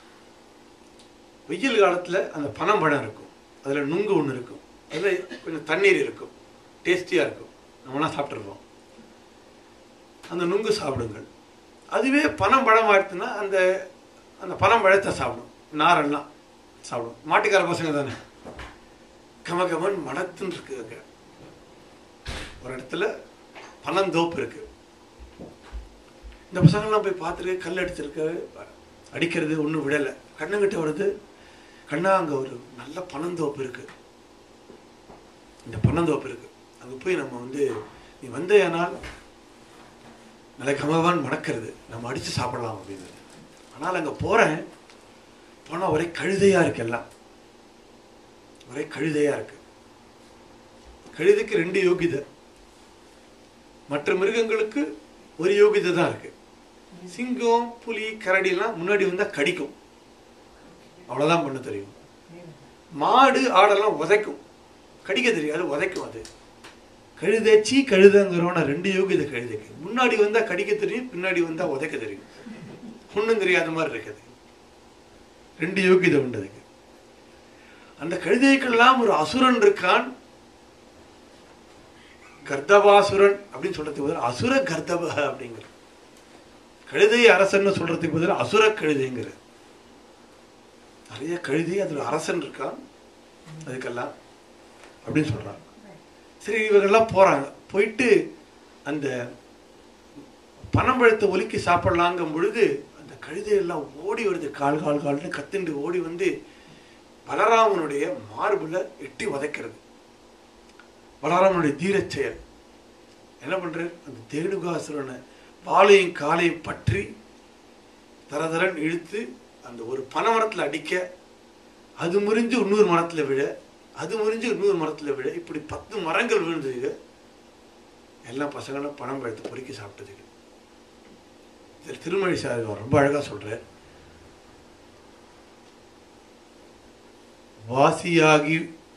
வெயில் காலத்துல அந்த பனம்பழம் இருக்கும் அதுல நுங்கு ஒன்று இருக்கும் அதுல கொஞ்சம் தண்ணீர் இருக்கும் டேஸ்டியா இருக்கும் நம்மளாம் சாப்பிட்ருப்போம் அந்த நுங்கு சாப்பிடுங்கள் அதுவே பனம் பழம் ஆயிடுச்சுன்னா அந்த அந்த பனம் பழத்தை சாப்பிடும் நாரெல்லாம் சாப்பிடும் மாட்டுக்கார பசங்க தானே கமகமன் மடத்துன்னு இருக்கு அங்க ஒரு இடத்துல பனந்தோப்பு இருக்கு இந்த பசங்கள்லாம் போய் பார்த்துட்டு கல் அடிச்சிருக்க அடிக்கிறது ஒன்றும் விடலை கண்ணங்கிட்ட வருது கண்ணா அங்கே ஒரு நல்ல பனந்தோப்பு இருக்கு இந்த பனந்தோப்பு இருக்கு அங்கே போய் நம்ம வந்து நீ வந்தேனால் நல்ல கமவான் மணக்கிறது நம்ம அடித்து சாப்பிடலாம் அப்படின்னு ஆனால் அங்கே போகிறேன் போனால் ஒரே கழுதையாக இருக்கு எல்லாம் ஒரே கழுதையாக இருக்கு கழுதைக்கு ரெண்டு யோகிதை மற்ற மிருகங்களுக்கு ஒரு யோகிதை தான் இருக்கு சிங்கம் புலி கரடிலாம் முன்னாடி வந்தால் கடிக்கும் அவ்வளோதான் பண்ண தெரியும் மாடு ஆடெல்லாம் உதைக்கும் கடிக்க தெரியாது உதைக்கும் அது கழுதை சீ கழுதைங்கிறவன ரெண்டு யோகிதை கழுதைக்கு முன்னாடி வந்தால் கடிக்க தெரியும் பின்னாடி வந்தால் உதைக்க தெரியும் ஒன்றும் தெரியாத மாதிரி இருக்குது ரெண்டு யோகிதை உண்டு அதுக்கு அந்த கழுதைக்கெல்லாம் ஒரு அசுரன் இருக்கான் கர்தபாசுரன் அப்படின்னு சொல்றதுக்கு பதில் அசுர கர்தப அப்படிங்கிற கழுதை அரசன் சொல்றதுக்கு பதில் அசுர கழுதைங்கிற நிறைய கழுதை அதுல அரசன் இருக்கான் அதுக்கெல்லாம் அப்படின்னு சொல்றான் சரி இவங்கெல்லாம் போறாங்க போயிட்டு அந்த பனம்பழத்தை ஒலிக்கி சாப்பிடலாங்கும் பொழுது அந்த கழுதை எல்லாம் ஓடி வருது கால் கால் கால்னு கத்துண்டு ஓடி வந்து பலராமனுடைய மார்புல எட்டி உதைக்கிறது பலராமனுடைய தீரச் செயல் என்ன பண்றாரு அந்த தேனுகாசுரனை வாழையும் காலையும் பற்றி தரதரன் இழுத்து அந்த ஒரு பனைமரத்தில் அடிக்க அது முறிஞ்சு இன்னொரு மரத்தில் விழ அது முறிஞ்சு இன்னொரு மரத்தில் விழ இப்படி பத்து மரங்கள் விழுந்தது எல்லா பசங்களும் பணம் பழத்தை பொறுக்கி சாப்பிட்டதுக்கு இதில் திருமழி சார் ரொம்ப அழகாக சொல்றார் வாசியாகி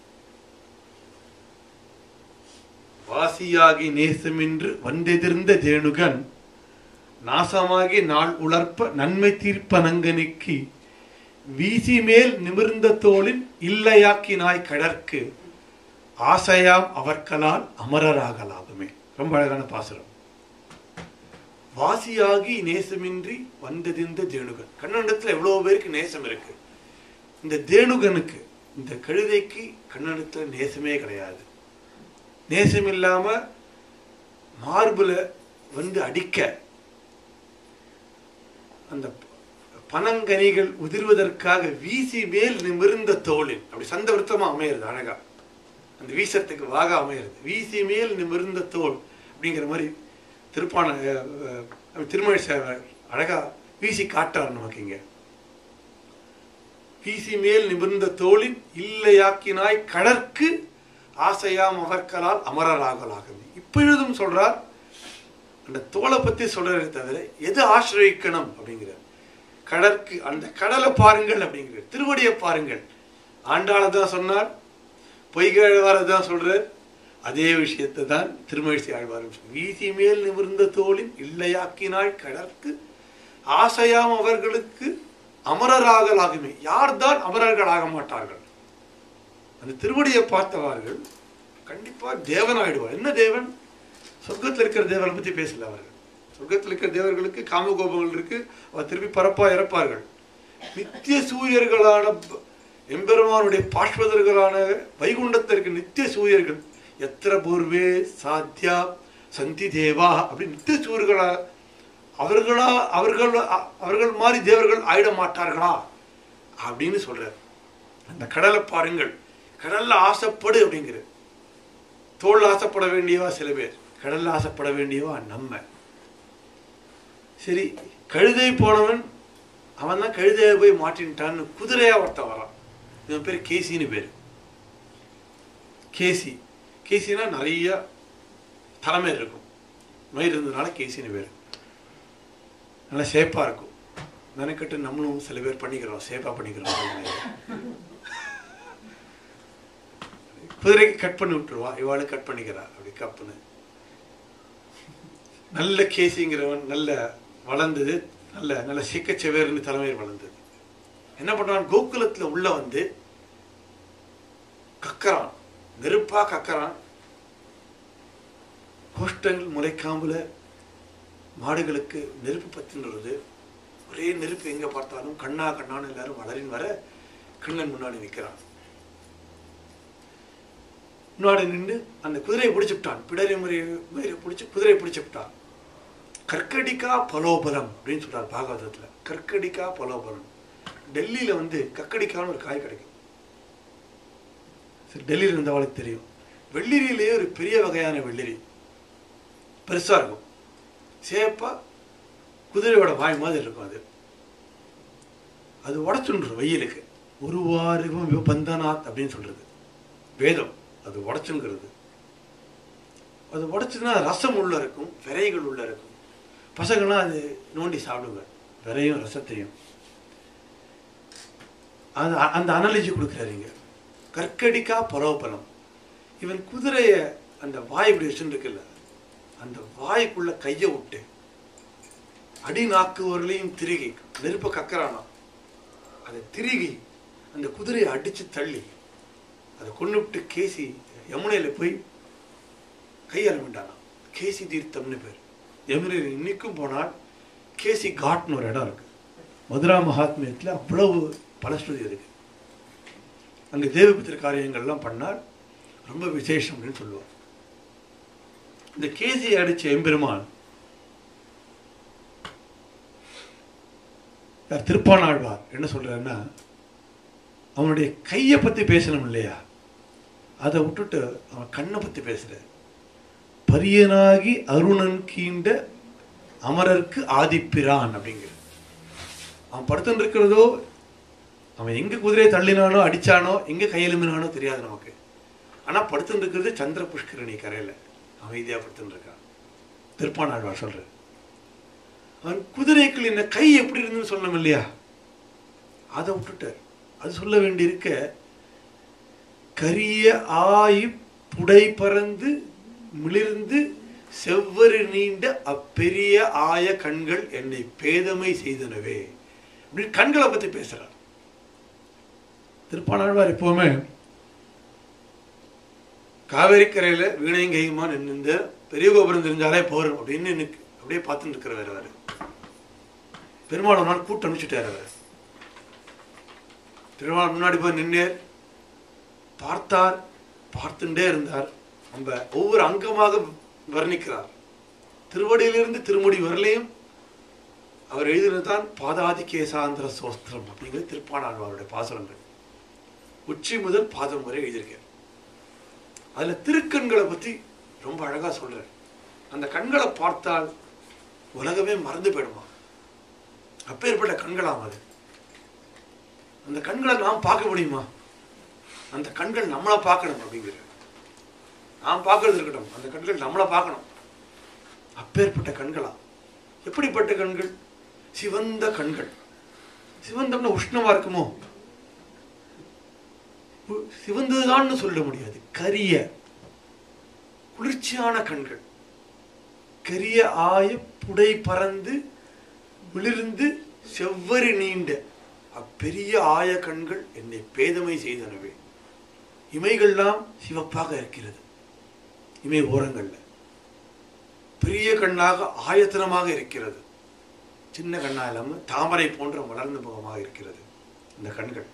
வாசியாகி நேசமின்று வந்தெதிர்ந்த தேனுகன் நாசமாகி நாள் உலர்ப்ப நன்மை தீர்ப்ப நங்கனிக்கு வீசி மேல் நிமிர்ந்த தோளின் இல்லையாக்கினாய் கடற்கு ஆசையாம் அவர்களால் அமரராகலாகுமே ரொம்ப அழகான பாசுரம் வாசியாகி நேசமின்றி வந்ததிந்த தேனுகன் கண்ணனிடத்துல எவ்வளவு பேருக்கு நேசம் இருக்கு இந்த தேனுகனுக்கு இந்த கழுதைக்கு கண்ணனிடத்துல நேசமே கிடையாது நேசம் இல்லாம மார்புல வந்து அடிக்க அந்த பனங்கனிகள் உதிர்வதற்காக வீசி மேல் நிமிர்ந்த தோளில் அப்படி சந்த விருத்தமா அமையிறது அழகா அந்த வீசத்துக்கு வாக அமையிறது வீசி மேல் நிமிர்ந்த தோல் அப்படிங்கிற மாதிரி திருப்பான அஹ், அஹ், திருமழை சார் அழகா வீசி காட்டுறார் நமக்கு இங்க வீசி மேல் நிமிர்ந்த தோளின் இல்லையாக்கினாய் கடற்கு ஆசையாம் அவர்களால் அமரராகலாகும் இப்பொழுதும் சொல்றார் அந்த தோலை பத்தி சொல்றதை தவிர எது ஆசிரியக்கணும் அப்படிங்கிறார் கடற்கு அந்த கடலை பாருங்கள் அப்படிங்கிறார் திருவடியை பாருங்கள் ஆண்டாள தான் சொன்னார் பொய்கழ்வார தான் சொல்றார் அதே விஷயத்தை தான் திருமழிசை ஆழ்வாரும் சொல்றார். வீசி மேல் நிமிர்ந்த தோளின் இல்லையாக்கினாய் கடற்கு ஆசையாம் அவர்களுக்கு அமரராகலாகுமே யார்தான் அமரர்கள் ஆக மாட்டார்கள் அந்த திருவடியை பார்த்தவார்கள் கண்டிப்பா தேவன் ஆயிடுவார் என்ன தேவன் சொர்க்கத்தில் இருக்கிற தேவனை பத்தி பேசல அவர்கள் சொர்க்கத்தில் இருக்கிற தேவர்களுக்கு காமகோபங்கள் இருக்கு அவர் திருப்பி பரப்பா இறப்பார்கள் நித்திய சூரியர்களான ப- எம்பெருமானுடைய பாஷ்வதர்களான வைகுண்டத்திற்கு நித்திய சூரியர்கள் எத்திர பூர்வே சாத்தியா சந்தி தேவா அப்படி நித்திய சூரியர்களா அவர்களா அவர்கள் அ- அவர்கள் மாதிரி தேவர்கள் ஆயிட மாட்டார்களா அப்படின்னு சொல்றார் அந்த கடலை பாருங்கள் கடல்ல ஆசைப்படு அப்படிங்கிற தோல் ஆசைப்பட வேண்டியவா சில பேர் கடல்ல ஆசைப்பட வேண்டியவா நம்ம சரி கழுதை போனவன் அவன் தான் கழுதையை போய் மாட்டின்ட்டான்னு குதிரையா ஒருத்தன் வரான் இவன் பேர் கேசின்னு பேர் கேசி கேசினா நிறைய தலைமை இருக்கும் மயிர் இருந்ததுனால கேசின்னு பேர் நல்லா ஷேப்பாக இருக்கும் மெனக்கட்டு நம்மளும் சில பேர் பண்ணிக்கிறோம் ஷேப்பாக பண்ணிக்கிறோம் குதிரைக்கு கட் பண்ணி விட்டுருவா இவாளு கட் பண்ணிக்கிறா அப்படி கப்புன்னு நல்ல கேசிங்கிறவன் நல்ல வளர்ந்தது நல்ல நல்ல சிக்கச்செவேர்னு தலைமையில் வளர்ந்தது என்ன பண்றான் கோகுலத்துல உள்ள வந்து கக்கறான் நெருப்பா கக்கறான் கோஷ்டங்கள் முளைக்காமல மாடுகளுக்கு நெருப்பு பத்தின்றது ஒரே நெருப்பு எங்க பார்த்தாலும் கண்ணா கண்ணான்னு எல்லாரும் வளரின் வர கண்ணன் முன்னாடி நிற்கிறான் முன்னாடி நின்று அந்த குதிரையை பிடிச்சு விட்டான் பிடரி முறை மயிரை பிடிச்சி குதிரையை பிடிச்சு விட்டான் கற்கடிக்கா பலோபலம் அப்படின்னு சொல்றார் பாகவதத்தில் கற்கடிக்கா பலோபலம் டெல்லியில் வந்து கக்கடிக்கான்னு ஒரு காய் கிடைக்கும் சரி டெல்லியில் இருந்தவளுக்கு தெரியும் வெள்ளரியிலேயே ஒரு பெரிய வகையான வெள்ளரி பெருசாக இருக்கும் சேப்பா குதிரையோட வாய் மாதிரி இருக்கும் அது அது உடச்சுன்றது வெயிலுக்கு உருவாருகும் பந்தனாத் அப்படின்னு சொல்றது வேதம் அது உடச்சுங்கிறது அது உடச்சுன்னா ரசம் உள்ள இருக்கும் விரைகள் உள்ள இருக்கும் பசங்களாம் அது நோண்டி சாப்பிடுங்க விரையும் ரசத்தையும் அந்த அந்த அனாலஜி கொடுக்குறாருங்க கற்கடிக்கா பலோபலம் இவன் குதிரையை அந்த வாய் இப்படி வச்சுருக்குல்ல அந்த வாய்க்குள்ள கையை விட்டு அடி நாக்குவர்களையும் திருகி நெருப்ப கக்கறானா அதை திருகி அந்த குதிரையை அடிச்சு தள்ளி அதை கொண்டு விட்டு கேசி யமுனையில போய் கையாள வேண்டானா கேசி தீர்த்தம்னு பேர் யமுனையில் இன்னைக்கும் போனால் கேசி காட்னு ஒரு இடம் இருக்கு மதுரா மகாத்மியத்தில் அவ்வளவு பலஸ்ருதி இருக்கு அங்கே தேவபித்திர காரியங்கள்லாம் பண்ணால் ரொம்ப விசேஷம் அப்படின்னு சொல்லுவார் இந்த கேசியை அடிச்ச எம்பெருமான் யார் திருப்பானாழ்வார் என்ன சொல்றாருன்னா அவனுடைய கையை பத்தி பேசணும் இல்லையா அதை விட்டுட்டு அவன் கண்ணை பத்தி பேசுறாரு பரியனாகி அருணன் கீண்ட அமரர்க்கு ஆதிப்பிரான் அப்படிங்கிற அவன் படுத்துட்டு இருக்கிறதோ அவன் எங்க குதிரையை தள்ளினானோ அடிச்சானோ எங்க கையெழுமினானோ தெரியாது நமக்கு ஆனா படுத்துட்டு இருக்கிறது சந்திர புஷ்கரணி கரையில அமைதியா படுத்துட்டு இருக்கான் திருப்பானாழ்வார் சொல்றாரு அவன் குதிரைக்குள் என்ன கை எப்படி இருந்துன்னு சொல்லணும் இல்லையா அதை விட்டுட்டார் அது சொல்ல வேண்டியிருக்க கரிய ஆயி புடை பறந்து மிளிர்ந்து செவ்வறு நீண்ட அப்பெரிய ஆய கண்கள் என்னை பேதமை செய்தனவே அப்படி கண்களை பத்தி பேசுறார் திருப்பானாழ்வார் எப்பவுமே காவேரி கரையில வீணையங்கையுமா நின்று பெரிய கோபுரம் தெரிஞ்சாலே போறோம் அப்படின்னு எனக்கு அப்படியே பார்த்துட்டு இருக்கிறவர் அவர் பெருமாள் ஒரு நாள் கூட்டம் அனுப்பிச்சுட்டார் அவர் பெருமாள் முன்னாடி போய் நின்னார் பார்த்தார் பார்த்துட்டே இருந்தார் நம்ம ஒவ்வொரு அங்கமாக வர்ணிக்கிறார் திருவடியிலிருந்து திருமுடி வரலையும் அவர் எழுதினதுதான் பாதாதி கேசாந்திர சோஸ்திரம் அப்படிங்கிறது திருப்பானாழ்வாருடைய பாசுரங்கள் உச்சி முதல் பாதம் வரை எழுதியிருக்கார் அதுல திருக்கண்களை பத்தி ரொம்ப அழகா சொல்றார் அந்த கண்களை பார்த்தால் உலகமே மறந்து போயிடுமா அப்பேற்பட்ட கண்களாம் அது அந்த கண்களை நாம் பார்க்க முடியுமா அந்த கண்கள் நம்மளை பார்க்கணும் அப்படிங்கிற நாம் பார்க்கறது இருக்கட்டும் அந்த கண்கள் நம்மளை பார்க்கணும் அப்பேற்பட்ட கண்களா எப்படிப்பட்ட கண்கள் சிவந்த கண்கள் சிவந்தம்னா உஷ்ணமா இருக்குமோ உ- சிவந்ததுதான்னு சொல்ல முடியாது கரிய குளிர்ச்சியான கண்கள் கரிய ஆய புடை பறந்து விளிர்ந்து செவ்வரி நீண்ட அப்பெரிய ஆய கண்கள் என்னை பேதமை செய்தனவே இமைகள்லாம் சிவப்பாக இருக்கிறது இமை ஓரங்கள்ல பெரிய கண்ணாக ஆயத்தனமாக இருக்கிறது சின்ன கண்ணா இல்லாம தாமரை போன்ற வளர்ந்த முகமாக இருக்கிறது இந்த கண்கள்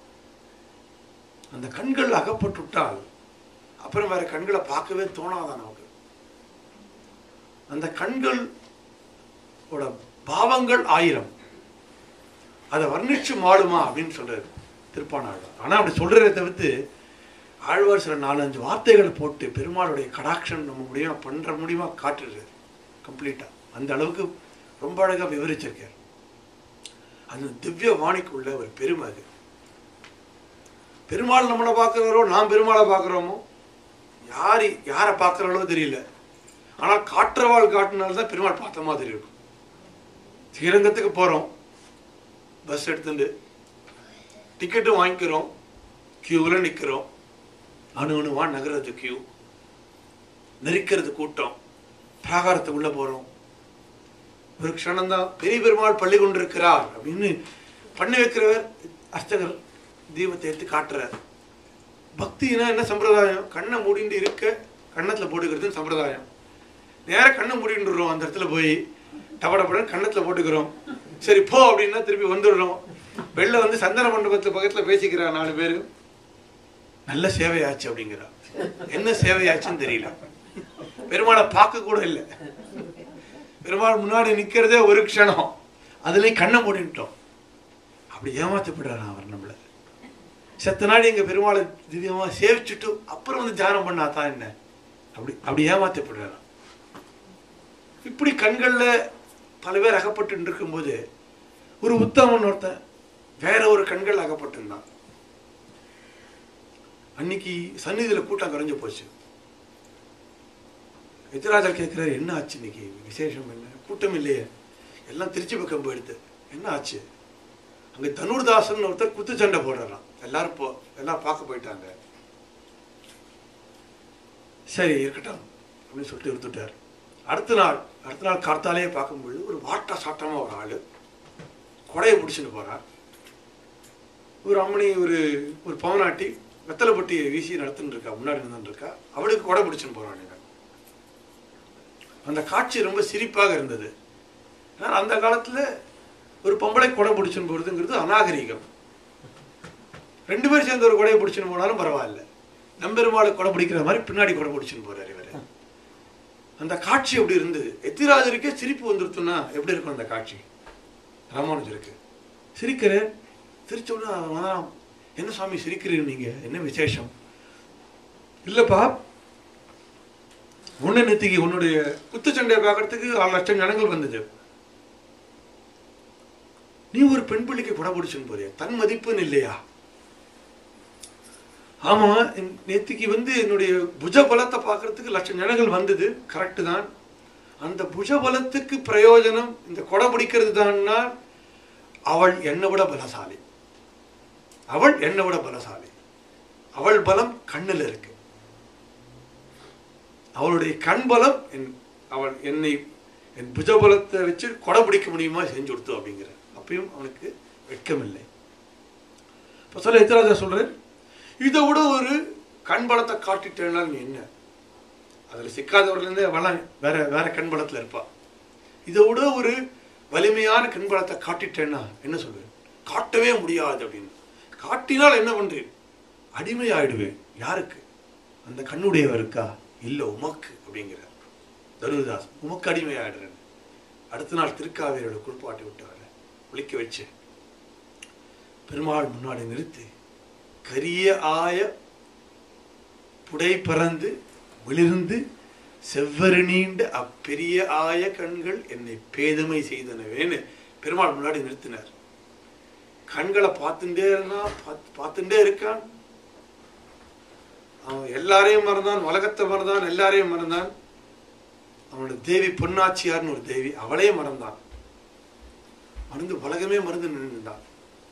அந்த கண்கள் அகப்பட்டுட்டால் அப்புறம் வேற கண்களை பார்க்கவே தோணாதான் நமக்கு அந்த கண்கள் ஓட பாவங்கள் ஆயிரம் அதை வர்ணிச்சு மாடுமா அப்படின்னு சொல்றாரு திருப்பானாழ்வார் ஆனா அப்படி சொல்றதை தவிர்த்து ஆழ்வார் சில நாலஞ்சு வார்த்தைகளை போட்டு பெருமாளுடைய கடாட்சம் நம்ம முடியுமா பண்ற முடியுமா காட்டுறது கம்ப்ளீட்டா அந்த அளவுக்கு ரொம்ப அழகா விவரிச்சிருக்கார் அந்த திவ்ய வாணிக்குள்ள ஒரு பெருமை அது பெருமாள் நம்மளை பார்க்குறாரோ நாம் பெருமாளை பார்க்குறோமோ யார் யாரை பார்க்குறாளோ தெரியல ஆனால் காற்றவாள் காட்டினால்தான் பெருமாள் பார்த்த மாதிரி இருக்கும் ஸ்ரீரங்கத்துக்கு போகிறோம் பஸ் எடுத்துட்டு டிக்கெட்டும் வாங்கிக்கிறோம் கியூவில் நிற்கிறோம் அணு அணுவா நகர்றது கியூ நெரிக்கிறது கூட்டம் பிராகாரத்துக்குள்ள போகிறோம் ஒரு க்ஷணம்தான் பெரிய பெருமாள் பள்ளி கொண்டிருக்கிறார் அப்படின்னு பண்ணி வைக்கிறவர் அர்ச்சகர் தீபத்தை எடுத்து காட்டுறார் பக்தினா என்ன சம்பிரதாயம் கண்ணை மூடிண்டு இருக்க கன்னத்துல போட்டுக்கிறது சம்பிரதாயம் நேரா கண்ணை மூடிண்டுறோம் அந்த இடத்துல போய் டபடபடன்னு கன்னத்துல போட்டுக்கிறோம் சரி போ அப்படின்னா திருப்பி வந்துடுறோம் வெளில வந்து சந்தன மண்டபத்து பக்கத்துல பேசிக்கிறா நாலு பேர் நல்ல சேவையாச்சு அப்படிங்கிறா என்ன சேவையாச்சுன்னு தெரியல பெருமாளை பார்க்க கூட இல்லை பெருமாள் முன்னாடி நிக்கிறதே ஒரு க்ஷணம் அதுலயும் கண்ணை மூடிட்டோம் அப்படி ஏமாத்தப்படுறாரு அவர் நம்மள செத்த நாள் எங்க பெருமாளை திவ்யமா சேவிச்சுட்டு அப்புறம் வந்து தியானம் பண்ணாதான் என்ன அப்படி அப்படி ஏமாத்தப்படுறாரு இப்படி கண்கள்ல பல பேர் அகப்பட்டு இருக்கும்போது ஒரு உத்தமன் ஒருத்தன் வேற ஒரு கண்கள் அகப்பட்டிருந்தான் அன்னைக்கு சந்நிதியில கூட்டம் குறைஞ்சு போச்சு எதிராஜர் கேட்கிறாரு என்ன ஆச்சு இன்னைக்கு விசேஷம் என்ன கூட்டம் இல்லையே எல்லாம் திருச்சி பக்கம் போயிடுது என்ன ஆச்சு அங்க தனுர்தாசன் ஒருத்தர் குத்து சண்டை போடுறாராம் எல்லாரும் போ எல்லாம் பார்க்க போயிட்டாங்க சரி இருக்கட்டும் அப்படின்னு சொல்லிட்டு இருந்துட்டார் அடுத்த நாள் அடுத்த நாள் கார்த்தாலேயே பார்க்கும்பொழுது ஒரு வாட்டா சாட்டமா ஒரு ஆளு கொடையை பிடிச்சிட்டு போறார் ஒரு அம்மனி ஒரு ஒரு பவனாட்டி வெத்தலை பொட்டி வீசி நடத்துன்னு இருக்கா முன்னாடி நின்று இருக்கா அவளுக்கு கொடை பிடிச்சுன்னு போறான் அந்த காட்சி ரொம்ப சிரிப்பாக இருந்தது ஏன்னா அந்த காலத்துல ஒரு பொம்பளை கொடை பிடிச்சுன்னு போறதுங்கிறது அநாகரீகம் ரெண்டு பேரும் சேர்ந்து ஒரு கொடையை பிடிச்சுன்னு போனாலும் பரவாயில்ல நம்பெருமாளை கொடை பிடிக்கிற மாதிரி பின்னாடி கொடை பிடிச்சுன்னு போறாரு இவரு அந்த காட்சி எப்படி இருந்தது எத்திராஜருக்கே சிரிப்பு வந்துருத்துன்னா எப்படி இருக்கும் அந்த காட்சி ராமானுஜருக்கு சிரிக்கிற சிரிச்ச உடனே அவன் வந்தான், என்ன சுவாமி சிரிக்கிறீங்க நீங்க என்ன விசேஷம் இல்லப்பா உன்னை நேத்திக்கு உன்னுடைய குத்துச்சண்டையை பார்க்கறதுக்கு ஆறு லட்சம் ஜனங்கள் வந்தது நீ ஒரு பெண் பிள்ளைக்கு குடை பிடிச்சுன்னு போறிய தன் மதிப்புன்னு இல்லையா ஆமா இந்த நேத்திக்கு வந்து என்னுடைய புஜ பலத்தை பார்க்கறதுக்கு லட்சம் ஜனங்கள் வந்தது கரெக்டு தான் அந்த புஜ பலத்துக்கு பிரயோஜனம் இந்த கொடை பிடிக்கிறது தான்னா அவள் என்னை விட பலசாலி அவள் என்னை விட பலசாலி அவள் பலம் கண்ணுல இருக்கு அவளுடைய கண் பலம் என் அவள் என்னை என் புஜபலத்தை வச்சு கொடை பிடிக்க முடியுமா செஞ்சு கொடுத்து அப்படிங்கிற அப்பயும் அவனுக்கு வெட்கமில்லை இப்போ சொல்ல எத்தராஜா சொல்றேன் இதை விட ஒரு கண் பலத்தை காட்டிட்டேன்னா நீ என்ன அதில் சிக்காதவர்லேருந்தே அவெல்லாம் வேற வேற கண் பலத்தில் இருப்பா இதை விட ஒரு வலிமையான கண் பலத்தை காட்டிட்டேன்னா என்ன சொல்வேன் காட்டவே முடியாது அப்படின்னு காட்டினால் என்ன பண்றேன் அடிமை ஆயிடுவேன் யாருக்கு அந்த கண்ணுடையவருக்கா இல்லை உமக்கு அப்படிங்கிறார் தனுதாஸ் உமக்கு அடிமை ஆயிடுறேன் அடுத்த நாள் திருக்காவேரியோட குளிப்பாட்டி விட்டாரு குளிக்க வச்சு பெருமாள் முன்னாடி நிறுத்தி கரிய ஆய புடை பறந்து விளிர்ந்து செவ்வரு நீண்ட அப்பெரிய ஆய கண்கள் என்னை பேதமை செய்தனவேன்னு பெருமாள் முன்னாடி நிறுத்தினார் கண்களை பார்த்துட்டே இருந்தான் பார்த்து- பார்த்துட்டே இருக்கான் அவன் எல்லாரையும் மறந்தான் உலகத்தை மறந்தான் எல்லாரையும் மறந்தான் அவனோட தேவி பொன்னாச்சியார்னு ஒரு தேவி அவளையும் மறந்தான் மறந்து உலகமே மறந்து நின்றுட்டான்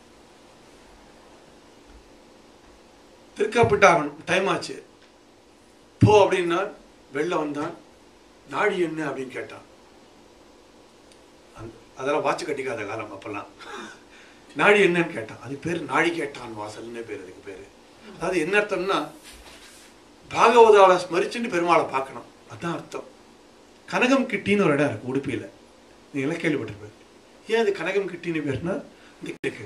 திருக்காப்பிட்டாகன் டைம் ஆச்சு போ அப்படின்னா வெளில வந்தான் நாடி என்ன அப்படின்னு கேட்டான் அந்த- அதெல்லாம் வாட்ச் கட்டிக்காத காலம் அப்பெல்லாம் நாடி என்னன்னு கேட்டான் அது பேர் நாடி கேட்டான் வாசல்னு பேர் அதுக்கு பேரு அதாவது என்ன அர்த்தம்னா பாகவதாவை ஸ்மரிச்சுட்டு பெருமாளை பார்க்கணும் அதான் அர்த்தம் கனகம் கிட்டின்னு ஒரு இடம் இருக்கு உடுப்பியில நீங்க எல்லாம் கேள்விப்பட்டிருப்பேன் ஏன் அது கனகம் கிட்டின்னு பேருனா இந்த இருக்கு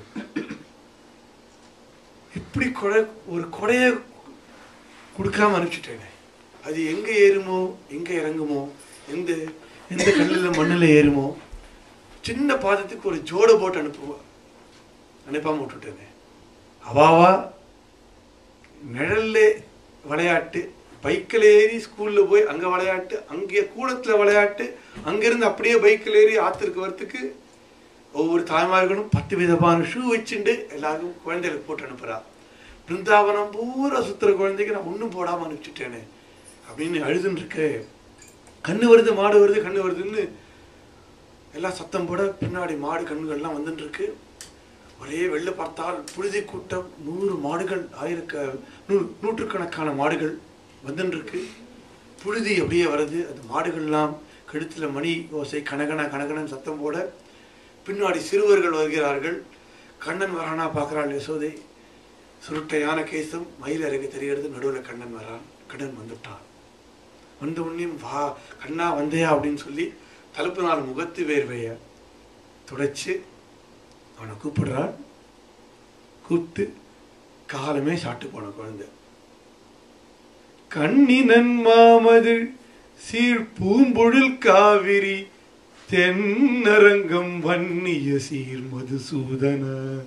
இப்படி கொடை ஒரு கொடையை கொடுக்காம அனுப்பிச்சிட்டேனே அது எங்க ஏறுமோ எங்க இறங்குமோ எந்த எந்த கல்லில் மண்ணில் ஏறுமோ சின்ன பாதத்துக்கு ஒரு ஜோடு போட்டு அனுப்புவா அனுப்பாம விட்டுட்டேனே அவாவா நிழல்ல விளையாட்டு பைக்கில் ஏறி ஸ்கூல்ல போய் அங்க விளையாட்டு அங்கே கூடத்துல விளையாட்டு அங்கிருந்து அப்படியே பைக்கில் ஏறி ஆத்திருக்கு வரத்துக்கு ஒவ்வொரு தாய்மார்களும் பத்து விதமான ஷூ வச்சுண்டு எல்லாரும் குழந்தைகளுக்கு போட்டு அனுப்புறா பிருந்தாவனம் பூரா சுத்துற குழந்தைக்கு நான் ஒன்றும் போடாம அனுப்பிச்சுட்டேனே அப்படின்னு அழுதுன்னு இருக்கு கண்ணு வருது மாடு வருது கண்ணு வருதுன்னு எல்லாம் சத்தம் போட பின்னாடி மாடு கண்ணுகள்லாம் வந்துட்டு இருக்கு ஒரே வெளில பார்த்தால் புழுதி கூட்டம் நூறு மாடுகள் ஆயிரக்க நூறு நூற்றுக்கணக்கான மாடுகள் வந்துட்டு இருக்கு புழுதி அப்படியே வருது அந்த மாடுகள்லாம் கழுத்துல மணி ஓசை கனகன கனகனன்னு சத்தம் போட பின்னாடி சிறுவர்கள் வருகிறார்கள் கண்ணன் வரானா பார்க்கறாள் யசோதை சுருட்டையான கேசம் மயில் அருகே தெரிகிறது நடுவில் கண்ணன் வரான் கண்ணன் வந்துட்டான் வந்த உடனேயும் வா கண்ணா வந்தையா அப்படின்னு சொல்லி தலுப்பு நாள் முகத்து வேர்வைய துடைச்சு அவனை கூப்பிடுறான் கூப்பிட்டு காலமே சாட்டு போன குழந்தை கண்ணினன் மாமது சீர் பூம்பொழில் காவிரி தென்னரங்கம் வன்னிய சீர் மதுசூதன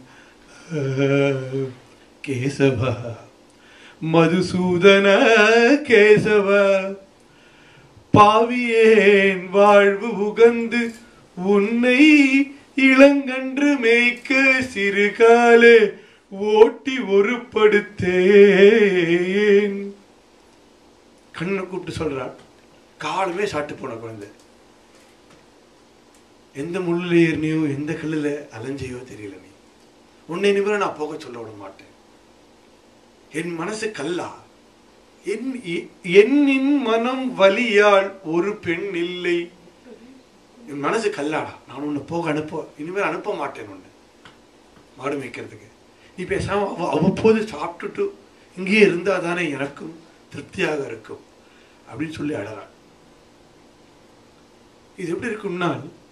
கேசவ மதுசூதன கேசவ பாவியேன் வாழ்வு உகந்து உன்னை இளங்கன்று மேய்க்க சிறுகாலே ஓட்டி ஒருப்படுத்தேன் கண்ணை கூப்பிட்டு சொல்றாள் காலுமே சாட்டு போன குழந்தை எந்த முள்ளில் ஏறினியோ எந்த கல்லில் அலைஞ்சியோ தெரியல நீ உன்னை நிமிர நான் போக சொல்ல விட மாட்டேன் என் மனசு கல்லா என் எ- என்னின் மனம் வலியால் ஒரு பெண் இல்லை என் மனசு கல்லாடா நான் உன்னை போக அனுப்ப இனிமேல் அனுப்ப மாட்டேன் உன்னை மாடு மேய்க்கிறதுக்கு நீ பேசாம அவ அவ்வப்போது சாப்பிட்டுட்டு இங்கேயே இருந்தா தானே எனக்கும் திருப்தியாக இருக்கும் அப்படின்னு சொல்லி அழறான் இது எப்படி இருக்கும்னா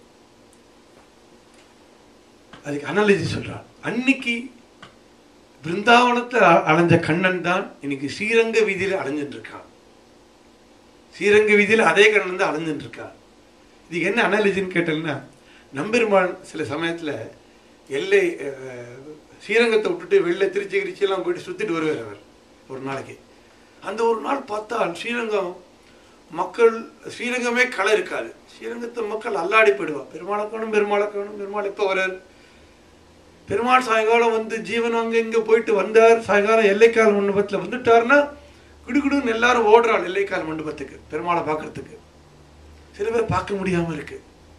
அதுக்கு அனாலஜி சொல்றான் அன்னைக்கு பிருந்தாவனத்தில் அ- அலைஞ்ச கண்ணன் தான் இன்னைக்கு ஸ்ரீரங்க வீதியில அலைஞ்சிட்டு இருக்கான் ஸ்ரீரங்க வீதியில அதே கண்ணன் தான் அலைஞ்சிட்டு இருக்கான் இதுக்கு என்ன அனாலஜின்னு கேட்டேன்னா நம்பெருமாள் சில சமயத்துல எல்லை அஹ், ஸ்ரீரங்கத்தை விட்டுட்டு வெளில திருச்சி கிரிச்சி எல்லாம் போயிட்டு சுத்திட்டு வருவார் அவர் ஒரு நாளைக்கு அந்த ஒரு நாள் பார்த்தால் ஸ்ரீரங்கம் மக்கள் ஸ்ரீரங்கமே களை இருக்காது ஸ்ரீரங்கத்தை மக்கள் அல்லாடி போயிடுவா பெருமாளை காணும் பெருமாளை காணும் பெருமாள் எப்போ வரார் பெருமாள் சாயங்காலம் வந்து ஜீவன் அங்க இங்க போயிட்டு வந்தார் சாயங்காலம் எல்லைக்கால் மண்டபத்துல வந்துட்டாருன்னா கிடுகிடுன்னு எல்லாரும் ஓடுறாள் எல்லைக்கால் மண்டபத்துக்கு பெருமாளை பார்க்கறதுக்கு சில பேர் பார்க்க முடியாம இருக்கு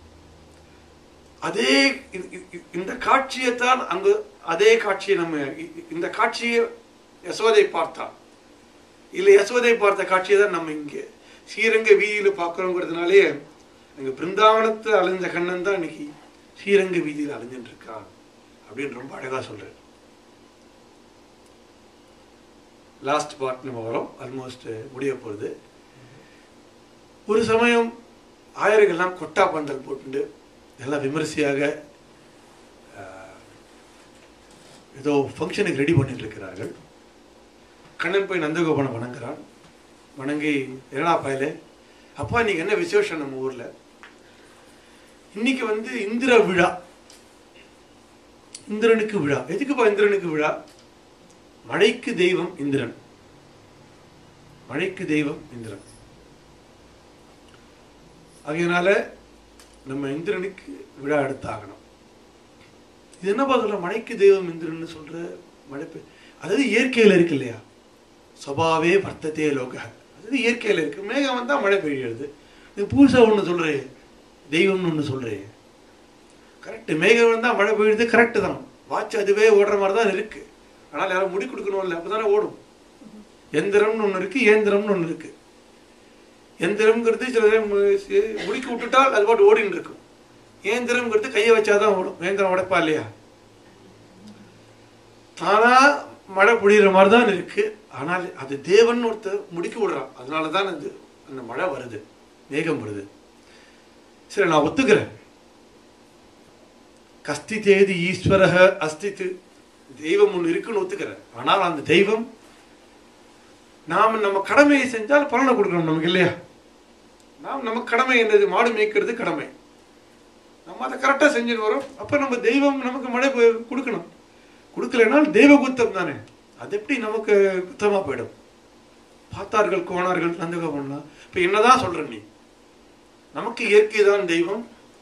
அதே இ- இ- இந்த காட்சியைத்தான் அங்கு அதே காட்சியை நம்ம இ- இ- இந்த காட்சியை யசோதை பார்த்தா இல்ல யசோதை பார்த்த காட்சியை தான் நம்ம இங்க ஸ்ரீரங்க வீதியில பார்க்கிறோங்கிறதுனாலே அங்க பிருந்தாவனத்தை அலைஞ்ச கண்ணன் தான் இன்னைக்கு ஸ்ரீரங்க வீதியில் அலைஞ்சுட்டு இருக்கான் அப்படின்னு ரொம்ப அழகா சொல்றாரு லாஸ்ட் பார்ட் நம்ம வரோம் ஆல்மோஸ்ட் முடிய போகுது ஒரு சமயம் ஆயர்கள்லாம் கொட்டா பந்தல் போட்டுண்டு எல்லாம் விமரிசையாக ஆஹ், ஏதோ ஃபங்க்ஷனுக்கு ரெடி பண்ணிட்டு இருக்கிறார்கள் கண்ணன் போய் நந்தகோபனை வணங்குறான் வணங்கி என்னடா பயலே அப்பா இன்னைக்கு என்ன விசேஷம் நம்ம ஊர்ல இன்னைக்கு வந்து இந்திர விழா இந்திரனுக்கு விழா எதுக்குப்பா இந்திரனுக்கு விழா மழைக்கு தெய்வம் இந்திரன் மழைக்கு தெய்வம் இந்திரன் ஆகையினால நம்ம இந்திரனுக்கு விழா எடுத்தாகணும் இது என்ன பார்க்கல மழைக்கு தெய்வம் இந்திரன் சொல்ற மழை பெய் அதாவது இயற்கையில இருக்கு இல்லையா சபாவே வர்த்ததே லோக அதாவது இயற்கையில இருக்கு மேகம் வந்தா மழை பெய்யுறது நீ புதுசா ஒண்ணு சொல்றே தெய்வம்னு ஒண்ணு சொல்றே கரெக்ட் மேகம் வந்தா மழை பெய்யுறது கரெக்ட் தான் வாட்ச் அதுவே ஓடுற மாதிரி தான் இருக்கு ஆனால் யாரும் முடி கொடுக்கணும்ல அப்பதானே ஓடும் எந்திரம்னு ஒண்ணு இருக்கு இயந்திரம்னு ஒண்ணு இருக்கு எந்திரம்ங்கிறது சில நேரம் மு- சி- முடுக்கி விட்டுட்டால் அது பாட்டு ஓடின்னு இருக்கும் இயந்திரம்ங்கிறது கையை வச்சாதான் ஓடும் இயந்திரம் உடைப்பா இல்லையா தானா மழை பொழியிற மாதிரி தான் இருக்கு ஆனால் அது தேவன் ஒருத்தர் முடுக்கி விடுறான் அதனால தான் அது அந்த மழை வருது மேகம் வருது சரி நான் ஒத்துக்கிறேன் கஸ்தி தேதி ஈஸ்வரக அஸ்தித்து தெய்வம் ஒன்று இருக்குன்னு ஒத்துக்கிறேன் ஆனால் அந்த தெய்வம் நாம் நம்ம கடமையை செஞ்சால் பலனை கொடுக்கணும் நமக்கு இல்லையா நாம் நம்ம கடமை என்னது மாடு மேய்க்கிறது கடமை நம்ம அதை கரெக்டாக செஞ்சுட்டு வரோம் அப்போ நம்ம தெய்வம் நமக்கு மழை பெ- கொடுக்கணும் கொடுக்கலைனால் தெய்வ குத்தம் தானே அது எப்படி நமக்கு குத்தமாக போயிடும் பார்த்தார்கள் கோணார்கள் நந்தகோபன்லாம் இப்போ என்னதான் சொல்ற நீ நமக்கு இயற்கை தான் தெய்வம்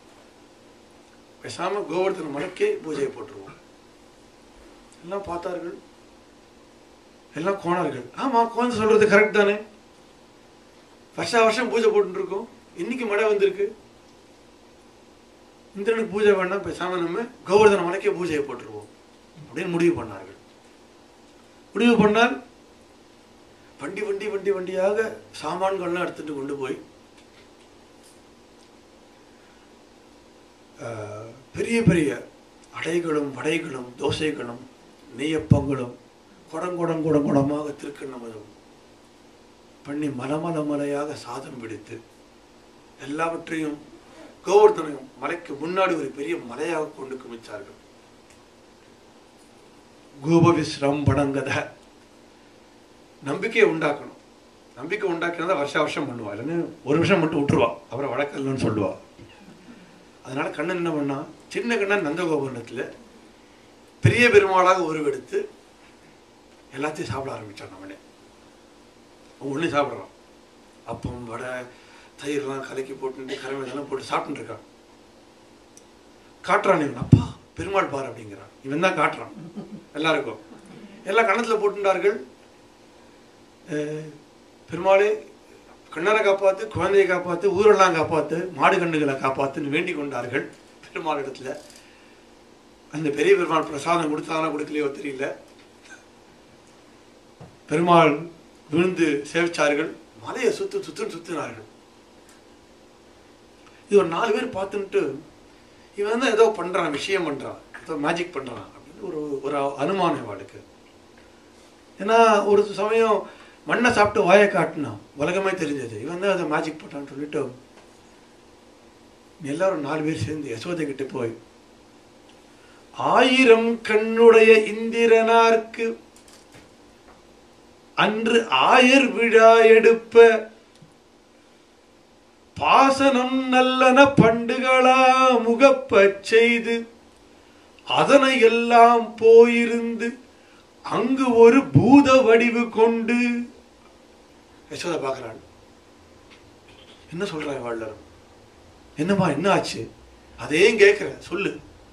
பேசாம கோவர்தன மலைக்கே பூஜையை போட்டுருவோம் எல்லாம் பார்த்தார்கள் எல்லாம் கோணார்கள் ஆமா கோந்து சொல்றது கரெக்ட் தானே வருஷா வருஷம் பூஜை போட்டுட்டு இருக்கோம் இன்னைக்கு மழை வந்திருக்கு இந்திரனுக்கு பூஜை வேண்டாம் பேசாம நம்ம கோவர்தன மலைக்கே பூஜையை போட்டுருவோம் அப்படின்னு முடிவு பண்ணார்கள் முடிவு பண்ணால் வண்டி வண்டி வண்டி வண்டியாக சாமான்கள்லாம் எடுத்துட்டு கொண்டு போய் ஆஹ், பெரிய பெரிய அடைகளும் வடைகளும் தோசைகளும் நெய்யப்பங்களும் குடங்குடம் குடங்குடமாக திருக்கண்ணமதும் பண்ணி மலமல மலையாக சாதம் பிடித்து எல்லாவற்றையும் கோவர்தனம் மலைக்கு முன்னாடி ஒரு பெரிய மலையாக கொண்டு குமிச்சார்கள் கோபவிஸ்ரம் படங்கத நம்பிக்கையை உண்டாக்கணும் நம்பிக்கை உண்டாக்கினா வருஷ வருஷம் பண்ணுவா இல்லைன்னு ஒரு வருஷம் மட்டும் விட்டுருவா அப்புறம் வழக்கல்லன்னு சொல்லுவா அதனால கண்ணன் என்ன பண்ணா சின்ன கண்ணன் நந்தகோபுரத்தில் பெரிய பெருமாளாக உருவெடுத்து எல்லாத்தையும் சாப்பிட ஆரம்பிச்சான் அவனே ஒவ்வொன்றும் சாப்பிட்றான் அப்பம் வடை தயிர்லாம் கலக்கி போட்டு கருவேல இதெல்லாம் போட்டு சாப்பிட்டுட்டு இருக்கான் காட்டுறான் இவன் அப்பா பெருமாள் பார் அப்படிங்கிறான் இவன் தான் காட்டுறான் எல்லாருக்கும் எல்லாம் கணத்துல போட்டுட்டார்கள் அஹ், பெருமாளே கண்ணனை காப்பாத்து குழந்தையை காப்பாத்து ஊரெல்லாம் காப்பாத்து மாடு கண்ணுகளை காப்பாத்துன்னு வேண்டிக் கொண்டார்கள் பெருமாள் இடத்துல அந்த பெரிய பெருமாள் பிரசாதம் கொடுத்தானா கொடுக்கலையோ தெரியல பெருமாள் விழுந்து சேவிச்சார்கள் மலையை சுத்து சுத்துன்னு சுத்தினார்கள் இது ஒரு நாலு பேர் பார்த்துட்டு இவன் தான் ஏதோ பண்றான் விஷயம் பண்றான் ஏதோ மேஜிக் பண்றான் அப்படின்னு ஒரு ஒரு அனுமானம் இவாளுக்கு ஏன்னா ஒரு சமயம் மண்ணை சாப்பிட்டு வாயை காட்டினான் உலகமே தெரிஞ்சது இவன் தான் அதை மேஜிக் பண்ணான்னு சொல்லிட்டு எல்லாரும் நாலு பேர் சேர்ந்து யசோதை கிட்ட போய் ஆயிரம் கண்ணுடைய இந்திரனார்க்கு அன்று ஆயர் விழா எடுப்ப பாசனம் நல்லன பண்டுகளா முகப்பச் செய்து அதனை எல்லாம் போயிருந்து அங்கு ஒரு பூத வடிவு கொண்டு யசோதா பார்க்கறாள் என்ன சொல்றாங்க வள்ளரும் என்னம்மா என்ன ஆச்சு அதையும் கேட்கிற சொல்லு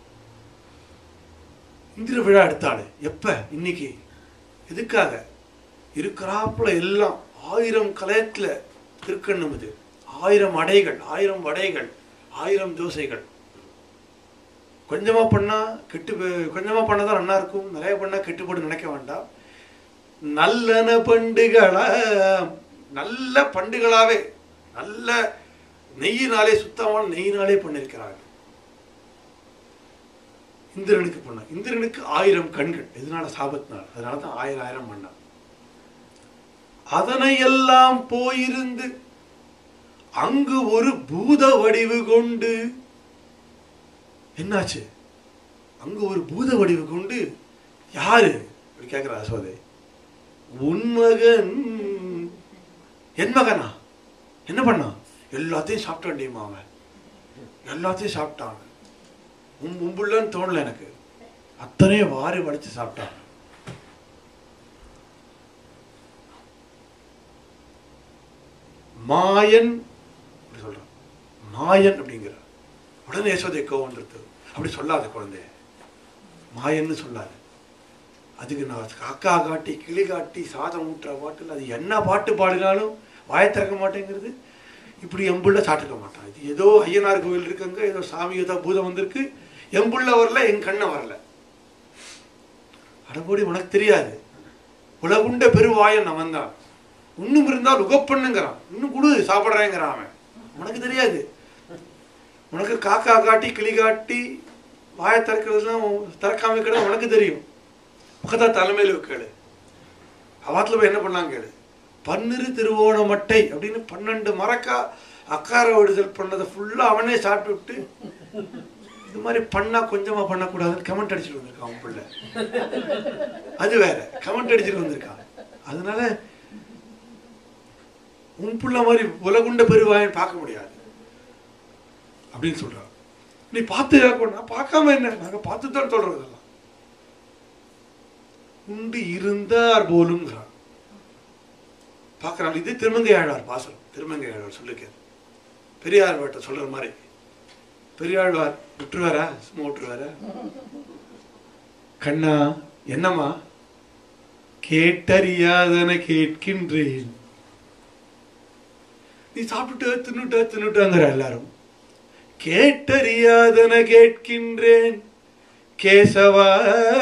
இந்திர விழா எடுத்தாளு எப்ப இன்னைக்கு எதுக்காக இருக்கிறாப்புல எல்லாம் ஆயிரம் கலயத்துல திருக்கண்ணும் இது ஆயிரம் அடைகள் ஆயிரம் வடைகள் ஆயிரம் தோசைகள் கொஞ்சமா பண்ணா கெட்டு போ- கொஞ்சமா பண்ணதான் நல்லா இருக்கும் நிறைய பண்ணா கெட்டு போட்டு நினைக்க வேண்டாம் நல்லன பண்டுகளா நல்ல பண்டுகளாவே நல்ல நெய்யினாலே சுத்தமான நெய்யினாலே பண்ணிருக்கிறார்கள் இந்திரனுக்கு பண்ண இந்திரனுக்கு ஆயிரம் கண்கள் எதனால சாபத்தினால அதனால தான் ஆயிரம் ஆயிரம் பண்ணான் அதனை எல்லாம் போயிருந்து அங்கு ஒரு பூத வடிவு கொண்டு என்னாச்சு அங்கு ஒரு பூத வடிவு கொண்டு யாரு அப்படி கேட்கிற அசோதை உன் மகன் என் மகனா என்ன பண்ணான் எல்லாத்தையும் சாப்பிட்டான் அவன் எல்லாத்தையும் சாப்பிட்டான் உன் மும்புள்ளன்னு தோணல எனக்கு அத்தனையும் வாரி வளைச்சு சாப்பிட்டான் மாயன் அப்படி சொல்றான் மாயன் அப்படிங்கிற உடனே யசோதை கோவம் வந்துருது அப்படி சொல்லாத குழந்தை மாயன்னு சொல்லாது அதுக்கு நான் காக்கா காட்டி கிளி காட்டி சாதம் ஊட்டுற பாட்டில் அது என்ன பாட்டு பாடினாலும் வாயை திறக்க மாட்டேங்கிறது இப்படி எம்புள்ள சாப்பிட்டுக்க மாட்டான் இது ஏதோ ஐயனார் கோவில் இருக்குங்க ஏதோ சாமி ஏதோ பூதம் வந்திருக்கு எம்புள்ள வரல என் கண்ணை வரல அடபோடி உனக்கு தெரியாது உலகுண்ட பெருவாயன் அவன் தான் இன்னும் இருந்தால் உகப்பண்ணுங்கிறான் இன்னும் கொடு சாப்பிட்றேங்கிறான் அவன் உனக்கு தெரியாது உனக்கு காக்கா காட்டி கிளி காட்டி வாயை திறக்கிறதுலாம் திறக்காம இருக்கிறது உனக்கு தெரியும் முகத்தா தலைமையில் கேளு அவாத்துல போய் என்ன பண்ணாங்க கேளு பன்னிரு திருவோண மட்டை அப்படின்னு பன்னெண்டு மரக்கா அக்கார விடுதல் பண்ணதை ஃபுல்லா அவனே சாப்பிட்டு விட்டு இது மாதிரி பண்ணா கொஞ்சமா பண்ணக்கூடாதுன்னு கமெண்ட் அடிச்சுட்டு வந்திருக்கான் அவன் பிள்ளை அது வேற கமெண்ட் அடிச்சுட்டு வந்திருக்கான் அதனால உன் புள்ள மாதிரி உலகுண்ட பெருவாயன் பார்க்க முடியாது அப்படின்னு சொல்றான் நீ பார்த்து நான் பார்க்காம என்ன நாங்க பார்த்து தான் சொல்றோம் இதெல்லாம் உண்டு இருந்தார் போலுங்கிறான் பார்க்கறாங்க இது திருமங்கை ஆழ்வார் பாசனம் திருமங்கை ஆழ்வார் சொல்லிருக்காரு பெரியார் வாட்ட சொல்ற மாதிரி பெரியாழ்வார் விட்டுருவாரா சும்மா விட்டுருவாரா கண்ணா என்னம்மா கேட்டறியாதன கேட்கின்றேன் நீ சாப்பிட்டு தின்னுட்ட தின்னுட்டாங்கிற எல்லாரும் கேட்டறியாதன கேட்கின்றேன் கேசவா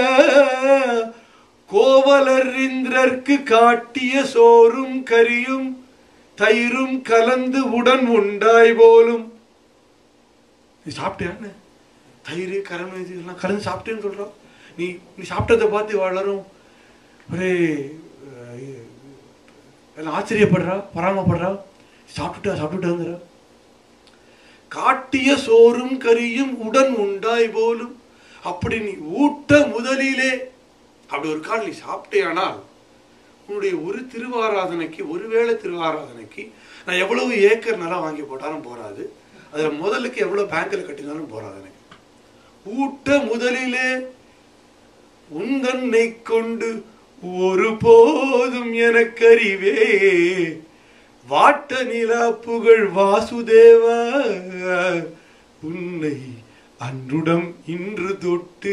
கோவலர் இந்திரர்க்கு காட்டிய சோறும் கரியும் தயிரும் கலந்து உடன் உண்டாய் போலும் நீ சாப்பிட்டியான்னு தயிர் கரம்பு இது எல்லாம் கலந்து சாப்பிட்டேன்னு சொல்றோம் நீ நீ சாப்பிட்டதை பார்த்து வளரும் ஒரே அஹ், எல்லாம் ஆச்சரியப்படுறா பராமப்படுறா சாப்பிட்டுட்டா சாப்பிட்டுட்டாங்கிற காட்டிய சோறும் கரியும் உடன் உண்டாய் போலும் அப்படி நீ ஊட்ட முதலிலே அப்படி ஒரு கால் நீ சாப்பிட்டேயானால் உன்னுடைய ஒரு திருவாராதனைக்கு ஒருவேளை திருவாராதனைக்கு நான் எவ்வளவு ஏக்கர் நிலம் வாங்கி போட்டாலும் போறாது அதுல முதலுக்கு எவ்வளவு பேங்க்ல கட்டினாலும் போறாது எனக்கு ஊட்ட முதலிலே உந்தன்னை கொண்டு ஒரு போதும் எனக்கறிவே வாட்ட நிலா புகழ் வாசுதேவா உன்னை அன்றுடம் இன்று தொட்டு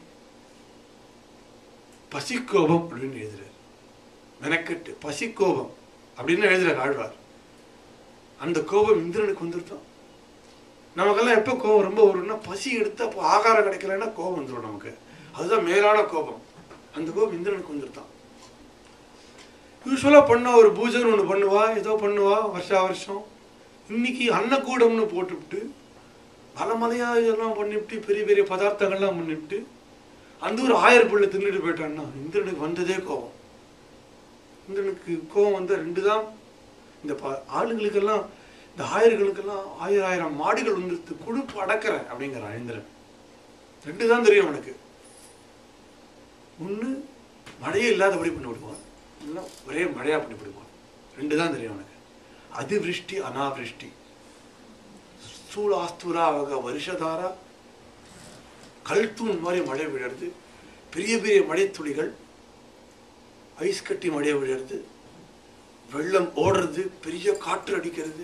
பசிக்கோபம் அப்படின்னு எழுதுறார் மெனக்கட்டு பசிக்கோபம் அப்படின்னு எழுதுறார் ஆழ்வார் அந்த கோபம் இந்திரனுக்கு வந்துருத்தான் நமக்கெல்லாம் எப்போ கோபம் ரொம்ப வரும்னா பசி எடுத்து அப்போ ஆகாரம் கிடைக்கலன்னா கோபம் வந்துடும் நமக்கு அதுதான் மேலான கோபம் அந்த கோபம் இந்திரனுக்கு வந்துருத்தான் யூஸ்வலாக பண்ண ஒரு பூஜைன்னு ஒன்று பண்ணுவா ஏதோ பண்ணுவா வருஷா வருஷம் இன்னைக்கு அன்னக்கூடம்னு போட்டுவிட்டு பல மலையா இதெல்லாம் பண்ணிவிட்டு பெரிய பெரிய பதார்த்தங்கள்லாம் பண்ணிவிட்டு அந்த ஒரு ஆயிரம் பிள்ளை தின்னுட்டு போயிட்டான்னா இந்திரனுக்கு வந்ததே கோபம் இந்திரனுக்கு கோபம் வந்த ரெண்டு தான் இந்த ப ஆளுங்களுக்கெல்லாம் இந்த ஆயர்களுக்கெல்லாம் ஆயிரம் ஆயிரம் மாடுகள் வந்துருத்து கொழுப்பு அடக்கிறேன் அப்படிங்கிறான் இந்திரன் ரெண்டு தான் தெரியும் அவனுக்கு ஒன்று மழையே இல்லாதபடி பண்ணி விடுவான் இல்லை ஒரே மழையா பண்ணி விடுவான் ரெண்டு தான் தெரியும் அவனுக்கு அதிவிருஷ்டி அனாவிருஷ்டி சூளாஸ்துராவக வருஷதாரா கல்தூண் மாதிரி மழை விழுறது பெரிய பெரிய மழைத்துளிகள் ஐஸ் கட்டி மழை விழுறது வெள்ளம் ஓடுறது பெரிய காற்று அடிக்கிறது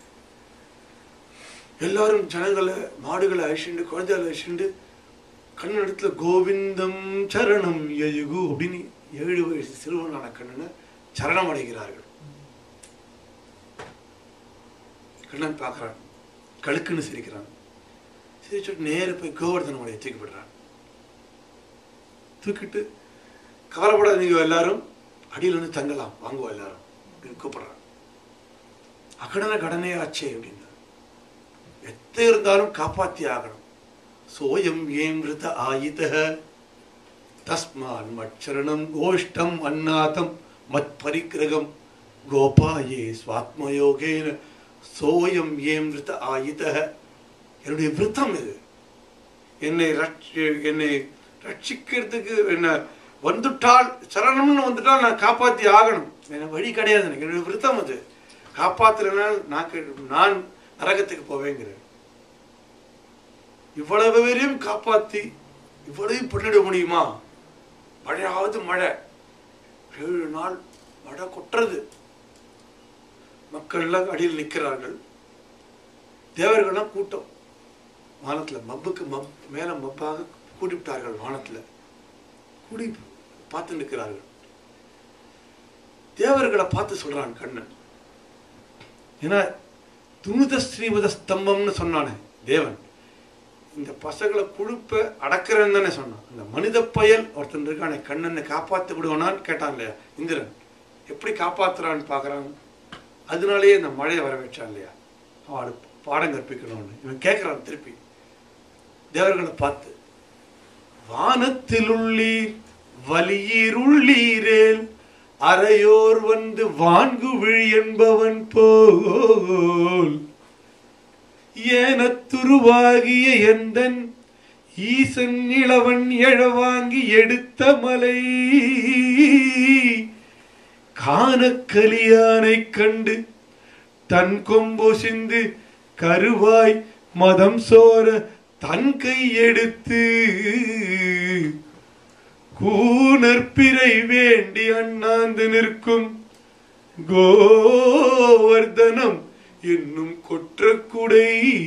எல்லாரும் ஜனங்களை மாடுகளை அழிச்சுண்டு குழந்தைகளை அழிச்சுண்டு கண்ணெடுத்துல கோவிந்தம் சரணம் எயுகு அப்படின்னு ஏழு வயசு சிறுவனான கண்ணனை சரணம் அடைகிறார்கள் கண்ணன் பார்க்கறான் கழுக்குன்னு சிரிக்கிறான் சிரிச்சுட்டு நேர போய் கோவர்தன மலையை தூக்கிவிடுறான் தூக்கிட்டு கவலைப்படாதீங்க எல்லாரும் அடியில் வந்து தங்கலாம் வாங்குவோம் எல்லாரும் அப்படின்னு கூப்பிடுறான் அகடன கடனே ஆச்சே அப்படின்னு எத்த இருந்தாலும் காப்பாத்தி ஆகணும் சோயம் ஏம் விருத ஆயுத தஸ்மான் மச்சரணம் கோஷ்டம் அன்னாதம் மத் பரிக்கிரகம் கோபாயே ஸ்வாத்மயோகேன சோயம் ஏம் விருத ஆயுத என்னுடைய விருத்தம் இது என்னை ரட்சி என்னை ரட்சிக்கிறதுக்கு என்ன வந்துட்டால் சரணம்னு வந்துட்டால் நான் காப்பாத்தி ஆகணும் எனக்கு வழி கிடையாது எனக்கு என்னுடைய விருத்தம் அது காப்பாத்துறனால் நான் கே- நான் நரகத்துக்கு போவேங்கிறேன் இவ்வளவு பேரையும் காப்பாத்தி இவ்வளவு பண்ணிட முடியுமா மழையாவது மழை ஏழு நாள் மழை கொட்டுறது மக்கள்லாம் அடியில் நிற்கிறார்கள் தேவர்கள்லாம் கூட்டம் வானத்துல மப்புக்கு மப் மேல மப்பாக கூட்டிவிட்டார்கள் வானத்துல கூடி பார்த்து நிற்கிறார்கள் தேவர்களை பார்த்து சொல்றான் கண்ணன் ஏன்னா துணுத ஸ்ரீமத ஸ்தம்பம்னு சொன்னானே தேவன் இந்த பசங்களை குழுப்ப அடக்கிறேன்னு தானே சொன்னான் அந்த மனித பயல் ஒருத்தன் இருக்கானே கண்ணனை காப்பாற்ற விடுவானான்னு கேட்டான் இல்லையா இந்திரன் எப்படி காப்பாத்துறான்னு பார்க்கறான் அதனாலேயே இந்த மழையை வர வச்சான் இல்லையா அவன் பாடம் கற்பிக்கணும்னு இவன் கேட்கறான் திருப்பி தேவர்களை பார்த்து வானத்திலுள்ளீர் வலியீருள்ளீரேல் அறையோர் வந்து வான்குவிழ் என்பவன் போல் ஏனத்துருவாகிய எந்தன் ஈசன் இளவன் எழவாங்கி எடுத்த மலை காணக்கலியானைக் கண்டு தன் கொம்பு சிந்து கருவாய் மதம் சோர தன் கை எடுத்து கூனற்பிறை வேண்டி அண்ணாந்து நிற்கும் கோவர்தனம் என்னும் கொற்றக்குடை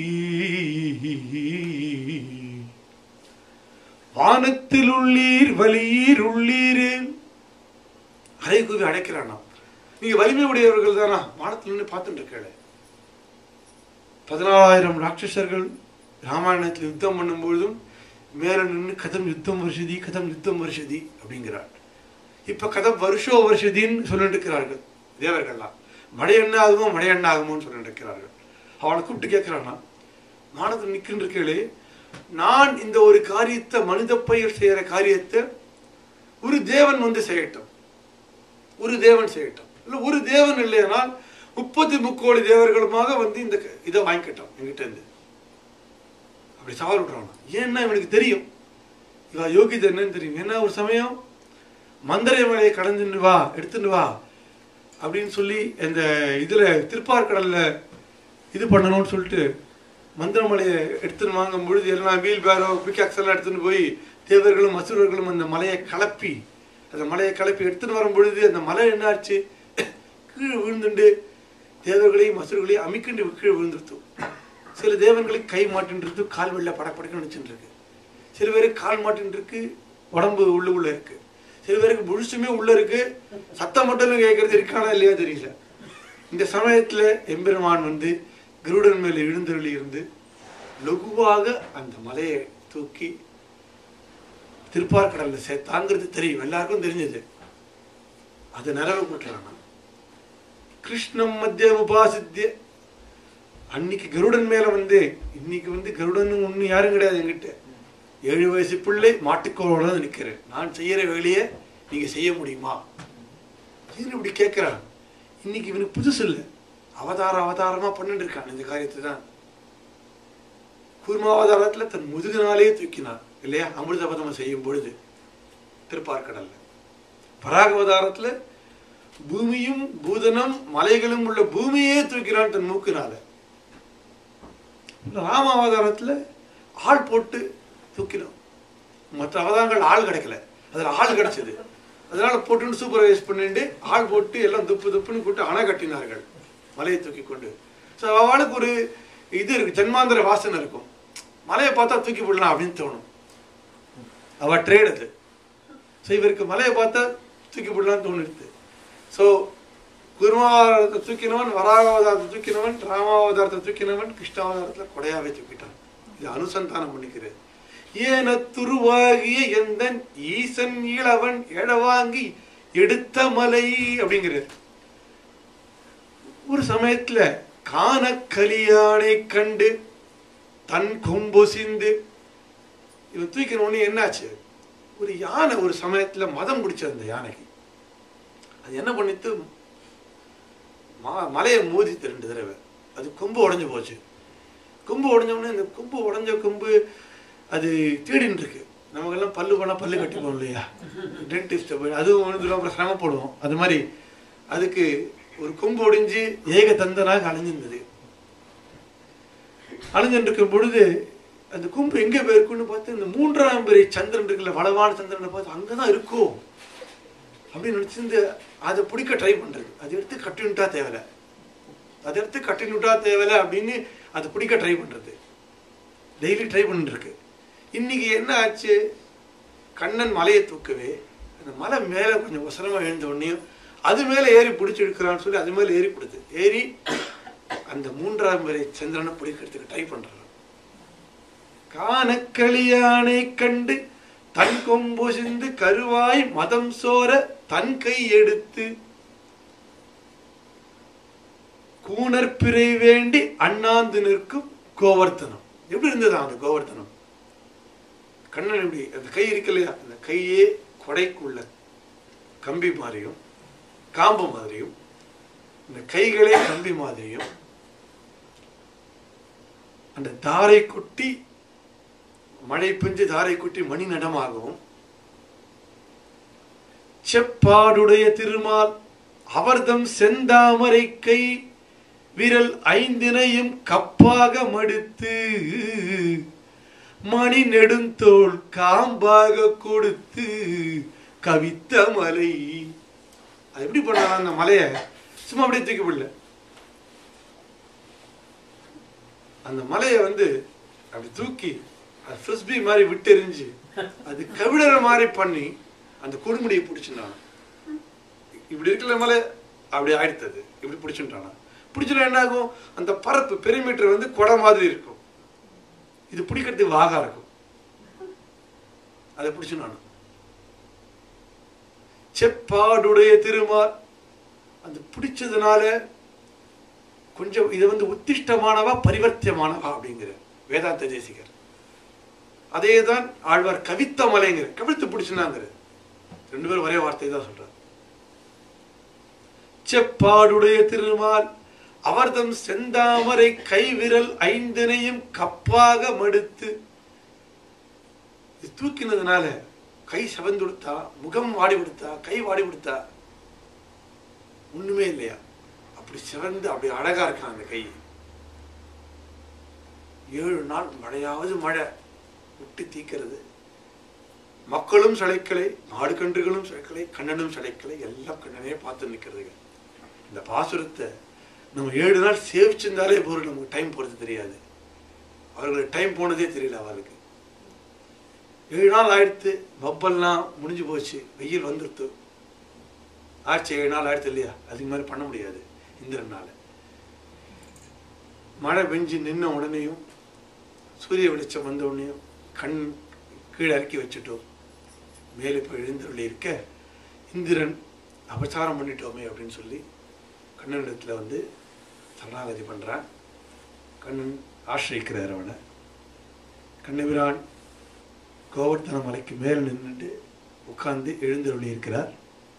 வானத்தில் உள்ளீர் வலியீர் உள்ளீரே அரை கூவி அடைக்கிறானா நீங்க வலிமை உடையவர்கள் தானா வானத்தில் நின்று பார்த்துட்டு இருக்கல பதினாலாயிரம் ராட்சசர்கள் ராமாயணத்தில் யுத்தம் பண்ணும்பொழுதும் மேல நின்று கதம் யுத்தம் வருஷதி கதம் யுத்தம் வருஷதி அப்படிங்கிறார் இப்ப கதம் வருஷோ வருஷதின்னு சொல்லிட்டு இருக்கிறார்கள் தேவர்கள்லாம் மழை என்ன ஆகுமோ மழை என்ன ஆகுமோன்னு சொல்லிட்டு இருக்கிறார்கள் அவனை கூப்பிட்டு கேட்கிறானா வானத்தில் நிற்கின்ற கேளு நான் இந்த ஒரு காரியத்தை மனித பயிர் செய்யற காரியத்தை ஒரு தேவன் வந்து செய்யட்டும் ஒரு தேவன் செய்யட்டும் இல்ல ஒரு தேவன் இல்லையானால் முப்பத்தி முக்கோடி தேவர்களுமாக வந்து இந்த க- இதை வாங்கிக்கிட்டோம் என்கிட்ட இருந்து அப்படி சவால் விடுறான் ஏன்னா இவனுக்கு தெரியும் இவ யோகிதை என்னன்னு தெரியும் ஏன்னா ஒரு சமயம் மந்திரை மலையை கடந்துன்னு வா எடுத்துன்னு வா அப்படின்னு சொல்லி இந்த இதுல திருப்பார்கடல்ல இது பண்ணணும்னு சொல்லிட்டு மந்திரமலையை எடுத்துன்னு வாங்கும் பொழுது எல்லாம் வீல் பேரோ பிக்காக்ஸ் எல்லாம் எடுத்துன்னு போய் தேவர்களும் அசுரர்களும் அந்த மலையை கலப்பி அந்த மலையை கலப்பி எடுத்துன்னு வரும் பொழுது அந்த மலை என்னாச்சு கீழே விழுந்துண்டு தேவர்களையும் அசுரர்களையும் அமிக்கண்டு கீழே விழுந்துருத்து சில தேவர்களுக்கு கை மாட்டின்றது கால் வெளில படப்படக்குன்னு நினச்சிட்டு இருக்கு சில பேருக்கு கால் மாட்டின்னு இருக்கு உடம்பு உள்ளுக்குள்ள இருக்கு சில பேருக்கு முழுசுமே உள்ள இருக்கு சத்தம் மட்டும் கேட்கறது இருக்கானா இல்லையா தெரியல இந்த சமயத்துல எம்பெருமான் வந்து கருடன் மேல எழுந்தருளி இருந்து லகுவாக அந்த மலையை தூக்கி திருப்பார்கடல்ல சேர்த்தாங்கிறது தெரியும் எல்லாருக்கும் தெரிஞ்சது அது நிறவு கொட்டுறாங்க கிருஷ்ணம் மத்திய உபாசித்திய அன்னைக்கு கருடன் மேல வந்து இன்னைக்கு வந்து கருடன் ஒண்ணு யாரும் கிடையாது என்கிட்ட ஏழு வயசு பிள்ளை மாட்டுக்கோளோட தான் நிக்கிறேன் நான் செய்யற வேலையை நீங்க செய்ய முடியுமா ஏன் இப்படி கேட்கிறான் இன்னைக்கு இவனுக்கு புதுசு இல்லை அவதார அவதாரமா பண்ணிட்டு இருக்கான் இந்த காரியத்தை தான் கூர்மாவதாரத்துல தன் முதுகினாலே தூக்கினான் இல்லையா அமிர்தபதம் செய்யும் பொழுது திருப்பார்கடல்ல பராகவதாரத்துல பூமியும் பூதனம் மலைகளும் உள்ள பூமியே தூக்கினான் தன் மூக்கினால ராம அவதாரத்துல ஆள் போட்டு தூக்கினோம் மற்ற அவதாரங்கள் ஆள் கிடைக்கல அதுல ஆள் கிடைச்சது அதனால போட்டுன்னு சூப்பர்வைஸ் பண்ணிட்டு ஆள் போட்டு எல்லாம் துப்பு துப்புன்னு போட்டு அணை கட்டினார்கள் மலையை தூக்கி கொண்டு ஸோ அவளுக்கு ஒரு இது இருக்கு ஜன்மாந்திர வாசனை இருக்கும் மலையை பார்த்தா தூக்கி போடலாம் அப்படின்னு தோணும் அவ ட்ரேட் அது ஸோ இவருக்கு மலையை பார்த்தா தூக்கி போடலாம்னு தோணுது ஸோ குருமாவதாரத்தை தூக்கினவன் வராகாவதாரத்தை தூக்கினவன் ராமாவதாரத்தை தூக்கினவன் கிருஷ்ணாவதாரத்தில் கொடையாவே தூக்கிட்டான் இது அனுசந்தானம் பண்ணிக்கிறது ஏன துருவாகிய எந்தன் ஈசன் இளவன் எழவாங்கி எடுத்த மலை அப்படிங்கிறது ஒரு சமயத்துல காண கலியானை கண்டு தன் கொம்பொசிந்து இவன் தூக்கின உடனே என்னாச்சு ஒரு யானை ஒரு சமயத்துல மதம் பிடிச்சது அந்த யானைக்கு அது என்ன பண்ணித்து ம- மலையை மோதித்து ரெண்டு தடவை அது கொம்பு உடைஞ்சு போச்சு கொம்பு உடைஞ்ச உடனே இந்த கொம்பு உடைஞ்ச கொம்பு அது தேடின்னு இருக்கு நமக்கெல்லாம் பல்லு போனால் பல்லு கட்டிப்போம் இல்லையா டென்டிஸ்ட்டை போய் அதுவும் வந்து ரொம்ப சிரமப்படுவோம் அது மாதிரி அதுக்கு ஒரு கொம்பு ஒடிஞ்சு ஏக தந்தனாக அழிஞ்சிருந்தது அழிஞ்சுட்டு இருக்கும் பொழுது அந்த கொம்பு எங்கே போயிருக்குன்னு பார்த்து இந்த மூன்றாம் பெரிய சந்திரன் இருக்குல்ல வளவான சந்திரனை பார்த்து அங்கே தான் இருக்கும் அப்படின்னு நினச்சிருந்து அதை பிடிக்க ட்ரை பண்ணுறது அதை எடுத்து கட்டினுட்டா தேவையில்ல அதை எடுத்து கட்டினுட்டா தேவையில்ல அப்படின்னு அதை பிடிக்க ட்ரை பண்ணுறது டெய்லி ட்ரை பண்ணிட்டு இருக்கு இன்னைக்கு என்ன ஆச்சு கண்ணன் மலையை தூக்கவே அந்த மலை மேலே கொஞ்சம் உசரமா எழுந்த உடனேயும் அது மேலே ஏறி பிடிச்சி எடுக்கிறான்னு சொல்லி அது மேலே ஏறி பிடித்து ஏறி அந்த மூன்றாம் வரை சந்திரனை பிடிக்கிறதுக்கு ட்ரை பண்றான் காணக்களியானை கண்டு தன் கொம்பு சிந்து கருவாய் மதம் சோர தன் கை எடுத்து கூணற்பிறை வேண்டி அண்ணாந்து நிற்கும் கோவர்த்தனம் எப்படி இருந்ததா அந்த கோவர்த்தனம் கண்ணன் எப்படி அந்த கை இருக்கு இல்லையா அந்த கையே கொடைக்குள்ள கம்பி மாதிரியும் காம்பு மாதிரியும் இந்த கைகளே கம்பி மாதிரியும் அந்த தாரை குட்டி மழை பெஞ்சு தாரை குட்டி மணி நடமாகவும் செப்பாடுடைய திருமால் அவர்தம் செந்தாமரை கை விரல் ஐந்தினையும் கப்பாக மடுத்து மணி நெடுந்தோள் காம்பாக கொடுத்து கவித்த மலை அது எப்படி பண்ணலாம் அந்த மலையை சும்மா அப்படியே தூக்கி விடல அந்த மலையை வந்து அப்படி தூக்கி அது ஃபிரிஸ்பி மாதிரி விட்டு எறிஞ்சு அது கவிழற மாதிரி பண்ணி அந்த கொடுமுடியை பிடிச்சிருந்தாங்க இப்படி இருக்கல மலை அப்படி ஆயிடுத்தது இப்படி பிடிச்சுட்டானா பிடிச்சினா என்ன ஆகும் அந்த பரப்பு பெரிமீட்டர் வந்து கொடை மாதிரி இருக்கும் இது பிடிக்கிறதுக்கு வாகா இருக்கும் அதை பிடிச்சு நான் செப்பாடுடைய திருமால் அந்த பிடிச்சதுனால கொஞ்சம் இது வந்து உத்திஷ்டமானவா பரிவர்த்தியமானவா அப்படிங்கிற வேதாந்த தேசிகர் அதே தான் ஆழ்வார் கவித்த மலைங்கிற கவிழ்த்து பிடிச்சுனாங்கிற ரெண்டு பேரும் ஒரே வார்த்தை தான் சொல்றார் செப்பாடுடைய திருமால் அவர்தம் செந்தாமரை கைவிரல் ஐந்தினையும் கப்பாக மடுத்து இது தூக்கினதுனால கை செவந்து கொடுத்தா முகம் வாடி கொடுத்தா கை வாடி கொடுத்தா ஒண்ணுமே இல்லையா அப்படி சிவந்து அப்படி அழகா இருக்கான் அந்த கை ஏழு நாள் மழையாவது மழை விட்டு தீக்கிறது மக்களும் சிலைக்கலை நாடு கன்றுகளும் சிலைக்கலை கண்ணனும் சிலைக்கலை எல்லாம் கண்ணனே பார்த்து நிற்கிறதுங்க இந்த பாசுரத்தை நம்ம ஏழு நாள் சேவிச்சிருந்தாலே போதும் நமக்கு டைம் போகிறது தெரியாது அவர்களுக்கு டைம் போனதே தெரியல அவளுக்கு ஏழு நாள் ஆயிடுத்து பப்பெல்லாம் முடிஞ்சு போச்சு வெயில் வந்துடுத்து ஆச்சு ஏழு நாள் ஆயிடுத்து இல்லையா அதுக்கு மாதிரி பண்ண முடியாது இந்திரனால மழை பெஞ்சு நின்ன உடனேயும் சூரிய வெளிச்சம் வந்த உடனேயும் கண் கீழே இறக்கி வச்சுட்டோம் மேலே போய் எழுந்தருளி இருக்க இந்திரன் அபச்சாரம் பண்ணிட்டோமே அப்படின்னு சொல்லி கண்ணனிடத்தில் வந்து சரணாகதி பண்ணுறான் கண்ணன் ஆசிரிக்கிறார் அவனை கண்ணபிரான் கோவர்த்தன மலைக்கு மேலே நின்றுட்டு உட்கார்ந்து எழுந்தருளி இருக்கிறார்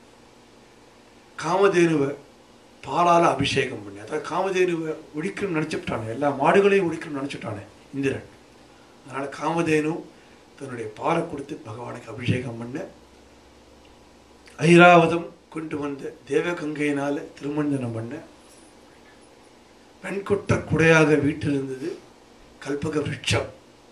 காமதேனுவை பாலால அபிஷேகம் பண்ணி அதாவது காமதேனுவை ஒழிக்கணும்னு நினச்சிட்டானே எல்லா மாடுகளையும் ஒழிக்கணும்னு நினச்சிட்டானே இந்திரன் அதனால் காமதேனு தன்னுடைய பாலை கொடுத்து பகவானுக்கு அபிஷேகம் பண்ண ஐராவதம் கொண்டு வந்த தேவகங்கையினால திருமஞ்சனம் பண்ண பெண்கொட்ட குடையாக வீட்டில் இருந்தது கல்பக விருட்சம்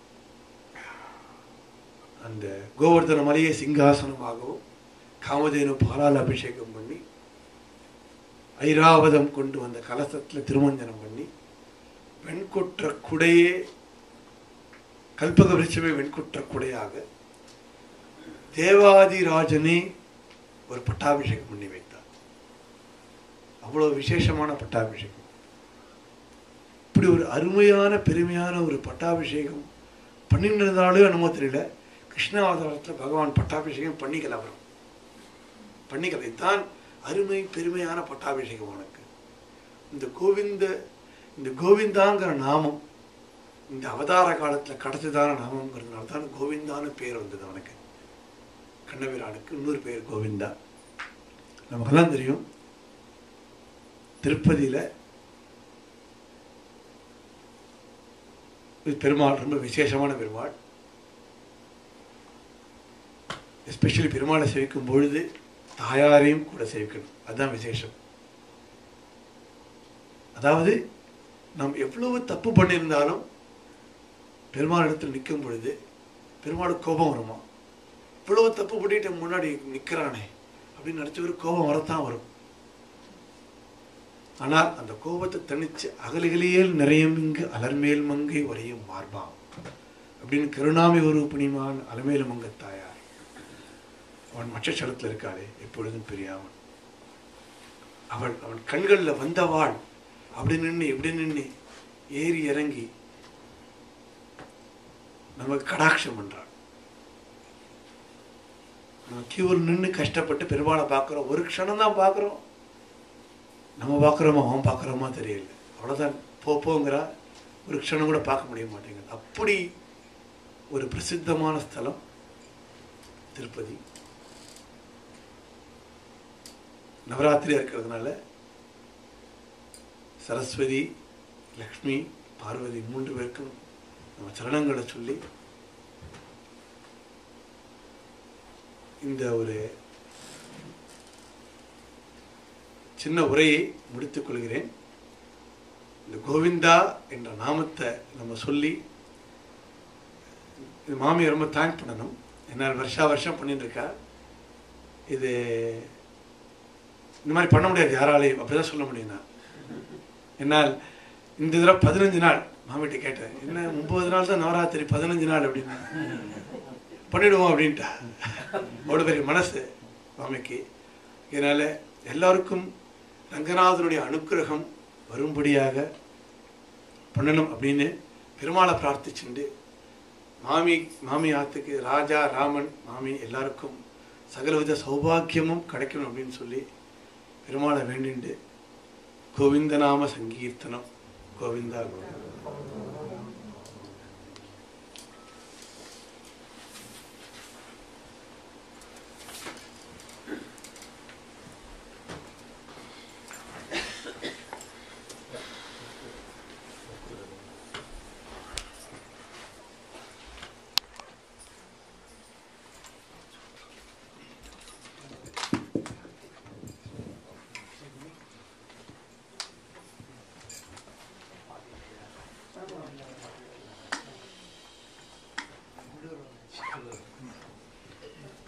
அந்த கோவர்தன மலையை சிங்காசனமாகவும் காமதேனு பாலால் அபிஷேகம் பண்ணி ஐராவதம் கொண்டு வந்த கலசத்தில் திருமஞ்சனம் பண்ணி வெண்கொற்ற குடையே கல்பக விருட்சமே வெண்கொற்ற குடையாக தேவாதிராஜனே ஒரு பட்டாபிஷேகம் பண்ணி வைத்தார் அவ்வளோ விசேஷமான பட்டாபிஷேகம் இப்படி ஒரு அருமையான பெருமையான ஒரு பட்டாபிஷேகம் பண்ணிருந்தாலும் என்னமோ தெரியல கிருஷ்ணாவதாரத்தில் பகவான் பட்டாபிஷேகம் பண்ணிக்கல அப்புறம் பண்ணிக்கல இதுதான் அருமை பெருமையான பட்டாபிஷேகம் உனக்கு இந்த கோவிந்த இந்த கோவிந்தாங்கிற நாமம் இந்த அவதார காலத்தில் கிடைச்சதான நாமங்கிறதுனால தான் கோவிந்தான்னு பேர் வந்தது அவனுக்கு கண்ணபிரானுக்கு இன்னொரு பேர் கோவிந்தா நமக்கெல்லாம் தெரியும் திருப்பதியில் பெருமாள் ரொம்ப விசேஷமான பெருமாள் எஸ்பெஷலி பெருமாளை சேவிக்கும் பொழுது தாயாரையும் கூட சேவிக்கணும் அதுதான் விசேஷம் அதாவது நாம் எவ்வளவு தப்பு பண்ணியிருந்தாலும் பெருமாள் இடத்துல நிற்கும் பொழுது பெருமாளுக்கு கோபம் வருமா இவ்வளவு தப்பு பண்ணிட்டு முன்னாடி நிற்கிறானே அப்படின்னு நினச்சவர் கோபம் வரத்தான் வரும் ஆனால் அந்த கோபத்தை தணிச்சு அகலிகளியல் நிறையும் இங்கு அலர்மேல் மங்கை உரையும் மார்பாம் அப்படின்னு கருணாமை ஒரு புனிமான் அலமேல் மங்க தாயார் அவன் மச்சச்சலத்தில் இருக்காளே எப்பொழுதும் பெரியாவன் அவள் அவன் கண்களில் வந்தவாள் அப்படி நின்று இப்படி நின்று ஏறி இறங்கி நமக்கு கடாட்சம் பண்றாள் நம்ம கியூர் நின்று கஷ்டப்பட்டு பெருமாளை பார்க்குறோம் ஒரு க்ஷணம் தான் பார்க்குறோம் நம்ம பார்க்குறோமா அவன் பார்க்குறோமா தெரியல அவ்வளோதான் போ போங்கிறா ஒரு க்ஷணம் கூட பார்க்க முடிய மாட்டேங்குது அப்படி ஒரு பிரசித்தமான ஸ்தலம் திருப்பதி நவராத்திரியாக இருக்கிறதுனால சரஸ்வதி லக்ஷ்மி பார்வதி மூன்று பேருக்கும் நம்ம சரணங்களை சொல்லி இந்த ஒரு சின்ன உரையை முடித்துக் கொள்கிறேன் இந்த கோவிந்தா என்ற நாமத்தை நம்ம சொல்லி இது மாமியை ரொம்ப தேங்க் பண்ணணும் என்னால் வருஷா வருஷம் பண்ணிட்டு இருக்கா இது இந்த மாதிரி பண்ண முடியாது யாராலையும் அப்படிதான் சொல்ல முடியும் நான் என்னால் இந்த தடவை பதினஞ்சு நாள் மாமிகிட்ட கேட்டேன் என்ன முப்பது நாள் தான் நவராத்திரி பதினஞ்சு நாள் அப்படின்னு பண்ணிடுவோம் அப்படின்ட்டா அவ்வளோ பெரிய மனசு மாமிக்கு இதனால் எல்லாருக்கும் ரங்கநாதனுடைய அனுக்கிரகம் வரும்படியாக பண்ணணும் அப்படின்னு பெருமாளை பிரார்த்திச்சுண்டு மாமி மாமி ஆத்துக்கு ராஜா ராமன் மாமி எல்லாருக்கும் சகலவித சௌபாக்கியமும் கிடைக்கணும் அப்படின்னு சொல்லி பெருமாளை வேண்டிண்டு கோவிந்தநாம சங்கீர்த்தனம் Govinda Govinda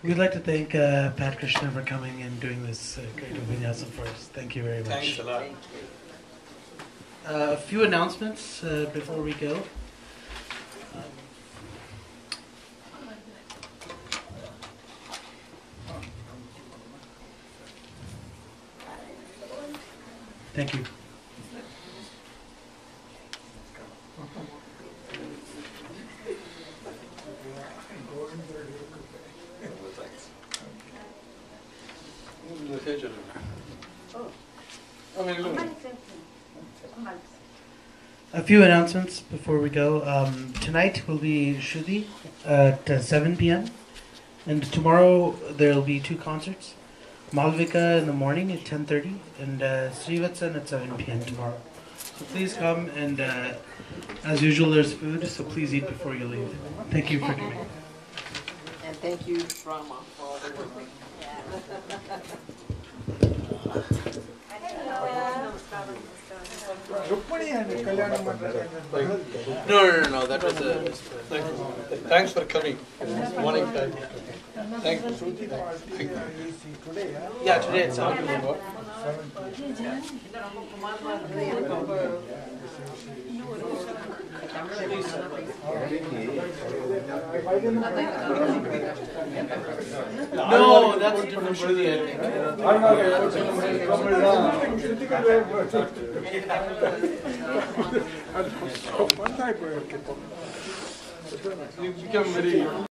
We'd like to thank uh, Pat Krishna for coming and doing this uh, great vinyasa for us. Thank you very much. Thanks எல்லாம் Uh, a few announcements uh, before we go. Um, Thank you. Message I mean, look. A few announcements before we go. Um, tonight will be Shuddhi at uh, 7 p.m. And tomorrow there will be two concerts. Malvika in the morning at 10.30 and uh, Srivatsan at 7 p.m. tomorrow. So please come and uh, as usual there's food, so please eat before you leave. Thank you for coming. And thank you, Rama, for all the work. Rukmini Kalyana Mantapa No, no, no, no, that was a. Thanks for coming. Morning time. Thank you. Thank you. today Yeah, today it's on. No, that's different Shuddhi, I think. ಬಂದಾಯ್ತು You become very